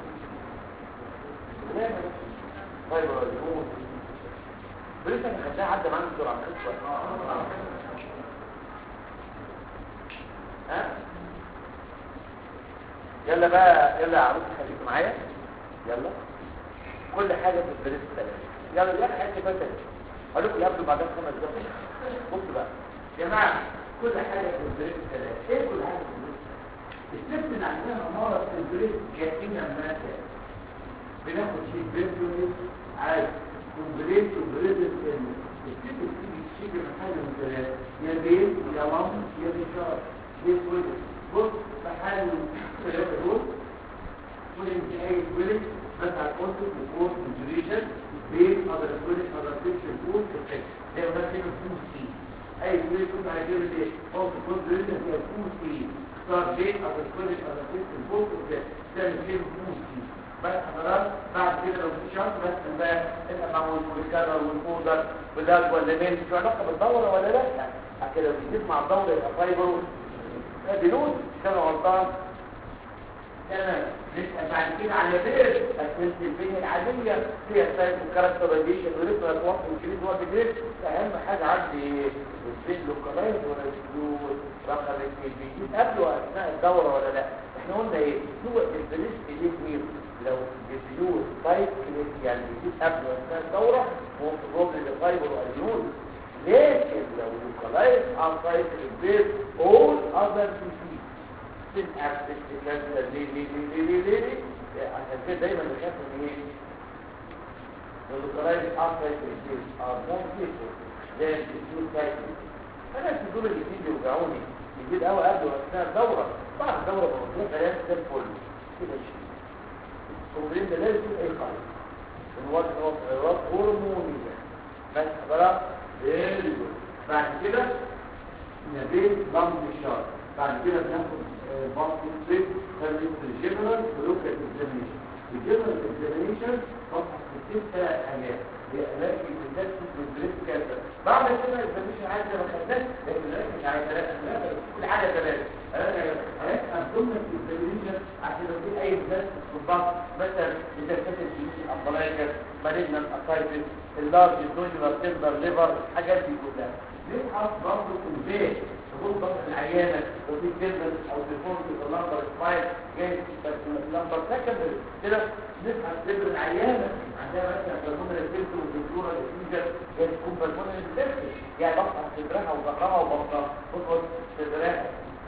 لا فايبر الجون بريست انا خدناها عدى معانا بسرعة ها يلا بقى يلا يا عروس خليكم معايا يلا كل حاجه في البريد ثلاثه يلا يلا حاجه فاتت هقول لكم قبل بعدها خمس دقايق بصوا بقى يا جماعه كل حاجه في البريد ثلاثه ايه كل حاجه في البريد الست اللي عندنا مرض في البريد كاتينا ماتا بناخد شيء بريد عادي كومبليت وبريد السن الست بتيجي تشيل من حاجه من ثلاثه يا بيت يا مام يا بشار يسود بص تحال ثلاثة دول كل انتهاء الولد بس على الكونسل وكورس انجريشن بين اذر الولد اذر فيكشن كورس افكت زي ما كان فول سي اي ولد يكون على جيل ايه كورس كونجريشن هي فول سي اختار بين اذر الولد اذر فيكشن كورس افكت تعمل فيه فول سي بس حضرات بعد كده لو في شرط بس بقى انت معمول والكرر والبودر بلاك ولا مين مش علاقه بالدوره ولا لا كده بيزيد مع الدوره يبقى فايبر بنود كان غلطان تمام نسأل بعد كده على بير أسئلة البنية العادية فيها سايت وكاركترايزيشن وريتم الأطواق والجريد هو بجريد أهم حاجة عندي البين لوكالايز ولا الجلود رقم اثنين بيجيب قبله أثناء الدورة ولا لا احنا قلنا ايه هو البريس ليه مين لو الجلود تايب يعني بيجيب قبله أثناء الدورة هو في الروبل لفايبر واليون لكن لو لوكالايز عن طريق البيت all other disease sin absent cancer ليه ليه ليه ليه ليه ليه عشان كده دايما بخاف من ايه اللوكالايز عن طريق البيت are more people than disease cycle انا الدول اللي بيجي يوجعوني يجيب قوي قبل واثناء الدوره بعد الدوره بمطلوب كلام زي الفل كده شيء الكومبلين ده لازم يكون اي قاعده من وقت هو هرمونيه بس خلاص فيري جود بعد كده نبيت لمب الشهر بعد كده بناخد باص ستريت خليك في الجنرال ولوكال اكزامينشن الجنرال اكزامينشن بصحى في ست حاجات هي الاقي في التكسس والبريست كانسر بعد كده الاكزامينشن عايز ما خدناش لكن الاقي مش عايز ثلاثه كل حاجه ثلاثه هلاقي ابدومنال اكزامينشن عشان لو في اي تكسس في البطن مثلا اذا كانت الجيوش الامبلايكر مالجنال اسايتس اللارج الدوجلر تندر ليفر الحاجات دي كلها نبحث برضه في البيت تقول بطن العيانه لو في كلمه او تليفون في اللمبر سبايك جاي اللمبر سكندري كده نبحث صدر العيانه عندها مثلا بالمونر الفلتر والدكتوره الفيجر جاي تكون بالمونر الفلتر يعني بفحص صدرها وظهرها وبطنها بفحص صدرها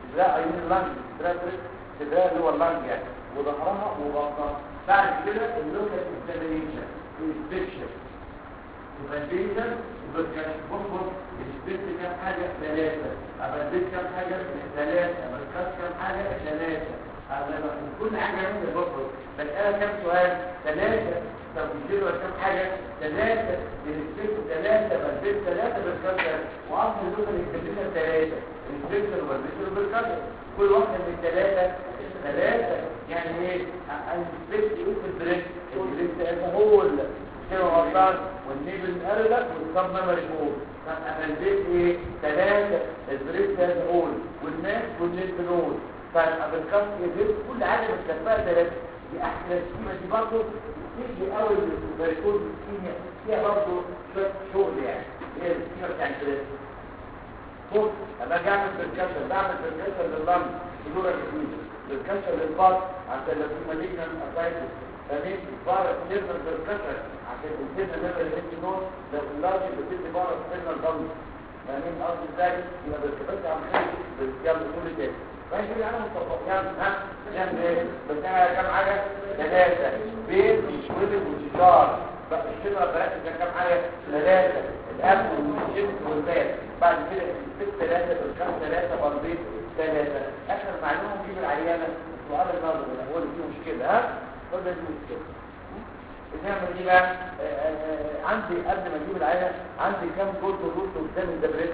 صدرها ايون اللنج صدرها بريست صدرها اللي هو اللنج يعني وظهرها وبطنها بعد كده اللوكال اكزامينيشن انسبكشن وفالبيشن وبالكشف بصبص السبت كام حاجة ثلاثة أبديت كام حاجة ثلاثة أبديت كام حاجة ثلاثة أبديت كل حاجة من البصبص بسألها كام سؤال ثلاثة طب الجلوة كام حاجة ثلاثة السبت ثلاثة أبديت ثلاثة بالكشف وأصل اللوكال اكزامينيشن ثلاثة الانسبكشن والبيشن وبالكشف كل واحدة من الثلاثة ثلاثة يعني ايه الانسبكت ايه في البريك البريك ده هو كده غلطان والنيبل ارلك والصب ميموري بول انا البيت ايه ثلاثة البريك ده هول والناس والنيبل هول فانا بالكف يجيب كل حاجة متكفاءة ثلاثة دي احلى السيمة دي برضه تيجي قوي البريكول السيمة فيها برضه شوية شغل يعني هي السيمة بتاع الثلاثة بص انا بعمل بالكسر بعمل بالكسر لللم بدون الكتير بالكسر للباط عشان لو في مالجنان اسايتس فمين بارا سيرنال بالكسر عشان السيرنال نمر الهيد نور لو اللارج بتدي بارا سيرنال ضم فاهمين قصدي ازاي يبقى بالكبس عم خارج بالكلام كل ده ماشي انا متفق يعني ها يعني ايه بس انا كام حاجه ثلاثه بيت وشويل وشجار بقى الشجره بقى كام حاجه ثلاثه الاب والشمس والباب بعد كده الست ثلاثه بالكام ثلاثه برضيت ثلاثه اخر معلومه نجيب العيانه سؤال النظر هو اللي فيه مشكله ها هو ده فيه مشكله بنعمل ايه بقى آه، آه، عندي قبل ما اجيب العينه عندي كام جولد روت قدام الدبريت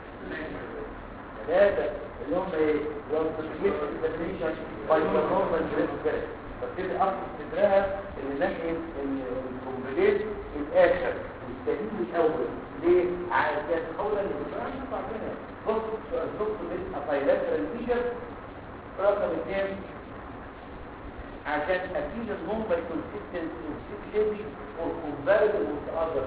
ثلاثه اللي هم ايه لو تسجيل اكزامينشن باي نورمال بريست كده فبتبقى اصل صدرها اللي ناحيه الكومبليت الاخر السليم الاول ليه عشان اولا الانسان يطلع منها بص بص بالابايلاترال فيشر رقم اثنين عشان اكيد النمبر كونسيستنت وسيكشني وكومباريتيف وتقدر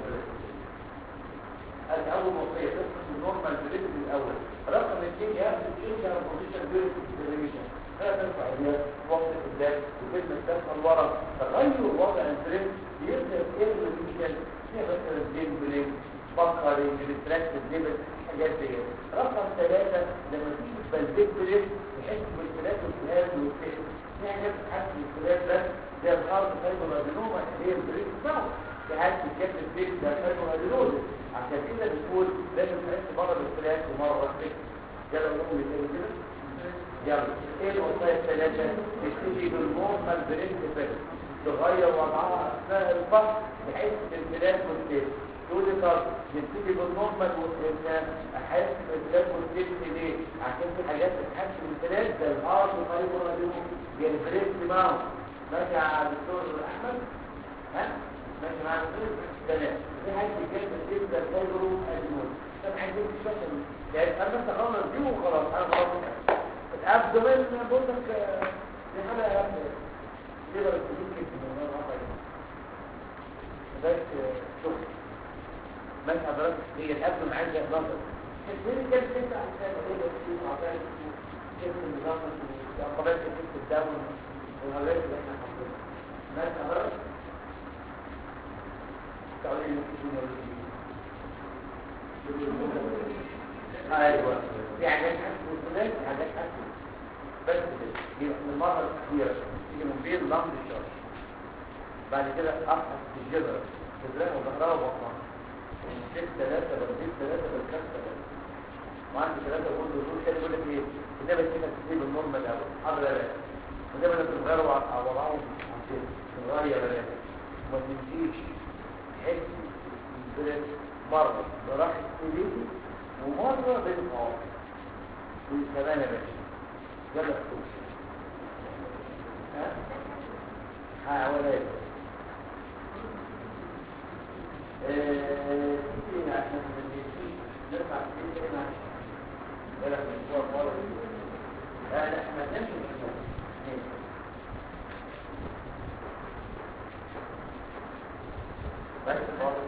هذا اول نقطه تفحص النورمال بريد الاول رقم اثنين ياخد تشينج على بوزيشن بيرد ديفيشن لا ترفع اليد وقت قدام وكلمه تدخل ورا تغير وضع البريد بيبدا ايه الريفيشن فيها مثلا بين بريد بقري ريتراكتد ليفل حاجات دي رقم ثلاثة لما تيجي تبلدك بريد تحس بالكلات والكلات والكلات في حاجات بتحس بالكلات بس زي الخارج فايبر ادينوما اللي هي البريد بتاعه في حاجات بتجد البيت ده فايبر ادينوما عشان كده بتقول لازم تحس بره بالكلات ومره بس يلا نقول تاني كده يلا ايه الوصايا الثلاثة تبتدي بالنورمال بريد افكت تغير وضعها اثناء الفحص بحيث الكلات والكلات تقول لي طب نبتدي بالنورمال وان احس بالكلات والكلات ليه عشان في حاجات بتحس بالكلات زي الهارت وفايبر ادينوما زي البريد ماوس ماشي يا دكتور احمد ها ماشي معايا دكتور تمام في حاجه جايه بتبدا فايبرو ادينوما طب عايزين تشوفوا يعني انا بس اخلص دي وخلاص انا خلاص الابدومين بقول لك دي حاجه كده يمكن من الواقع بس شوف ما حضرتك هي الابدومين عايزه نظر الدنيا كانت تسعى عشان ايه بس في عطايا كيف النظام وعقبات كيف الدم والهلاك اللي احنا حاطينها ما حضرتك تعالي نشوف ايوه في حاجات حسن وفلان في حاجات حسن بس دي من المره الاخيره تيجي من بين لمب الشرش بعد كده ابحث في الجبهه صدرها وظهرها وبطنها ست ثلاثه بردين ثلاثه بالكاس ثلاثه وعندي ثلاثه بقول له دول كده يقول لك ايه كده بس كده تسيب النورمال الاول حاضر يا باشا وده بدك تغيروا على وضعهم عشان تغير يا باشا وما تنسيش تحس مرة براحة سليمي ومرة بالقاف والكمان يا باشا يلا اكتب ها حاولات ايه عشان ما نجيش نرفع كتير هنا ولا في الاسبوع مرة لا لا احنا نمشي في بس خالص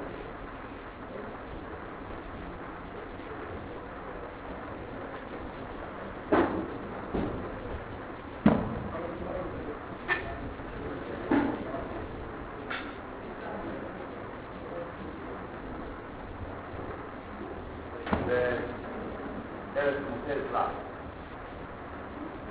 ثلاث مثال العقل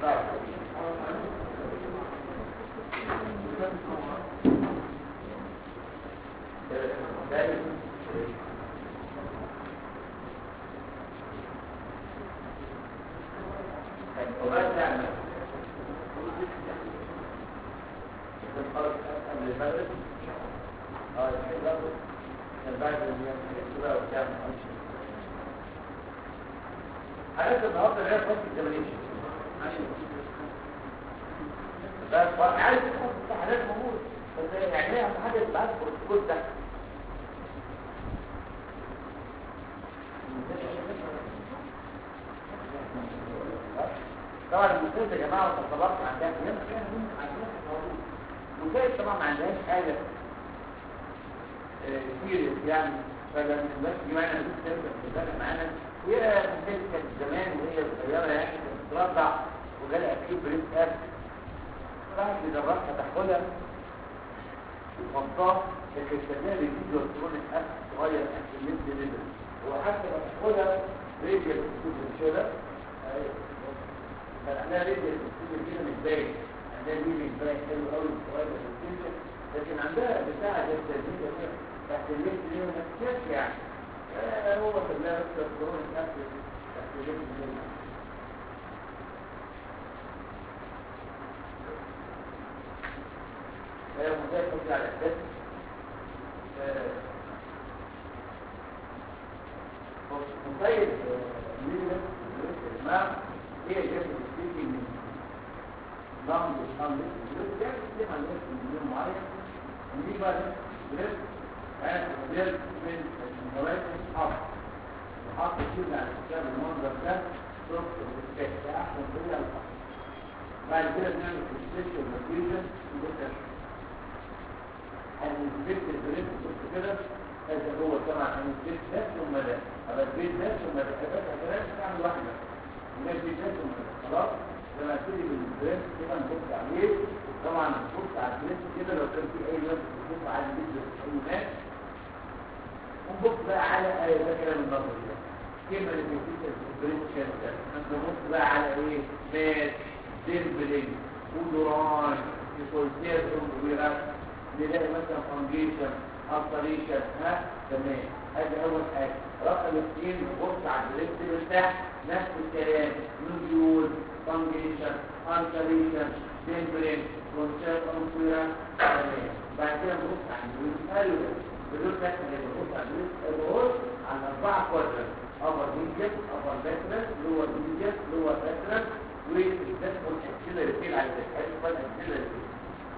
حالات النهارده اللي هي فصل الجماليشن بس عايز تحط حالات موجود بس يعني هي حاجه تبعت البروتوكول ده طبعا المسلمين يا جماعه والتصرفات عندها كلام كان ممكن عندنا في الموضوع وزي طبعا ما عندهاش حاجه سيريس يعني فلما الناس جمعنا نقول ترجع تتابع معانا وهي مثل كانت زمان وهي صغيره يعني كانت بترضع وجالها اكيد بريس اب راحت لجراحها تحولها ومنطقه لكن كان بيجي الكترونيك اب صغير في الليد ليفل وحتى لما تحولها ريديال كده كان عندها ريديال كده مش باين عندها ليفل باين حلو قوي صغير لكن عندها بتاع التسديد تحت الليل دي ما تكتشفش يعني آه هو خلاها بس الكورونا تحت تحت الليل دي هي مزايا تطلع على الاساس مصيد مين ما هي جابت السيكي من نظام الإسلام ده يعني كتير عن ناس من معين ودي بقى ناس كانت مدير من المواد حط وحط كده على الكتاب المنظر ده صوت الاسكات ده احسن طريقه للحط بعد كده بنعمل سبيشال ماتيريال وده هنثبت البريد بص كده هذا هو طبعا هنثبت ده ثم ده ابقى البيت ده ثم ده كده كده تعمل واحده الناس دي ده ثم ده خلاص لما ابتدي بالبريد كده نبص عليه طبعا نبص على البريد كده لو كان في اي ناس بتبص على البيت اي ناس ونبص بقى على ايه ده كلام النظري ده كلمه اللي بتيجي في البريد كده نبص بقى على ايه مات ديمبلينج ودوران يكولتير ويرات نلاقي مثلا فانجيشن التريشن ها تمام ادي اول حاجه رقم اثنين نبص على البريد بتاع نفس الكلام نوديول فانجيشن التريشن ديمبلينج كونسيرت انفيرا تمام بعد كده نبص على البريد بدون تحت اللي بنبص على البريد على اربعه كوادرات upper medius upper lateral lower medius lower lateral والدفع والأكسلة يفيل على الدفعات وقال أكسلة يفيل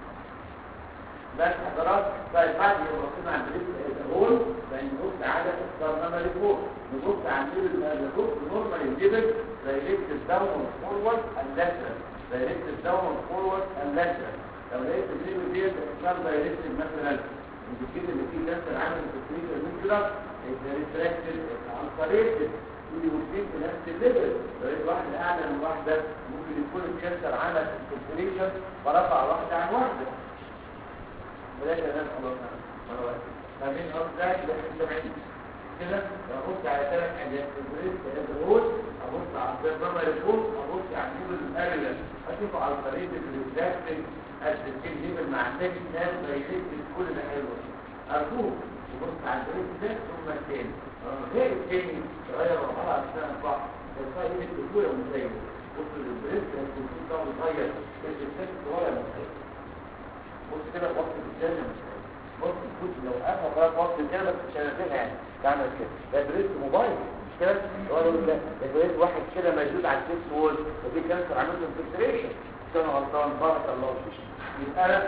بس حضرات طيب بعد ما بصينا عن بريد الهول بنبص على الكارنما ريبورت نبص عن ليفل الريبورت نورمال الليفل دايركت الداون فورورد اللاترال دايركت الداون فورورد اللاترال لو لقيت الليفل ديت اختار دايركت مثلا الكيد اللي فيه لاترال عامل التكنيك الميكولار ريتراكتد انفاريتد اللي موجودين في نفس الليفل لقيت واحدة أعلى من واحدة ممكن يكون الكانسر عمل انفلتريشن فرفع واحدة عن واحدة بلاش أنام خلاص مرة واحدة فمن أرضاك لحد كده أبص على ثلاث حاجات البريد الهول أبص على الزرمة الفوق أبص على الليفل الأريلا أشوف على طريقة الريفلاكتنج السكين ليفل مع النبي ناس دايركت كل ده حلو أرجوك تبص على البريد ده ثم الثاني غير الثاني تغير مرحلة عشان صح الفايل اللي بتقول يا مسيب بص للبريد هيكون في طعم صغير بس الثاني صغير يا مسيب بص كده وقت الثاني يا مسيب بص الكوت لو قفل خلاص وقت الثاني بس مش هنزلها يعني تعمل كده ده بريد موبايل مش كده هو يقول لك ده بريد واحد كده موجود على الفيس وول وفي كانسر عامل له انفلتريشن كان غلطان بارك الله فيك يبقى انا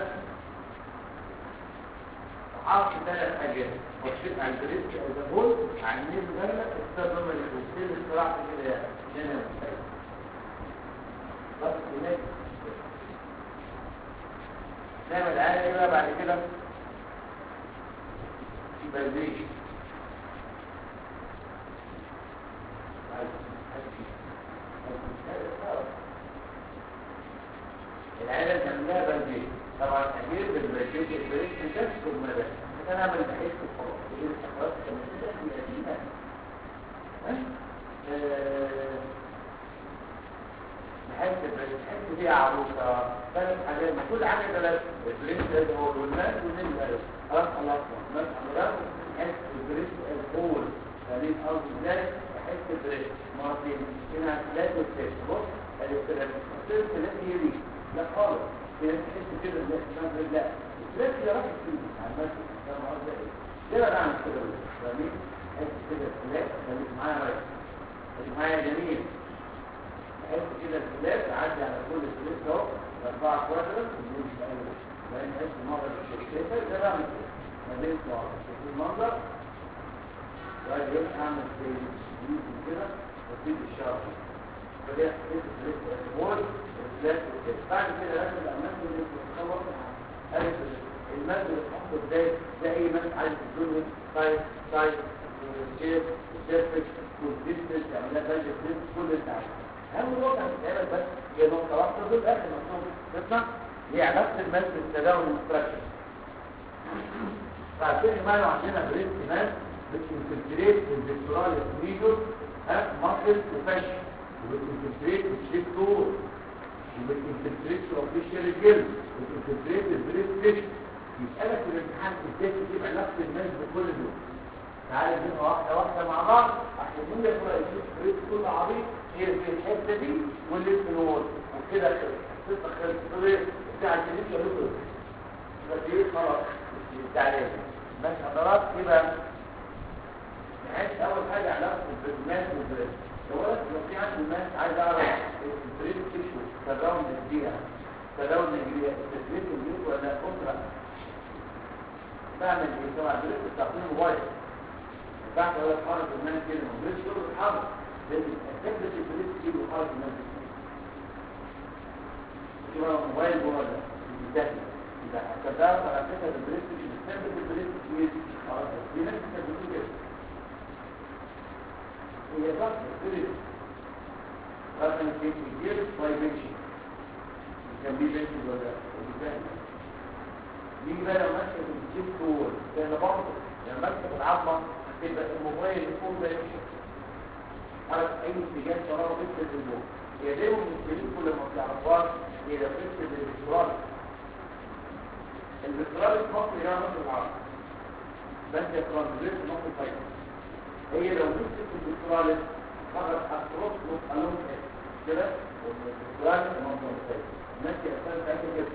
حاطط ثلاث حاجات وكشفت عن البريد كأزابول عن النيل ده استخدم الكوستين الصراحة كده جنة مستقيم بس هناك نعمل العالة ايه بقى بعد كده في بلديش العالة كان لها بلديش طبعا أجيب بالبلديش البريد تذكر مدى انا اعمل بحيث الخلاص ايه الاخراج كمسيحة في القديمة حته حته فيها عروسه ثلاث حاجات ما كل حاجه ثلاث البريس ده هو والماس والنيل ده خلاص خلاص الماس حضرتك حته البريس الفول فاهمين قصدي ازاي حته البريس مرتين هنا ثلاث وثلاث بص الثلاث الثلاث ثلاث هي دي لا خالص هي تحس كده لا لا لا الثلاث هي راحت فيه على الماس فاهم قصدي ايه كده بعمل كده فاهمين حته كده الثلاث خليك معايا رايح خليك معايا جميل بحيث كده الثلاث عدي على كل الثلاث اهو اربعه كوادرات ونمشي في اول لان حس المنظر الشركات ده بعمل كده ما بين بعض شوف المنظر وبعد كده اعمل زي يوتيوب كده واسيب الشارع فده حس الثلاث اول الثلاث والثلاث بعد كده لازم الاماكن اللي بتتصور الف المد اللي بتحطه ازاي ده اي مد عايز الدنيا سايز سايز شيب سيرفكس والديستنس يعملها بلد كل اللي انت عايزه اهم نقطه هتتعمل بس هي نقطه واحده دول اخر نقطه تسمع هي علاقه الماس بالتداول المستراكشر فعشان ما لو عندنا بريد ماس بتنفلتريت الفيكتورال ميجور ها ماسل وفاشل وبتنفلتريت الشيب تور وبتنفلتريت سوبرفيشال جيل وبتنفلتريت البريد فيش يسألك في الامتحان ازاي تجيب علاقه الماس بكل دول تعالى نجيبها واحده واحده مع بعض عشان مين يقرا يشوف بريد كل عريض هي في الحته دي واللي في النور وكده ستة خلص طريق بتاع الجديد يقولوا بس ايه خلاص التعليم بس حضرات يبقى نحس اول حاجه علاقه بالماس والبريد لو لو في عندي ماس عايز اعرف البريد تيشو تداول نسبيا تداول نسبيا التسليم الجديد ولا اخرى بعمل ايه طبعا بريد بتعطيني موبايل بعد ولا حركه الماس كده بريد شغل الحرب لازم تثبت البريد تجيب حركه الماس يبقى موبايل جوه ده بيتاكل يبقى هتبقى على فكره البريد مش بتثبت البريد كتير خلاص في ناس بتثبتوه كده هي ضغط البريد مثلا في كتير فايبريشن كان بيه بنت ولا بيتاكل نيجي بقى لو ماسكه الجيب طول لان برضه لما ماسكه العظمه تبقى الموبايل يكون ده يمشي على اي اتجاه شراره بتفرد النور هي دايما المسلمين كل ما بتعرفوها هي لو بتفرد الاسترال الاسترال المصري هي نص العرض بس يا ترانزليت نص الفايدة هي لو مسكت الاسترال خرج اكروس نص الون كده والاسترال منظر الفايدة ماشي اساسا بتاعتها كده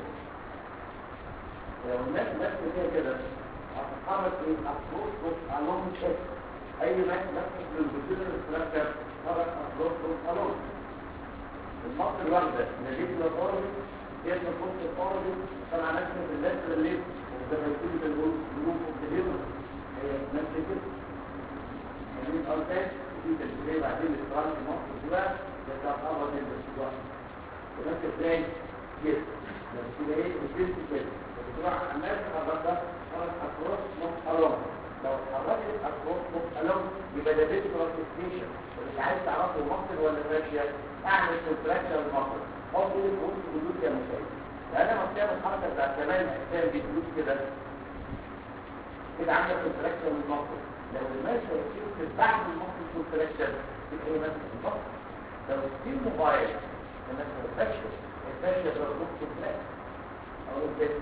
لو الناس ماشيه فيها كده هتتحرك ايه اكروس نص الون كده اي ماشي ماسك للبوزيشن ستراكشر خرج اكروس نص الون المصر الواحدة نجيب للطارد يبنى فرصة الطارد طبعا نفسه في الناس اللي وزي ما يكون في الجروب الدليفر هي نفس كده يعني الأركان في تشكيلية بعدين الاسترال في مصر دي بقى يتعقبها من الواحد ونفس ازاي كده بس كده ايه الجنس كده بتروح الناس حركة حركة أكروس نص ألون لو اتحركت أكروس نص ألون يبقى ده بيت ترانسفيشن مش عايز تعرفه مصر ولا ماشية اعمل كونتراكشن المصر حط لي فلوس فلوس يا مشاهد لان انا بتعمل الحركه بتاعت زمان الاجسام دي فلوس كده كده عامله كونتراكشن المصر لو الماشي هيصير بعد المصر كونتراكشن تبقى ايه ماسك المصر لو ستيل موبايل لما تفشل الفاشل ده نص كونتراكشن او ازاي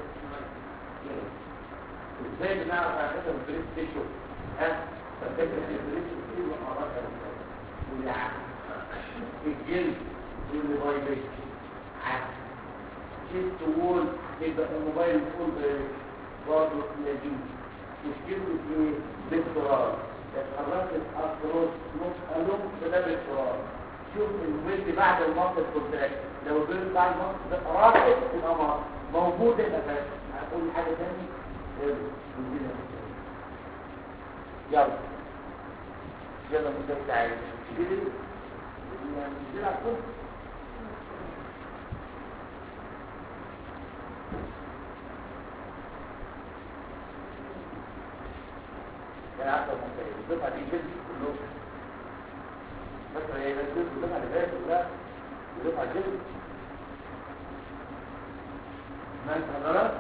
ازاي بنعرف على كده البريس تيشو ها فالفكره ان البريس تيشو وحركه والعقل الجلد والموبايل عكس شيت وول يبقى الموبايل فول برضه لذيذ مشكلته ايه؟ باضطرار اتحركت اكروس نص الوم فده باضطرار شوف الويل بعد المصر كونتراكت لو الويل بعد المصر ده راحت يبقى مصر موجود يبقى فاشل هقول حاجه ثانيه يلا يلا مدرس تعالى بنلعب كورة كان عارفة ممتاز الدفعة دي جلد كلهم مثلا هي جلد الدفعة اللي فاتت كلها الدفعة جلد ما انت حضرات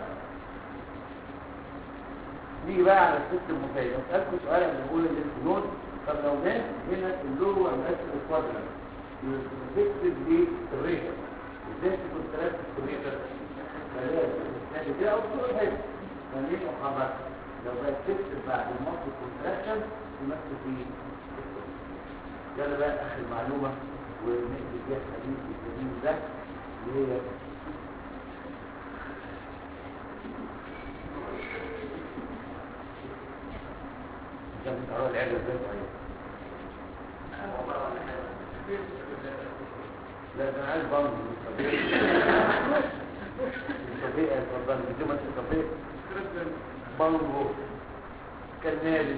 نيجي بقى على الست المفايدة اسألكم سؤال اللي نقول الاستنود طب لو جات هنا اللور والمسر الكوادرنت يفكتد بالريشن ازاي تكون ثلاثة كمبيوتر فلازم دي أول حاجة مليء وخبر لو بقى تكتب بعد المصل كونتراكشن يمثل فيه يلا بقى آخر معلومة ونقل بيها الحديث الجميل ده اللي هي عشان تقرأ العلم ازاي صحيح لا ده عايز بنج الصديق اتفضل بدون الصديق بانجو كالنادي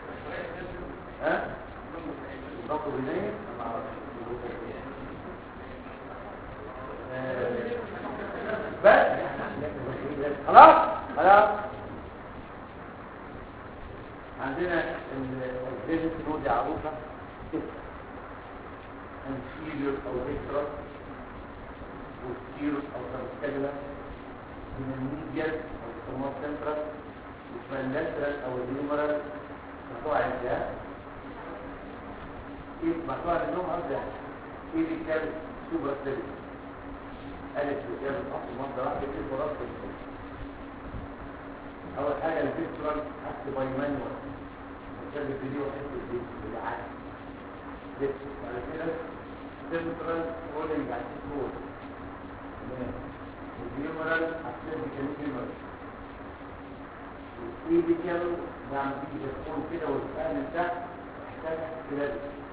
ها ضغط بناية ما اعرفش بس خلاص خلاص عندنا الزيت نودي عروسة anterior او retral posterior او subscapular من الميديال او السموات سنترال اسمها اللاترال او النيومرال مقطوع عندها ايه مقطوع منهم ابدا ايه دي كان سوبر سيل الف وكان اصل مصدر واحد في الفراغ اول حاجه الفيكتورال حتى باي مانوال بتسبب فيديو حته دي بالعكس بعد كده سنترال هولينج على السكول الهيومرال السيرفيكال هيومرال الايبيكال يعني تيجي تكون كده والفئة من تحت تحتاج احتلال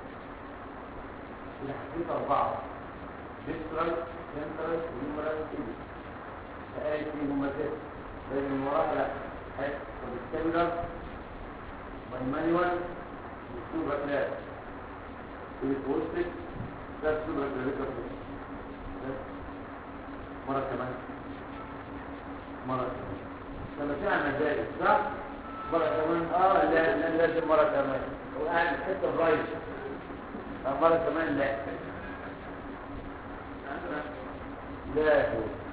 الحديث أربعة فيسترال سنترال هيومرال ايبيك فقالت لي ممثل زي من وراها لا حيث الستابلر مانيوال والسوبر كلاس البوستك ده السوبر كلاس مرة كمان مرة كمان لما تعمل ذلك صح؟ مرة كمان اه لا لا لازم مرة كمان وقاعد الحتة الرايت آه مرة كمان لا لا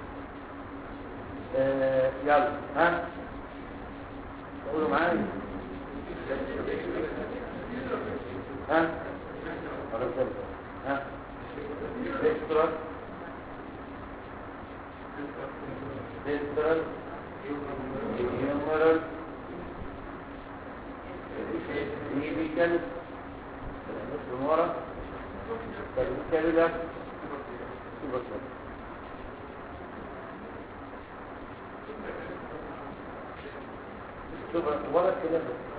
آه يلا ها قولوا معايا ها مرة كمان ها ديسترال ديسترال هيومرال ايبيكال من ورا فالكابيلا سوبر سوبر ورا كده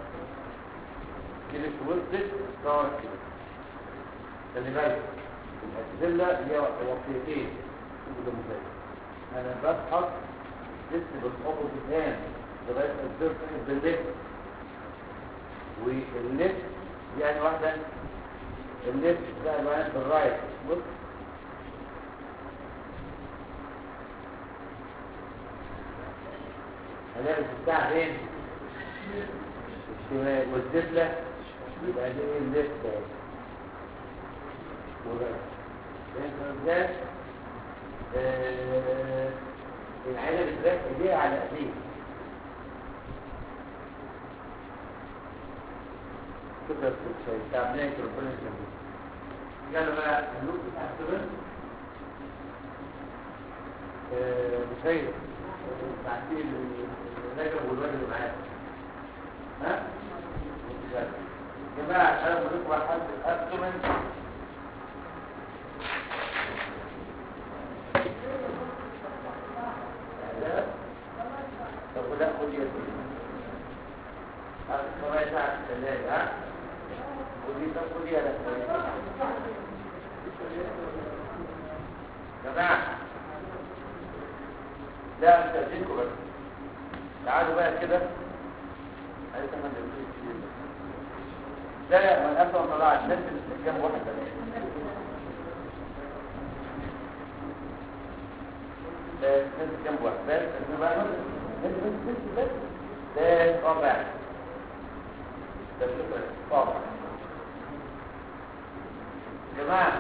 كده وصلت نار كده خلي بالك الأدلة هي وصيتين شوفوا ده مزاج أنا ببحث اسم بالأوبوزيت هاند لغاية الزرق بالليفت والليفت يعني واحدة الليفت بقى الوان بالرايت بص هنعرف بتاع فين الشمال والزبلة يبقى دي الليفت اهي ورايت فهمت ازاي؟ آه، العيلة بتريح ايديها على ايديه شكرا لك تعبناك ربنا يسلمك يلا بقى اللوك بتاع السبن مشاير تعطيل النجم والوجه اللي معاك ها؟ يا جماعة انا بقول لكم حد الابتومن طب ولا خد يدي هذا كما يساعد الثلاجة ها؟ ودي تاخد يدك جماعة لا استأذنكم بس تعالوا بقى كده عايز انا اللي كتير ده من قبل ما طلع الناس اللي كام واحد ده الناس كام واحد بس انا بقى بس بس بس ده رابع ده شكرا رابع جماعة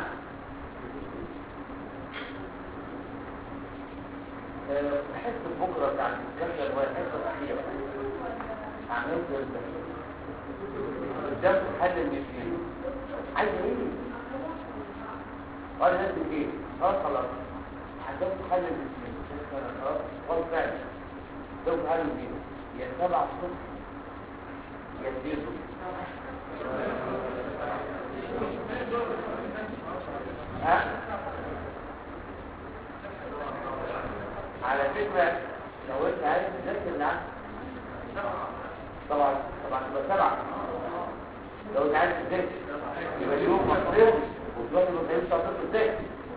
بحس بكرة بتاع الجلسة والحصة الأخيرة عملت قدام حل المثيل عايز ايه؟ قال نازل ايه؟ قال خلاص عندهم حل الاثنين خلاص خلاص فعلا لو حل الاثنين يا سبع صفر يا زيرو ها على فكرة لو انت عايز تذاكر العكس طبعا طبعا تبقى سبعة لو انت عايز تذاكر يبقى اليوم مصرية وتلاقي ما تهمش تعطيك ازاي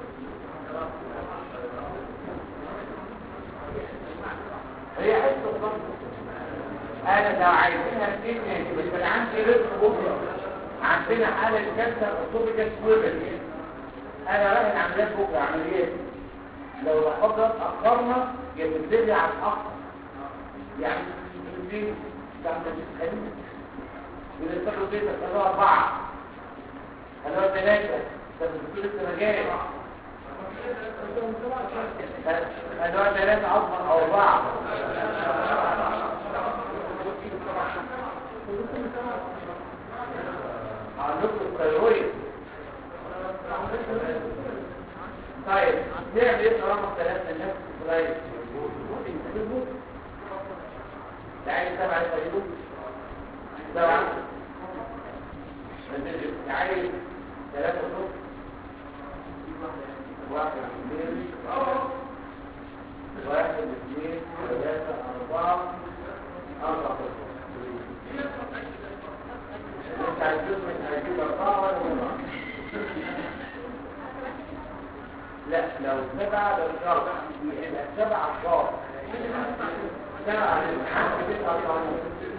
هي حته الضغط انا لو عايزينها اثنين ماشي بس انا عندي رزق بكره عندنا حاله كانسر اسوفيجاس ويبل انا رايح عمليات بكره عمليات لو حضرت اخرنا يبتدي على الاخر يعني في كان خليل بنستخدم بيتا خلوها اربعه خلوها ثلاثه طب الدكتور لسه جاي خلوها ثلاثه اصغر او اربعه عندكم الثيرويد طيب نعمل ايه طالما الثلاثه الناس قليل تعالي سبعه يطيبوا سبعه تعالي ثلاثه صفر واحد اثنين واحد اثنين ثلاثه اربعه اربعه صفر انت عايزين من عايزين اربعه ولا اربعه لا لو سبعة بالشرط يبقى سبعة شرط سبعة للحق تسعة قانون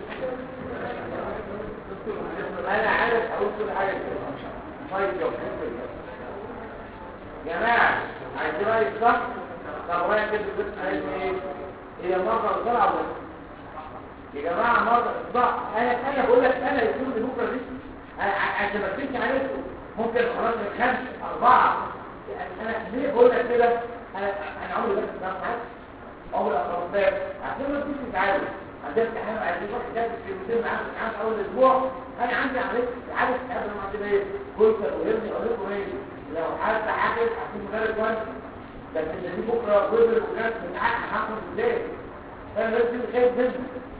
انا عارف اقول كل حاجة كده طيب يا جماعة عايزين رأي الصح طب رأي كده بس عايز ايه هي مرة بسرعة بس يا جماعة مرة الصح انا انا بقول لك انا يكون لي بكرة دي انا عشان ما تمشي عليكم ممكن خلاص خمسة أربعة انا ليه بقول لك كده انا انا عمري بس ما معاك عمري اخرجت عشان ما تجيش تعالى عندنا امتحان عايزين نروح كاتب في المدير معاك امتحان اول اسبوع انا عندي عمليه عارف قبل ما عندنا ايه كلسر وهرني اقول لكم ايه لو حد حاجه عشان مدرب وانت بس اللي دي بكره جزء وكانت بتاعك هاخد ازاي فانا لازم خايف منك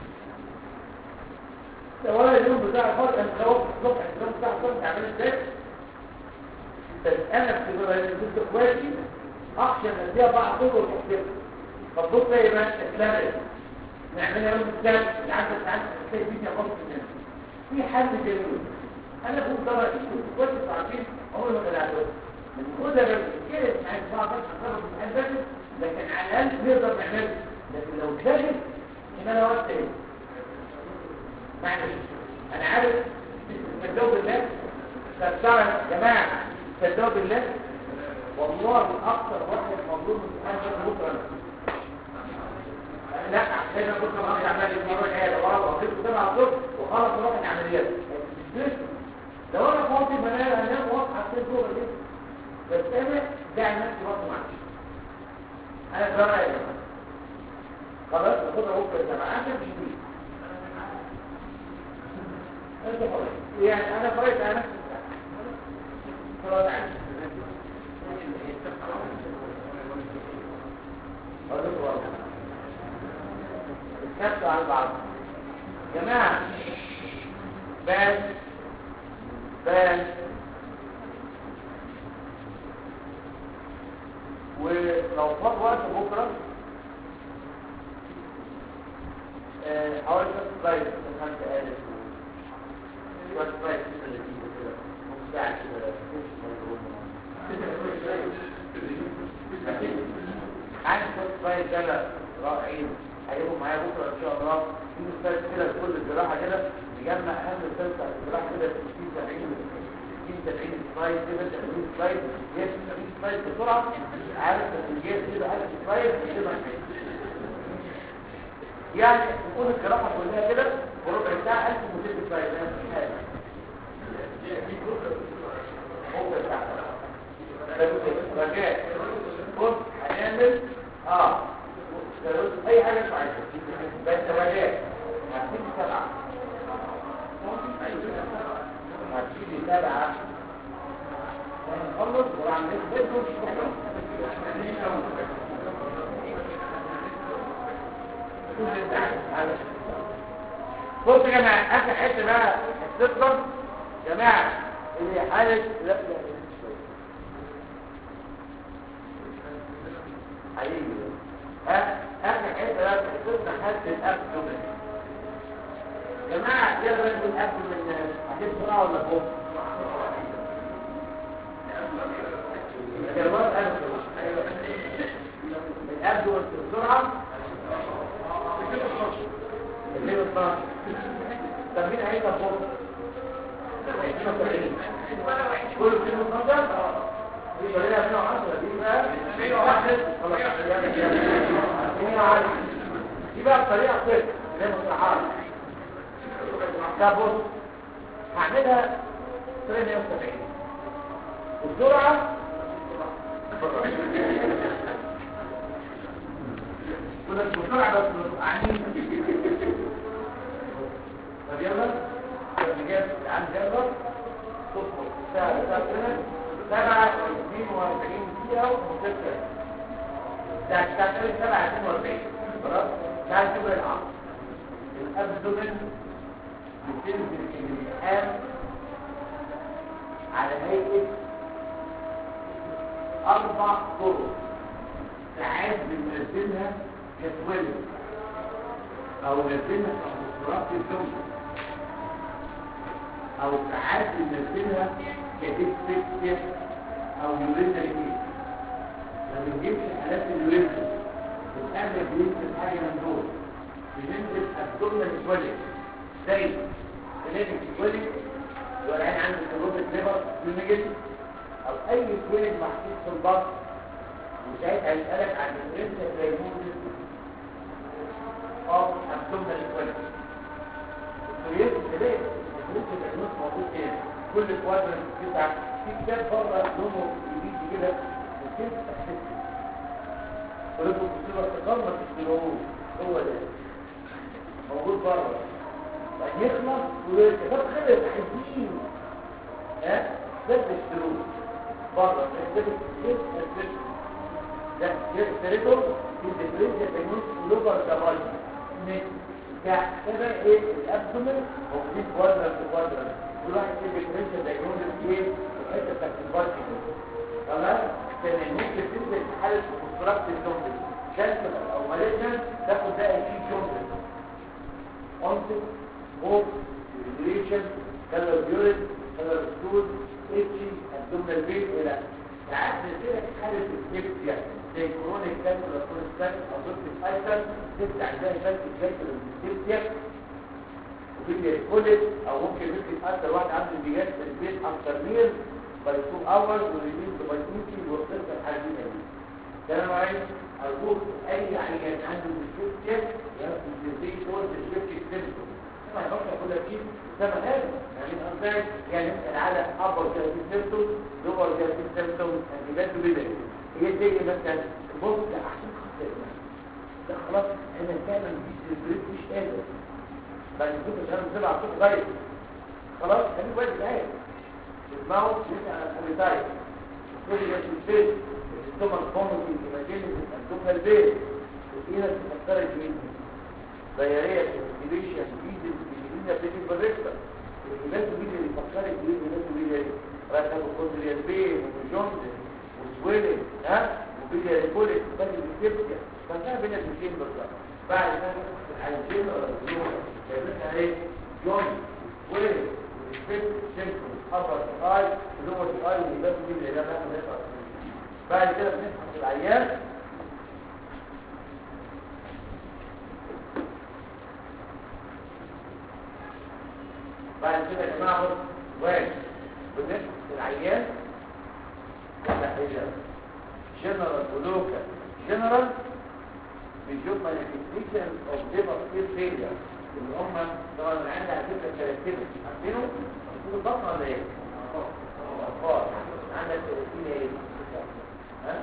ولا اليوم بتاع الفرق انت لو الصبح اليوم بتاع الصبح تعمل ازاي بس انا في بقى كنت كويسي اخشى ان اديها بعض طول وتحضير فالضغط ايه بقى اتلغت نعملها يوم الثالث العدد ساعات تلاقي فيها غلط منها في حل جميل انا بقول ده رئيس كنت كويس عارفين عمري ما طلعت من خدها بس كده عايز بعض بس اخرج من البلد لكن على الاقل نقدر نعملها لكن لو اتلغت يبقى انا وقت ايه معلش انا عارف تجاوب الناس فبتعرف يا جماعه صدقوا بالله والله اكثر واحد مظلوم في هذا بكره لا عشان بكره ما عمل المره الجايه ده برضه قضيت سبع صفر وخلص نروح العمليات لو انا فاضي بنام انام واصحى عشان الظهر دي بس انا داعي نفسي برضه معلش انا ده رايي خلاص ناخدها بكره الجامعه عشان مش دي انت خلاص يعني انا فريت انا الكبسة على بعض جماعة بس بس ولو فاض وقت بكرة حوالي ست سلايد خمسة آلاف شوية سلايد كده لذيذة كده نص ساعة كده عندي شوية سلايد كده رائعين هيبقوا معايا بكرة إن شاء الله في سلايد كده لكل الجراحة كده نجمع أهم السلايد بتاعت الجراحة كده 60 70 60 70 سلايد كده 80 سلايد جايب 70 سلايد بسرعة عارف ان جايب كده 1000 سلايد كده يعني تكون الجراحة كلها كده وربع ساعة 1200 سلايد يعني مفيش حاجة ربع ساعة رجاء بص هنعمل اه اي حاجة انت عايزها بس رجاء هتيجي سبعة هتيجي سبعة ونخلص وعملت بيتكم بص يا جماعه اخر حته بقى الصفر يا جماعه اللي حاله لا لا حقيقي ها اخر حته بقى الصفر حاله الابدومين يا جماعه يقدر يكون الابدومين هتبقى بسرعه ولا فوق الجواب الابدومين بسرعه الليل 12 طب مين هيبقى فوق؟ كل كيلو 12 دي طريقه 110 دي بقى 101 خلاص دي بقى الطريقه صفر زي ما صحاب طب بص هعملها 170 والسرعه بسرعه بس عنيف طب يلا الرجال عن جرب تطلق الساعة الساعة سبعة اثنين واربعين دقيقة وستة ده تشتغل سبعة اثنين واربعين خلاص تعال شوف العصر الأبدومن بتنزل الإلحام على هيئة أربع طرق ساعات بننزلها كتولد أو نزلها كمصدرات الجملة او ساعات بننزلها كديسبكتيا او يورينري ايه ما بنجيبش حالات اليورينري بنعمل بننزل حاجه من دول بننزل ابدومينال سويلنج زي كلينيك سويلنج والعين عندك الروبوت ليفر سويلنج او اي سويلنج محطوط في البطن وساعتها هيسالك عن الرينسل دايموزيس اوف ابدومينال سويلنج الكريات الثلاث ممكن النص موجود هنا كل كوادرنت بتاع في كتاب بره لونه جديد كده ممكن تحس ولكن بتصير تقمر تشتروه هو ده موجود بره بعد يخلص ويرجع طب خلي عايزين ها ده تشتروه بره ده ده اشتريته في الديفرنشال دايمنشن لوبر كابايل ده كده ايه الابدومين موجود كوادرنت كوادرنت كل واحد فيه ديفرنشال دايجنوز ايه الحته بتاعت البارتي خلاص كان ممكن تنزل في حاله كونستراكت الجمله كانسر او مالجنان تاخد بقى في جمله اونست موب ريجريشن كلر بيوريد كلر ستول اتشي ابدومينال بين الى ساعات نزلت حاله الديبسيا زي كرونيك كانسر او كوليستات او ضغط الفايتر تبدا عندها شكل كانسر الديبسيا وفي كوليت او ممكن ممكن تاثر واحد عنده انبياج في البيت اكتر ميل باي 2 اور وريليز باي 20 وقصه الحاجه دي ده انا عايز ارجوك اي عيان عنده ديبسيا ياخد ازاي تورد الديبسيا سيمبتوم ما يفكر كل شيء ده مهم يعني الانسان يعني على ابر كده سيمبتوم لور كده سيمبتوم انبياج بدري هي دي مثلا بص ده احسن خطه ده خلاص انا فعلا مفيش البريد مش قادر بعد كده مش هنزل على صوت غير خلاص خليك كويس اهي اسمعوا يسأل عن الابيتايت كل ده في البيت الستومك كوميدي ايماجينيتي الدوكا البيت وفي ناس مكسره جدا دايريه كونستيبيشن فيزل فيزل بتيجي بالريكتر الناس بيجي اللي فكرت بيه الناس بيجي راح تاخد كونتريا البيت وجوندس وسويلنج ها وبيجي الكوليك بس السيبتيا فكان بين الاثنين بالظبط بعد ما العينين ولا الجنون جايبينها ايه جوين وين والسبت سيمبل ابر اي لور اي اللي بس دي اللي لما نقرا بعد كده بنفحص العيان بعد كده يا جماعه بص واحد بنفحص العيان تحليل جنرال ولوكال جنرال بيشوف manifestation of liver cell failure اللي هم طبعا العين على فكره ثلاثين عارفينه؟ عارفينه بطن ولا ايه؟ اطفال عندك ثلاثين ايه؟ ها؟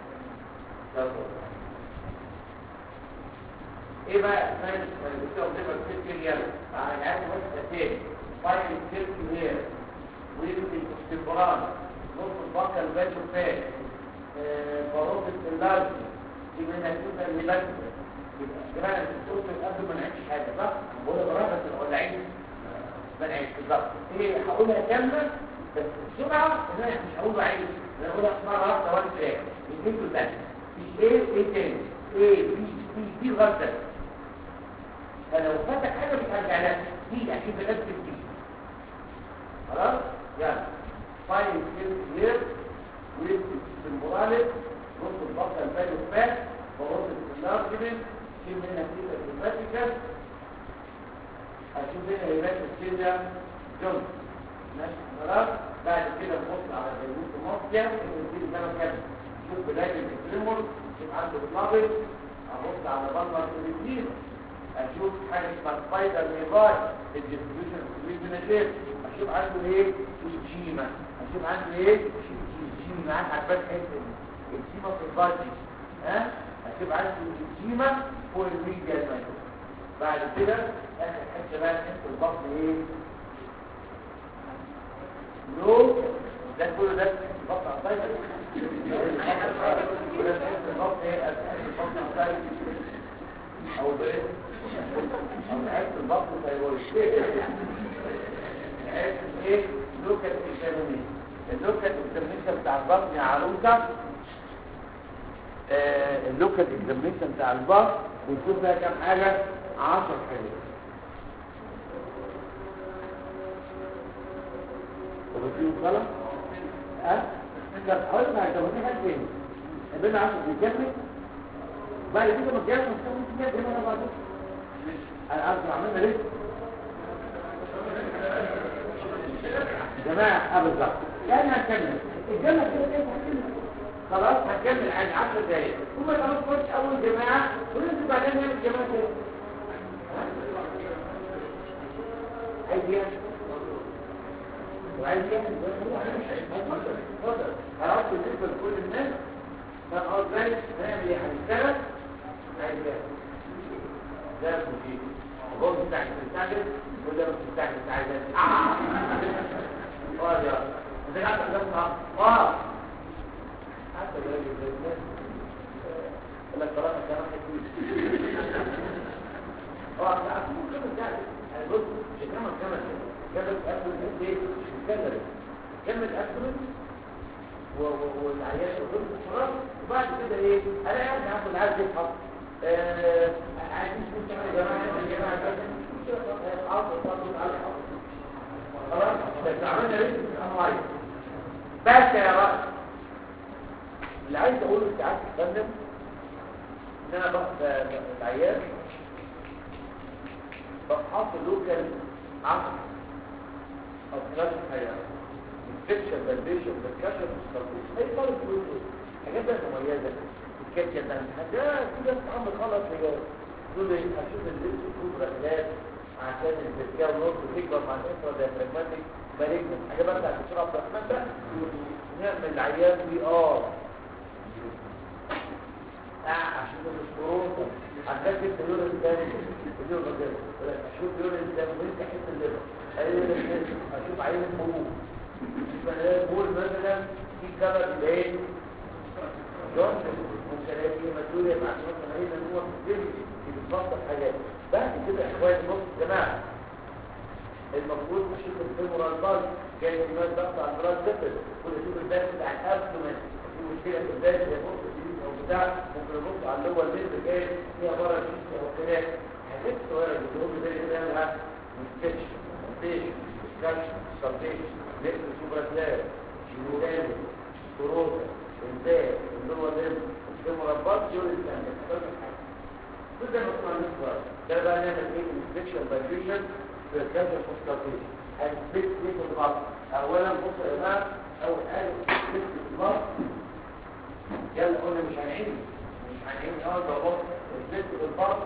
ايه بقى ساينس manifestation of liver cell failure؟ يعني عايز بس تاني فايل سيل كبير ويبقى الاستبران نص البقى الباقي فات بروتة اللارج دي منها توتا اللي بس يبقى كمان الدكتور قبل ما نعيش حاجة صح؟ بقول لك بس ولا عيد ما نعيش بالظبط ايه هقولها كاملة بس بسرعة ان انا مش هقول عيد انا هقولها مرة واحدة وان تراك يجيب له بس مش ايه ايه تاني ايه بي بي دي غلطة فلو فاتك حاجة مش هرجع لها دي اكيد بنفس دي خلاص؟ يلا فاين كير كلير ويب سيمبولاليك نص البطل الفاليو فات ونص الارجمنت شيل منها كده الجرافيكال هشوف هنا هيبات السيليا جون ماشي خلاص بعد كده نبص على الجلوس المصريا ونبتدي زي ما كان نشوف بدايه التريمور نشوف عنده بلابل ابص على بطل الريتين اشوف حاجه اسمها سبايدر نيفاي الديستريبيوشن ريجنال اشوف عنده ايه شيما اشوف عنده ايه شيما معاك حبات حته الشيما في البادي ها اشوف عنده الشيما فوق الميديا المايكرو بعد كده اخر حته بقى حته البطن ايه لو ده كله ده البطن عطايا كل ده البطن ايه البطن عطايا او ده او عايز البطن ثايرويد عايز ايه لوكال اكزامينيشن اللوكال اكزامينيشن بتاع البطن يا عروسه آه اللوكال اكزامينيشن بتاع البطن بنشوف فيها كام حاجه 10 حاجات وبتجيب غلط ها طب اقول لك طب في حاجه تاني قبلنا 10 بيكمل بعد كده ما تجيش ممكن تجيب هنا بعد انا عارف عملنا ليه جماعه اه بالظبط يعني هنكمل الجمله كده كده هنكمل خلاص هنكمل عن 10 دقايق ثم خلاص خش اول جماعه وننزل بعدين نعمل جماعه كده عايز ايه وعايز ايه خلاص بالنسبه لكل الناس فاهم قصدي هنعمل ايه هنشتغل عايز ايه ده مفيد هو بتاعك بتستعجل وده مش بتاعك انت عايز ايه اه يا انت قاعد تسمع اه حتى لو الناس يقول لك صراحه كلام كتير اه عارف ممكن تعمل يعني بص مش كمان كمان كلمه اكل الناس ايه مش مكلمه كلمه اكل والعيال يقول الشراب وبعد كده ايه انا قاعد هاخد عايز يفحص عايزين نشوف يا جماعه يا جماعه خلاص بس عملنا ريسك الامراض بس يا رأس اللي عايز اقوله ساعات تتكلم ان انا باخد العيال بفحص اللوكال عقل او خلال الحياه انفكشن بلديشن بركشن مستقبل اي طالب فلوس حاجات بقى مميزه الكاتيه ده ده كده عم خلص هي دول هشوف اللبس كله رحلات عشان التركيا والنص تكبر مع الانفرا ديافراجماتيك مالجنت حاجه بقى بتاعت الشرع عبد الرحمن ده نعمل العيان بي ار عشان السكروتا عندك اليورين الثاني اليورين الثاني اشوف اليورين الثاني وانت حته الليفر اشوف عين الحبوب بقول مثلا في كلر ايه جون ممكن الاقي مسؤوليه مع مثلا ايه ان هو في بيتفصل حاجات بعد كده يا اخواتي بص يا جماعه المفروض نشوف الفيمورال بال جاي الناس ضغط على البراس ديفل ونشوف الباس بتاع الابدومن في مشكله في الباس يا بص او بتاع ممكن نبص على اللي هو الليل جاي فيها بره شيش او كده حاجات صغيره بتقول زي كده لها انفكشن انفكشن سكاشن سبتيشن نقل سوبراتلاب جيودان كوروتا انتاج اللي هو ده المربط يقول الثاني كل ده مصنع نصبر ده بقى نعمل ايه انفكشن بايفيشن في الكاتر كونستاتيشن هنسبت ايه في البطن اولا بص يا جماعه اول حاجه نسبت في البطن يلا قلنا مش هنعيد مش هنعيد اه ده بص نسبت في البطن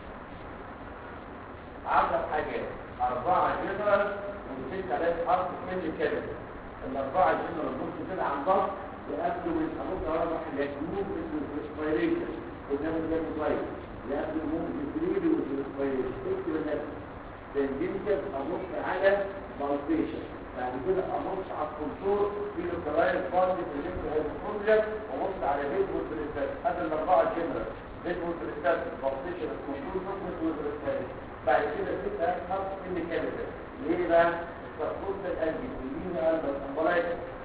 عشر حاجات اربعه جنرال وست آلاف حرف كل كده الاربعه جنرال نص كده عن ضغط يقابلوا من أبوك أربع حاجات ممكن الإسبيريشن قدام الجنب كويس يقابلوا ممكن البريد والإسبيريشن اكتب النفس تنجمتك أبص على بالبيشن بعد كده ابص على الكونتور في الكلاين فاضي في الليفت هيدروكوندريا وابص على بيت والبريستات هذا الاربعه جنرال بيت والبريستات بطيش الكونتور فوكس والبريستات بعد كده ستة خط اللي كانت ليه بقى؟ الترقص القلبي والمين قلب الامبلايك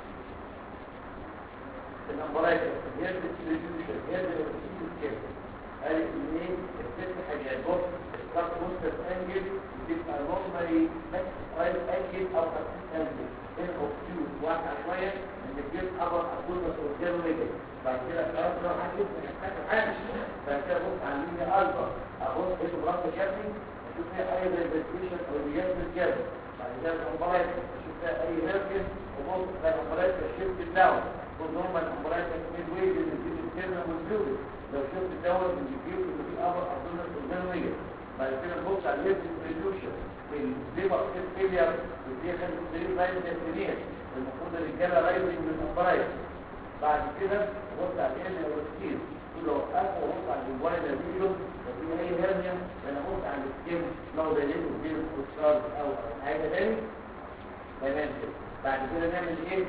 الامبلايك هي الديستريبيوشن هي الديستريبيوشن قال ايه الست حاجات بص الكارت بوستر انجل بتبقى نورمالي بس رايت انجل او خفيف انجل هنا اوبتيوز واسع شويه ان الجيب ابر اكون قدام رجل بعد كده خلاص لو حاجه محتاج حاجه بعد كده بص على اللينيا الفا ابص ايه براس شكلي اشوف فيها اي ريفرتيشن او رياض بالجبل بعد كده الامبلايك اشوف فيها اي هيركن وبص على الامبلايك الشيفت داون كل نورمال الامبلايك ميد ويز اللي بيجي الكيرنا والجوز لو شفت الدواء اللي بيجيب اللي فيه ابر اظن الجنويه بعد كده نبص على الليفت ريديوشن في الليبر سيل فيلير اللي هي خلت السرير رايز السنين المفروض الرجاله رايزنج من الامبرايز بعد كده نبص على الهرنيا والسكين كل لو وقفت وبص على الموبايل فيديو لو في اي هرنيا انا ابص على السكين لو ده ليه بين الكوستار او حاجه تاني تمام كده بعد كده نعمل ايه؟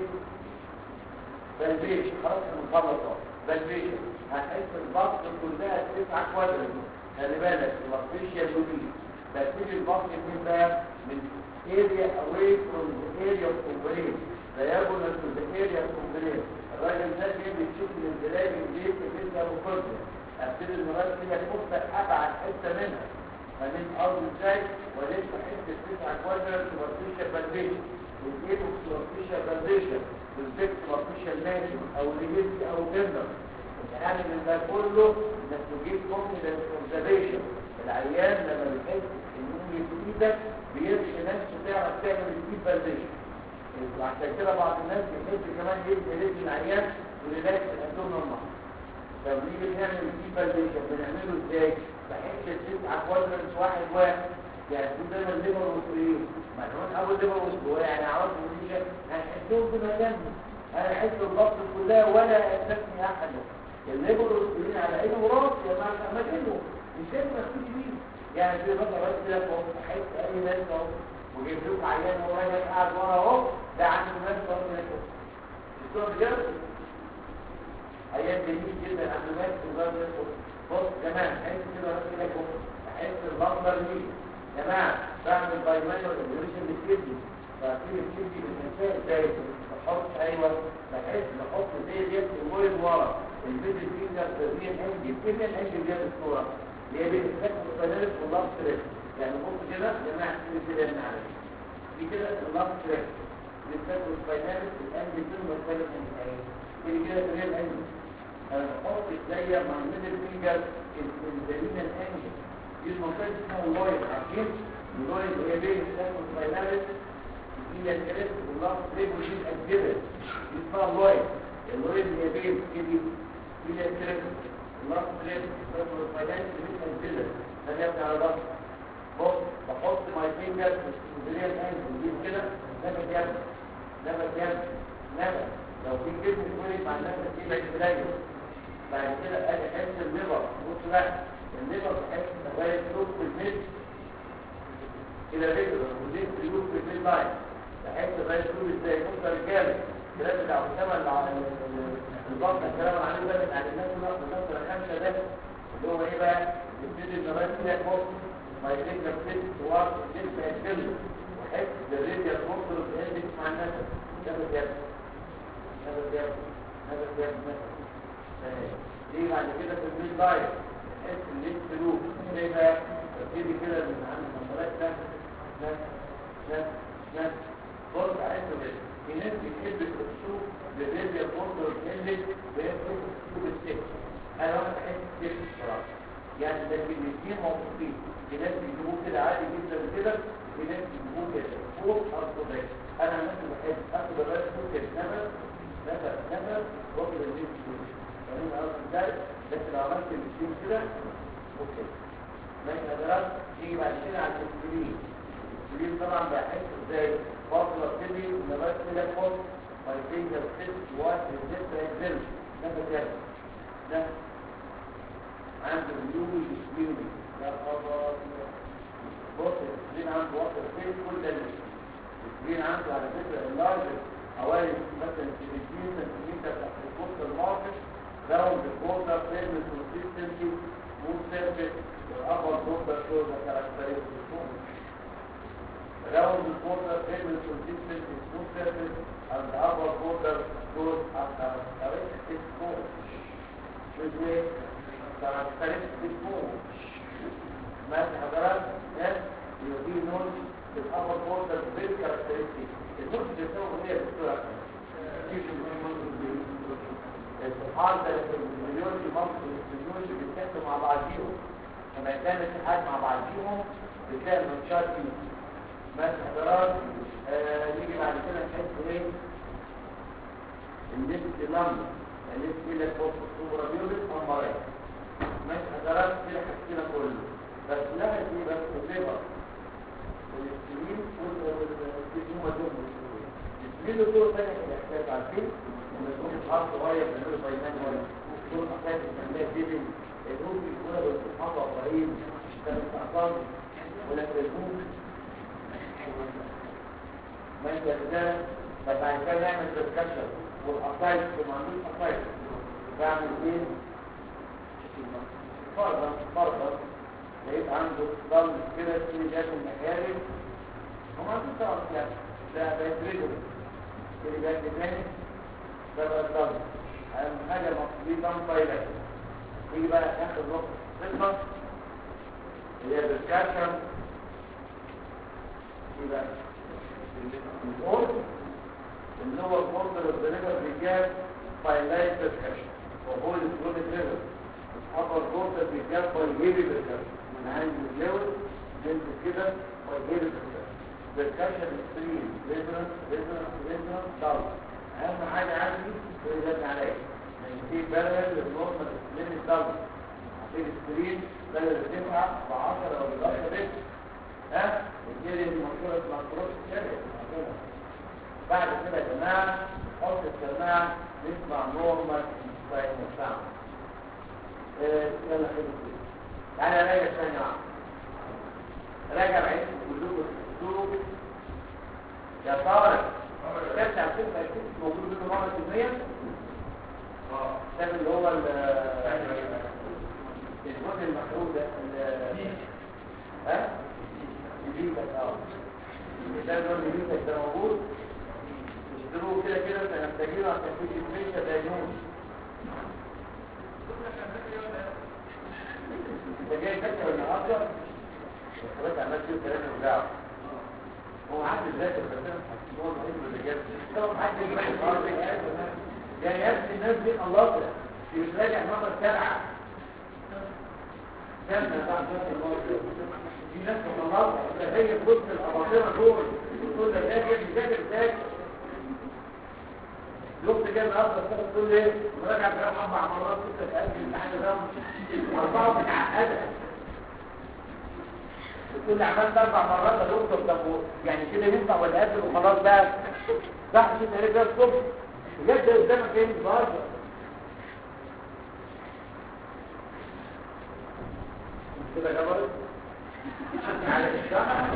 بلبيش خلاص نخلص اهو بلبيش هتحس البطن كلها تسعة كوادرات خلي بالك الارتفيشال يوبي ببتدي البطن من بقى من area away from the area of operation diagonal to the area of operation الراجل ده جاي بيشوف الانزلاج اللي في الجسم ابو كرده ابتدي المرات كده تفتح ابعد حته منها فمن ارض ازاي وليس حته تسعة كوادرات سوبرفيشال بالبيشن والايبو سوبرفيشال بالبيشن والبيكس سوبرفيشال ماشي او ريجيسي او جندر يعني من ده كله انك تجيب confidence observation العيان لما بيحس ان في ايدك بيرشي نفسه تعرف تعمل الديب فاليديشن وعشان كده بعض الناس بيحس كمان يدي رجل العيان وريلاكس الابدومينال ماسل طب نيجي نعمل الديب فاليديشن بنعمله ازاي؟ بحس التسعه كوادرنت واحد واحد يعني دي دايما ليبر وسرير مجنون اول ليبر وسرير يعني عاوز نتيجه هنحسهم بمكانهم انا احس الضغط كلها ولا استثني احد الليبر والسرير على عينه وراسه يا معلم مكانه مش لازم اختفي بيه يعني في مثلا بس كده فوق احس اي ناس اهو وجيب لكم عيان هو راجل قاعد ورا اهو ده عنده ناس برضه كده الصوره بجد عيان جميل جدا عنده ناس وجاب بص كمان احس كده بس كده فوق احس المنظر دي يا جماعه بعمل بايمانيو ايفولوشن للكدني فاكيد الكدني بالانسان ازاي بحط ايوه بحس بحط زي ديت الويل ورا الفيديو فينجر تغيير انجل فين الانجل دي الصوره اللي هي بتتفك بالفانيلس واللاب ستريس يعني بص كده يا جماعه كده كده من على دي كده اللاب ستريس بتتفك بالفانيلس الانجل دي مختلف من ايه كده كده تغيير انجل انا بحط ايديا مع الميدل فينجر الزميل الانجل دي المنطقه اسمها اللاين عارفين اللاين اللي هي بين الفك والفانيلس هي الكريس واللاب ستريس ودي الأجهزة دي اسمها اللاين اللاين اللي هي بين كده هي الكريس اللاب ستريس رقم الفاينانس اللي مش هنزلها ده يبني على ضغط بص بحط ماي فينجر في السنزلية الآن ونجيب كده نفس يبني نفس يبني نفس لو في جسم كويس مع النفس دي بقت قليل بعد كده اجي احس الليفر بص بقى الليفر بحس لغايه نص المتر الى رجل وديت ريوز في الميل لاين بحس لغايه طول ازاي بص يا رجاله الكلام بتاع اسامه الضغط الكلام عليه ده بتاع الناس نقص نقص الخمسه ده اللي هو ايه بقى يبتدي النبات كده بص ما يريد نفسه وقت الجسم يتكلم وحس بالريديا تفصل وتهدف مع النفس ده بجد ده بجد ده بجد دي بعد كده في الميل دايت تحس الليل سلوك ازاي بقى تبتدي كده من عند المنطقات ده ده ده ده بص عايز كده في ناس بتحب تشوف بالريديا تفصل وتهدف ويفصل تشوف السكس انا واحد بحس السكس بصراحه يعني ده الاثنين موجودين في ناس بيجيبوه كده عادي جدا كده في ناس بيجيبوه كده فوق اصل انا مثلا بحب اخد الراس فوق كده نفس نفس نفس واخد الجيم كده يعني انا اصلا ازاي بس لو عملت الجيم كده اوكي ماشي يا درس نيجي بعد كده على الانسولين الانسولين طبعا بحس ازاي برضه ابتدي لغايه كده فوق ما يفينجر ست واحد ست ينزل نفس كده ده عنده ميول يشبيني لا خبر بص الانسولين عنده وقت فين كل ده السكرين عنده على فكره اللارج حوالي مثلا 30 سنتيمتر تحت القطر الماركت راوند البوردر فيرم كونسيستنسي مود سيرفيس والابر بوردر شو ذا كاركترستيك راوند البوردر فيرم كونسيستنسي مود سيرفيس and the upper border shows a characteristic form with a characteristic form ماشي حضرات ناس يوديه نون في الأبر بوردر بالكاركترستيك النون اللي بتسوي هي الدكتورة الصحاب ده في المليون في مصر المليون اللي بيتكلموا مع بعضيهم لما كان الاتحاد مع بعضيهم بتلاقي المنشات دي ماشي حضرات آه نيجي بعد كده نحس ايه النسبة لمبة النسبة إلى فوق الصورة بيولد أمرين ماشي حضرات كده حكينا كله بس لها دي بس الليبر والسليم والسليم ودوم السليم دول تاني الاحتاج عارفين ان يكون الحرف صغير من دول بينان ولا دول حاجات بنسميها ديبل الهوك يكون بالصحابة ابراهيم كان استعصام ولا الهوك ما انت ذلك فبعد كده نعمل ديسكشن والقصايد وما عندوش قصايد بعمل ايه؟ فرضا فرضا لقيت عنده ضل كده في جات المكارم وما عندوش تعرف يعني ده بقت رجل اللي جات تاني ده بقى الضل اهم حاجه المقصودين ضم بايلات يجي بقى اخر نقطه خطه اللي هي ديسكشن يبقى الأول اللي هو الفورمولا الدليفر رجال بايلايت ديسكشن وهو الكرونيك ليفل الأبر فورمولا رجال بايليري ديسكشن من عند الليفل ننزل كده بايليري ديسكشن ديسكشن ستريم ريزونانس ريزونانس ريزونانس ضغط أهم حاجة عندي اللي جت عليا يعني في بارل للنورمال سليم الضغط عشان السكرين بدل تنفع ب 10 او ب 11 بس ها الجيل المشهورة مشهورة الشركة بعد كده يا جماعة حط السماعة نسمع نورمال انسباين ساوند يلا خير تعالى راجع ثانية واحدة راجع بعيد كلكم تشوفوا يا طارق كابتن عبد الفتاح موجود منه مرة في المية اه ده اللي هو الجزء المحروق ده ها جديدك اه ده اللون جديدك ده موجود اشتروه كده كده سنحتاجينه عشان تيجي الميشة دايمون انت جاي فاكر النهارده خلاص عملت فيه كلام وجعه هو عادي ذاكر بس انا هو الوحيد اللي جاب هو حد يجي النهارده يا يا ابني الناس دي الله دي مش راجع نمر سبعه سنه بعد في ناس مطلعة ده هي في وسط الأباطرة دول بتقول لك ايه يا ابني ذاكر ذاكر الوقت جاي النهارده الصبح تقول لي مراجعة كلام أربع مرات ستة في قلب الامتحان ده أربعة متعقدة بتقول لي عملت أربع مرات يا دكتور طب يعني كده ينفع ولا قبل وخلاص بقى صح شو تقريبا ده الصبح بجد قدامك ايه النهارده كده جبل على الشهر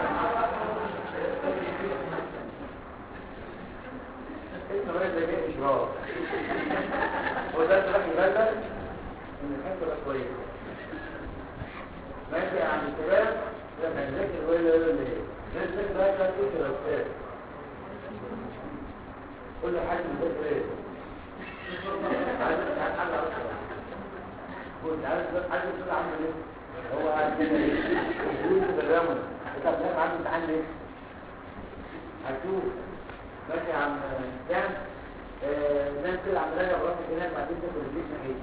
اسمه بقى زي ايه اشراف هو ده تروح يبلغ ان الحته تبقى كويسه ماشي يا عم الشباب لما نذاكر ولا ولا ليه نذاكر بقى كده تقول يا استاذ كل حاجه مذاكر ايه عايز عايز حاجه على كنت عايز عايز تقول عامل ايه هو قاعد كده يقول بالرمل انت بتعمل عنده امتحان ليه هتشوف ماشي يا عم كام زي كده عم راجع براسك هناك بعدين تاكل البيت ناحيه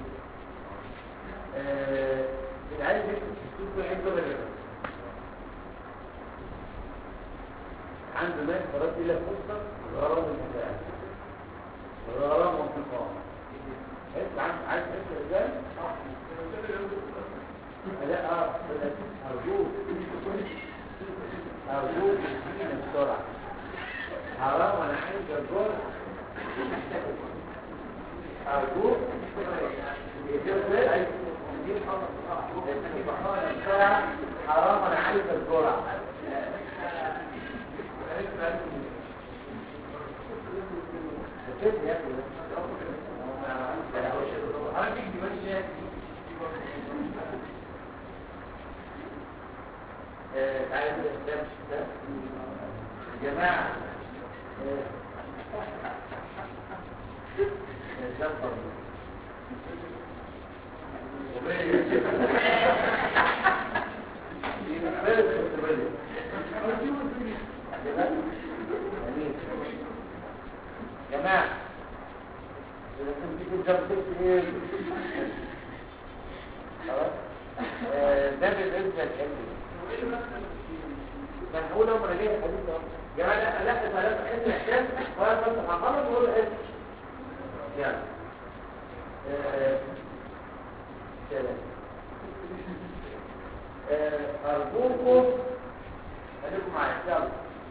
العيال دي بتشوف كل عيد ولا لا عنده ناس خلاص الى فرصه غرام المسائل غرام وانتقام انت عايز عايز تسال ازاي لا اه ارجوك ارجوك تجينا بسرعه حرام انا عايز الجرعه ارجوك حرام انا عايز الجرعه كده يا ابني تعالى ده ده يا جماعه ده جماعة لازم تيجي جنب ايه خلاص ده بالنسبة للحلم ما نقول لهم انا جاي الحديث ده يا جماعة لا لا ثلاثة حلم احساس ولا بس هخلص واقول حلم يعني سلام أرجوكم خليكم معايا يلا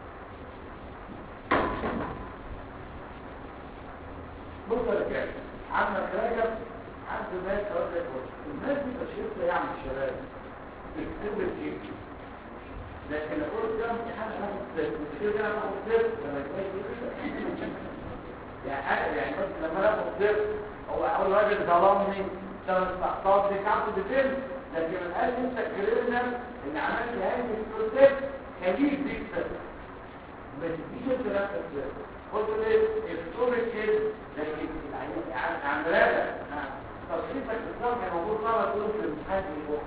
بصوا يا رجاله عمك راجب عنده ناس راجل الناس دي تشريف يعمل الشباب يكتب الشيء لكن اقول ده امتحان انا مختلف الشيء ده انا مختلف لما يكون يعني يعني بس لما انا مختلف هو اول راجل ظلمني ثلاث اخطاء دي كعب بفيلم لكن من قال انت كررنا ان عملت هذه البروسيس خليك تكسب ما تديش انت نفسك قلت ليه اكتب الكيس لكن عن رابع تصريفك الاسلام كان موجود مرة تقول في الامتحان دي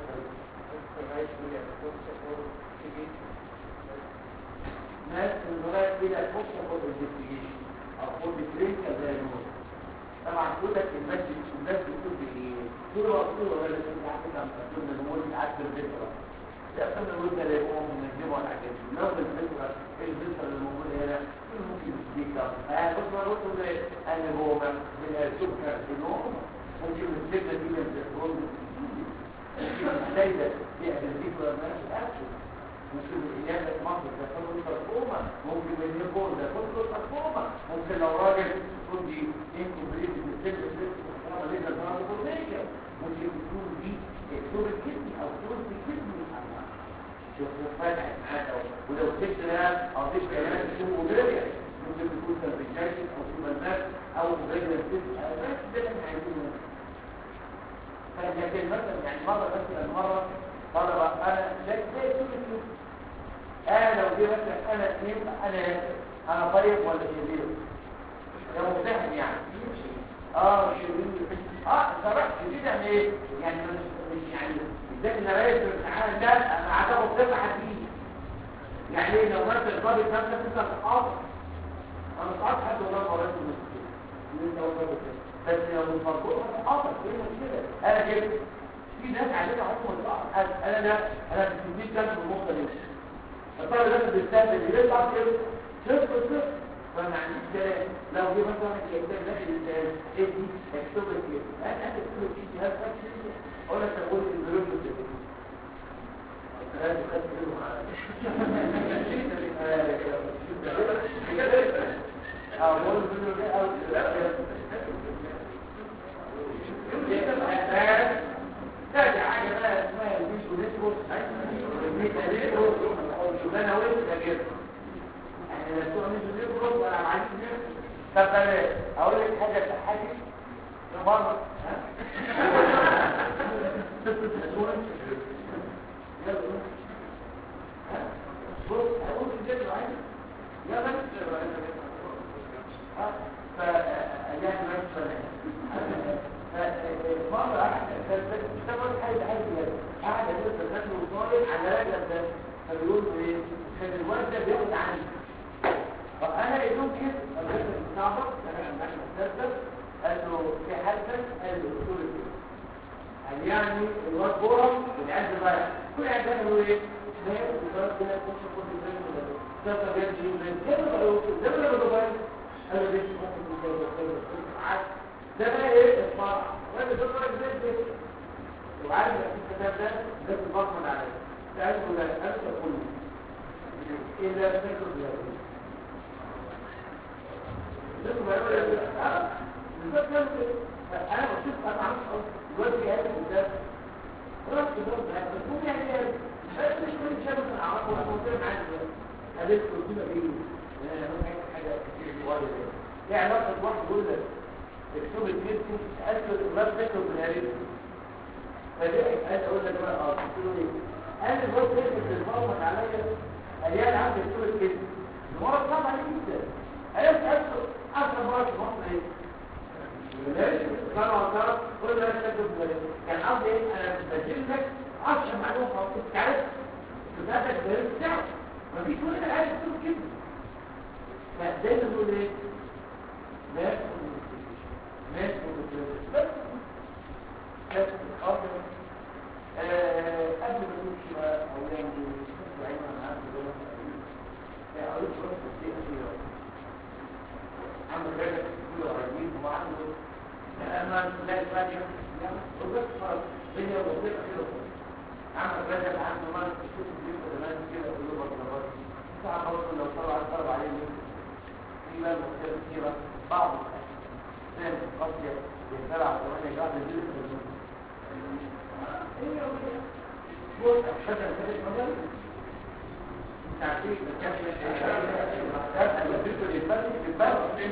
ناس من لغاية كده تخش خد الانفستيجيشن او خد الكلينيكال دايجنوز طبعا تقول لك المسجد الناس بتقول ايه تقول له اصول ولا لازم تحت كام تقول له نقول قعدت في الذكرى تقسم الولد اللي يقوم من الجيم ولا حاجه لو الذكرى ايه الذكرى اللي موجوده هنا ممكن تديك اه بص ما قلت له ان هو من السكر النوم ممكن من الذكرى دي من الذكرى ممكن الزايده دي الذكرى ما اكل ممكن الإجابة مصر ده كله ترفومة ممكن النيكون ده كله ترفومة ممكن لو راجل تكون دي انكمبليت بالسلة سلة ليس الزرار البوزيكيا ممكن تكون دي دكتور الكدني أو دكتور الكدني شوف فتح حاجة ولو تكتنا أو تكتنا كلمات تكون مبرية ممكن تكون سلبيشاكل أو سوبرنات أو مبرية الكدني أو بس ده اللي هيكون فلكن مثلا يعني مرة مثلا مرة طلبة أنا شايف زي كل الكدني انا لو جه مثلا انا اثنين انا ياسر انا طيب ولا شرير ده مفتاح يعني اه شرير اه صراحه شرير يعني ايه يعني مش مش يعني ازاي انا رايح في الامتحان ده انا عدم مفتاح حديد يعني ايه لو مثلا الطالب نفسك انت تحافظ انا صعب حد ولا مرات المسكين انت وصلت كده بس لو المربوط هتحافظ ايه المشكله انا كده في ناس عليها حكم الصعب انا لا انا بتديك كلمه النقطه دي الطالب لازم بيستقبل يطلع كده صفر صفر فما عنديش كلام لو جه مثلا الكتاب داخل الانسان ايه دي اكتب لك ايه انا اكتب لك ايه هذا اقول لك اقول البريد كده لازم خدت اه اقول البريد او تاجي حاجه بقى اسمها الميشو نترو الميتا نترو شغلانه وين كده يعني لا تقول مش بيخرج ولا معاك طب بلاش اقول لك حاجه تضحكك مره ها بص هقول كده عادي يا بس ها ف يعني بس مرة أحد اشتغل حاجة حاجة أحد يقول تذكر وطالب على رجل ده فبيقول له ايه كان الواد ده بياخد عني طب انا يدوم كده الراجل بتاعه انا لما احنا نتسلسل قال له في حالتك قال له دكتور كده قال يعني الواد كوره والعيال صغير كل عيال بيعملوا ايه؟ ده الواد كده يخش كل الفيلم ده ده طب يمشي يومين كده بقى ده بقى موبايل قال له ليش ممكن تكون كده ده بقى ايه الفرع وانت تقرا ازاي كده وعارف ان الكتاب ده ده بيفصل عليه تعرفوا لا أنت كله إذا تكتب له لكم يقول أه بالذات يمكن أنا بشوف أنا عارف دلوقتي هذا الكتاب رأس كتاب بس مو يعني بس مش كل شيء مثلا أعرفه أنا قلت لك عادي قالت له كده إيه أنا حاجة حاجة كتير صغيرة ايه علاقه واحد يقول لك اكتب الكيدني اكتب البلاد بريشر بالهريد فدي عايز اقول لك بقى اه قلت له ايه قال البلاد بريشر اللي اتفرمت عليا قال عندي اكتب الكيدني المرض صعب عليه جدا عرفت اكتب اكتر مرض في مصر ايه بلاش طبعا طبعا كل ده تكتب كان قصدي ايه انا بديل لك 10 معلومه انت عارف بتاعتك البيان بتاعك مفيش ولا حاجه عايز تقول كده فدايما نقول ايه ماس ماس بس بس خاطر قبل ما نمشي بقى اولا نشوف عيننا معاك دول يا قريت بس دي اخيرا عم الراجل كله عايزين وعنده اما لا الفاتحه يعني وبس خلاص الدنيا بسيطه كده عم الراجل عنده مرض تشوف الجيب زمان كده قلوب الضربات ساعه برضه لو طلع ضرب عليه في بقى مشكله كتيره بعض الاسنان القاسيه بيزرع كمان يقعد يجيب هي بص الشجره كانت مجال تعرفين بتكمل انا بديته للبلد بالبلد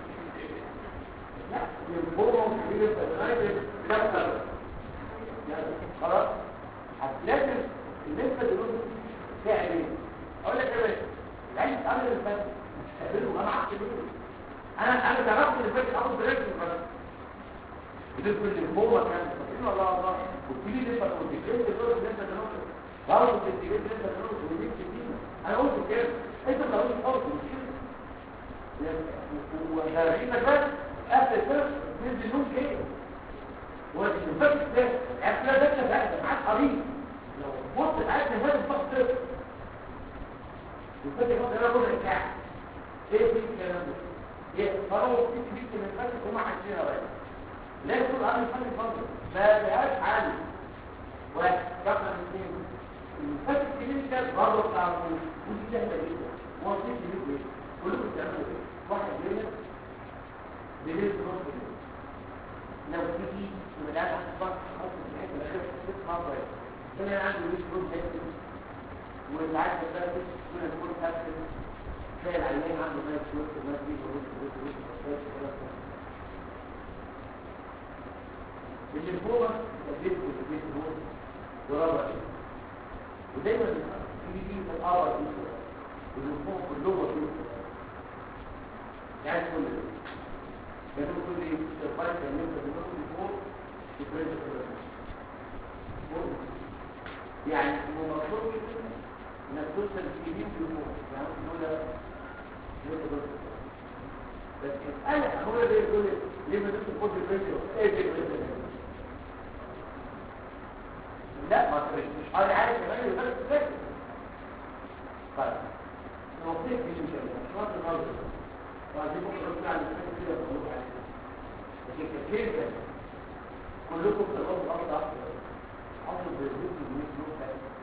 لا ينبوهم كبير البلد كسر خلاص لازم النسبه دول فيها ايه اقول لك ايه بس العين تعمل البلد تقابله انا عارف ليه انا انا تعرفت ان البلد اخد بريك البلد بتدخل الليمفوما كان فاكرين والله الله وتيجي نسبه كونتيجنت دول النسبه دول برضه الكونتيجنت نسبه دول ودي كتير انا قلت كده انت لو انت قلت مش كده وغيرين بس قبل الفرق ننزل نوم كده والفرق ده عارف لا ده ده معاك قريب لو بص عارف ان هذا الفرق ده الفرق ده ربع ساعه ايه في الكلام ده ايه فرق في بيت من الفرق هم عايزينها بقى لا يقول عن الفرق فضل ما بقاش عالي واحد رقم اثنين الفرق الكبير ده برضه بتاع ودي سهله جدا وظيفه جدا كلكم بتعملوا ايه واحد ليله بليل نص الليل لو تيجي من الان عند الضغط خلاص في الحته الاخيره ست مرات هنا عنده ليش روح هيكتب والعاده بقى تكون تكون تكتب تلاقي العيان عنده نايت شورت ونايت بيج وريس وريس وريس وريس اللي فوق البيت والبيت هو ورابع ودايما في دي الأرض دي واللي فوق كلهم فيه يعني كل ده كانوا كل الفايت كان يبقى بنقول فوق البريد يعني هو مطلوب انك توصل الكبير في الفوق يعني دول دول بس انا هو ده يقول ليه ما تدخل فوق البريد ايه ده البريد لا ما تريد مش حاجه عارف كمان يبقى بس طيب نوصيك في المشكله شويه النظر وعايزين بكره بتاع الفكره كده بقول عليه لكن كتير ده كلكم بتقولوا الارض احسن عصر بالزيت و100 فلوس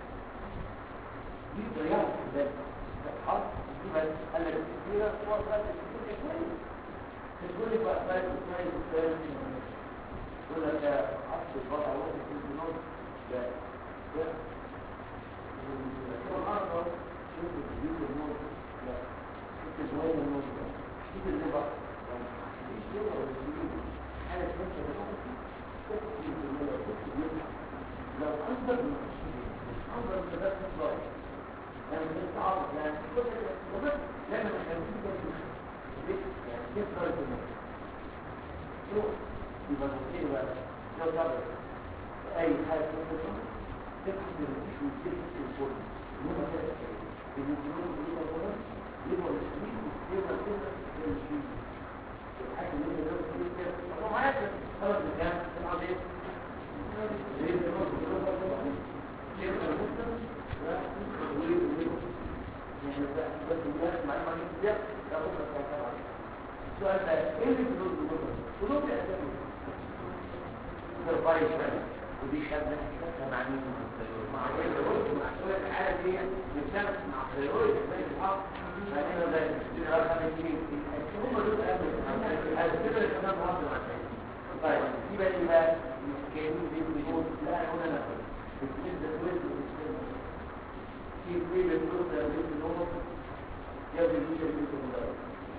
دي ضيعت في البلد حط دي بس قال لك كتير صور بقى كتير كويس تقول لك بقى بقى كويس كويس يقول لك عصر الوضع وقت في النص ده ده الارض شوف الجديد النص لا شوف الجوال النص شوف اللي بقى لو أنظر من أنظر من ذات نظر يعني من التعارض يعني كل وبس لما نحن نجد يعني كيف درجة النظر شو يبقى نصير بقى لو درجة أي حاجة تنظر تبحث من الرئيس وتبحث من الكل المهم كده المسلمين يبقى الكل يبقى الاسمين يبقى كده الاسمين الحاكم اللي يقدر يقول كده طب ما عارف خلاص كام طبعا ايه ليه بنقول ليه بنقول يعني بس الناس مع ما يبدا ياخد الكلام السؤال ده ايه اللي بنقول بنقول بنقول اساسا الفايل ودي شبه شبه مع مين مع الثيرويد مع شويه الحاله دي بتشبه مع الثيرويد زي الحق فانا ده رقم 2 هم دول هذا كده كمان برضه مع طيب في بقى ايه بقى كانوا بيقولوا لا هنا لا بالنسبه للويد في في بيقولوا ده بيقولوا يا بيقولوا يا بيقولوا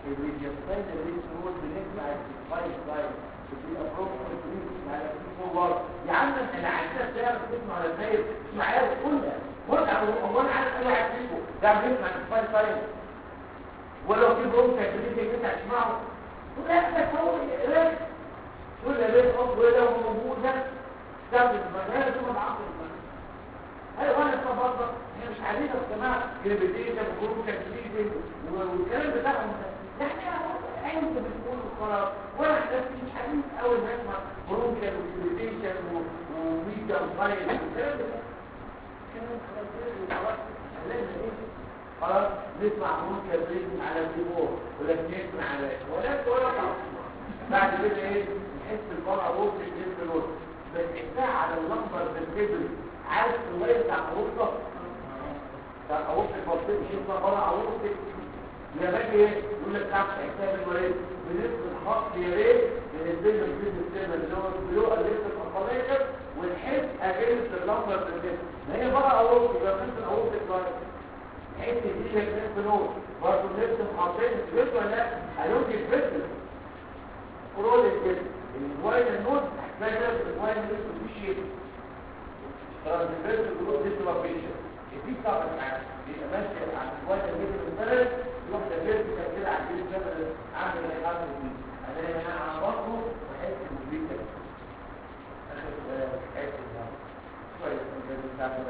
الريجستاين اللي هو بنسمع الفايل فايل بتبقى بروبر على فور يا عم انت اللي عايزها تعرف تسمع ولا تنايم اسمع عارف كلها مرجع هو انا عارف اي واحد فيكم ده بيسمع الفايل فايل ولو في بروبر تدريجي كده تسمعه لا بس هو قرايه كل بيت أب ولا هو موجود ده ده بالمجال ثم بعقل ايوه انا برضه احنا مش عايزين يا جماعه جريبيتيشن وجروب تكتيك والكلام بتاعهم ده احنا انت بتقول خلاص ولا احنا مش عايزين اول ما نسمع جروب جريبيتيشن وميديا وفايل والكلام ده كلام خلاص لازم ايه خلاص نسمع جروب جريبيتيشن على الكيبورد ولا نسمع على ولا ولا بعد كده ايه نحس الفرع وسط الجسم الوسط بنحسها على اللمبر بالكبري عارف الولايه بتاع الغرفه بتاع الغرفه البسيط مش اسمها فرع غرفه يا باجي ايه يقول لك تعرف حساب الولايه بنسبه الخط يا ريت بنسبه الجسم السيرفر اللي هو البلو الليفت الفقريه ونحس اجنس اللمبر بالكبري ما هي فرع غرفه يبقى مثل غرفه الولايه حس دي شكلها بنور برضه نفس محاطين الفيت ولا لا هيوجد الفيت كرول الجسم الواين النود هتلاقي ده الواين النود في شيء ترانسفيرس جروب ديسلوكيشن دي طبعا معاك بيبقى ماشي على الواين النود البلد يروح تفيرس كده على الجسم كده عامل زي حاجه دي انا هنا على بطنه واحس ان دي كده اخر حته ده كويس من بتاع ده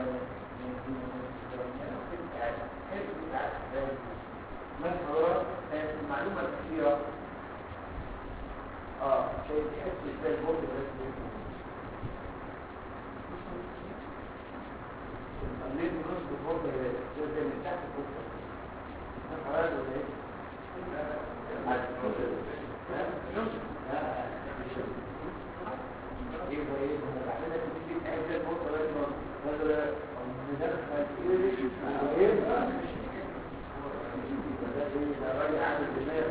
المعلومه الاخيره اه شيء تحس ازاي البورد بس خليت نص البورد زي من تحت البورد ده خلاص ولا ايه يبقى ايه بعدين تيجي تعمل البورد لازم ولا ندخل ايه ده راجل عامل دماغ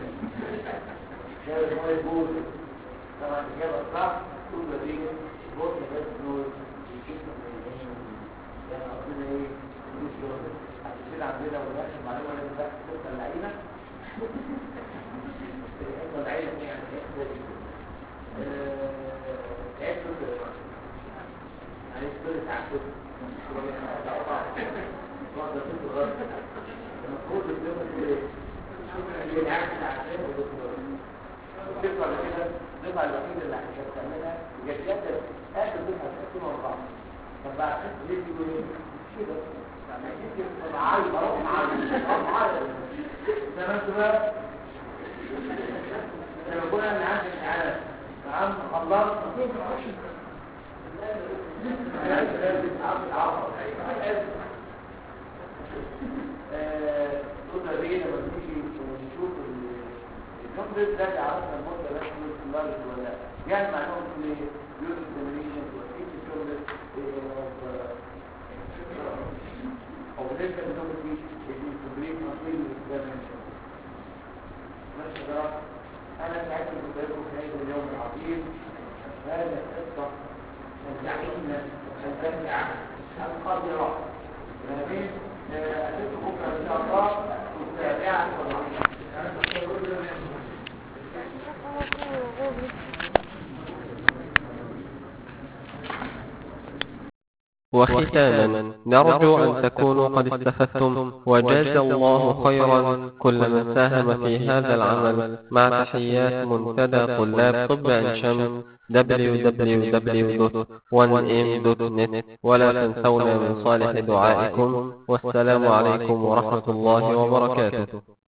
شايف هو يقول طبعا الإجابة الصح كل نتيجة بوت بس نور يشوف يعني قصدنا ايه فلوس شغل عشان كده عندنا والاخر معلومة لازم بقى تبقى اللعيبة الحته العيلة دي يعني تعبت معلش كل تعبت واحدة ست غلط المفروض اليوم اللي اللي عارف عشان الدفعة كده الدفعة الوحيدة اللي احنا بنعملها جديات آخر دفعة في 2004 طب بعد ليه بيقولوا ايه؟ كده يعني اكيد معايا بروح معايا معايا زي ما انتوا بقى لما كنا انا عندي تعالى عم خلصت كنا بينا لما نيجي نشوف النمبر ده عرفنا المده ده اسمه لارج ولا لا يعني معناه ان يوز ديمينيشن واكيد شغل او بالنسبه للنمبر دي دي كومبليت ماسيل دايمنشن ماشي ده انا سعيد بكم في هذا اليوم العظيم هذا القصه الزعيمه البدع القادره امين اشوفكم بكره ان شاء الله والسابعه والعشره
وختاما نرجو أن تكونوا قد استفدتم وجاز الله خيرا كل من ساهم في هذا العمل مع تحيات منتدى طلاب طب عين شمس www.1m.net ولا تنسونا من صالح دعائكم والسلام عليكم ورحمة الله وبركاته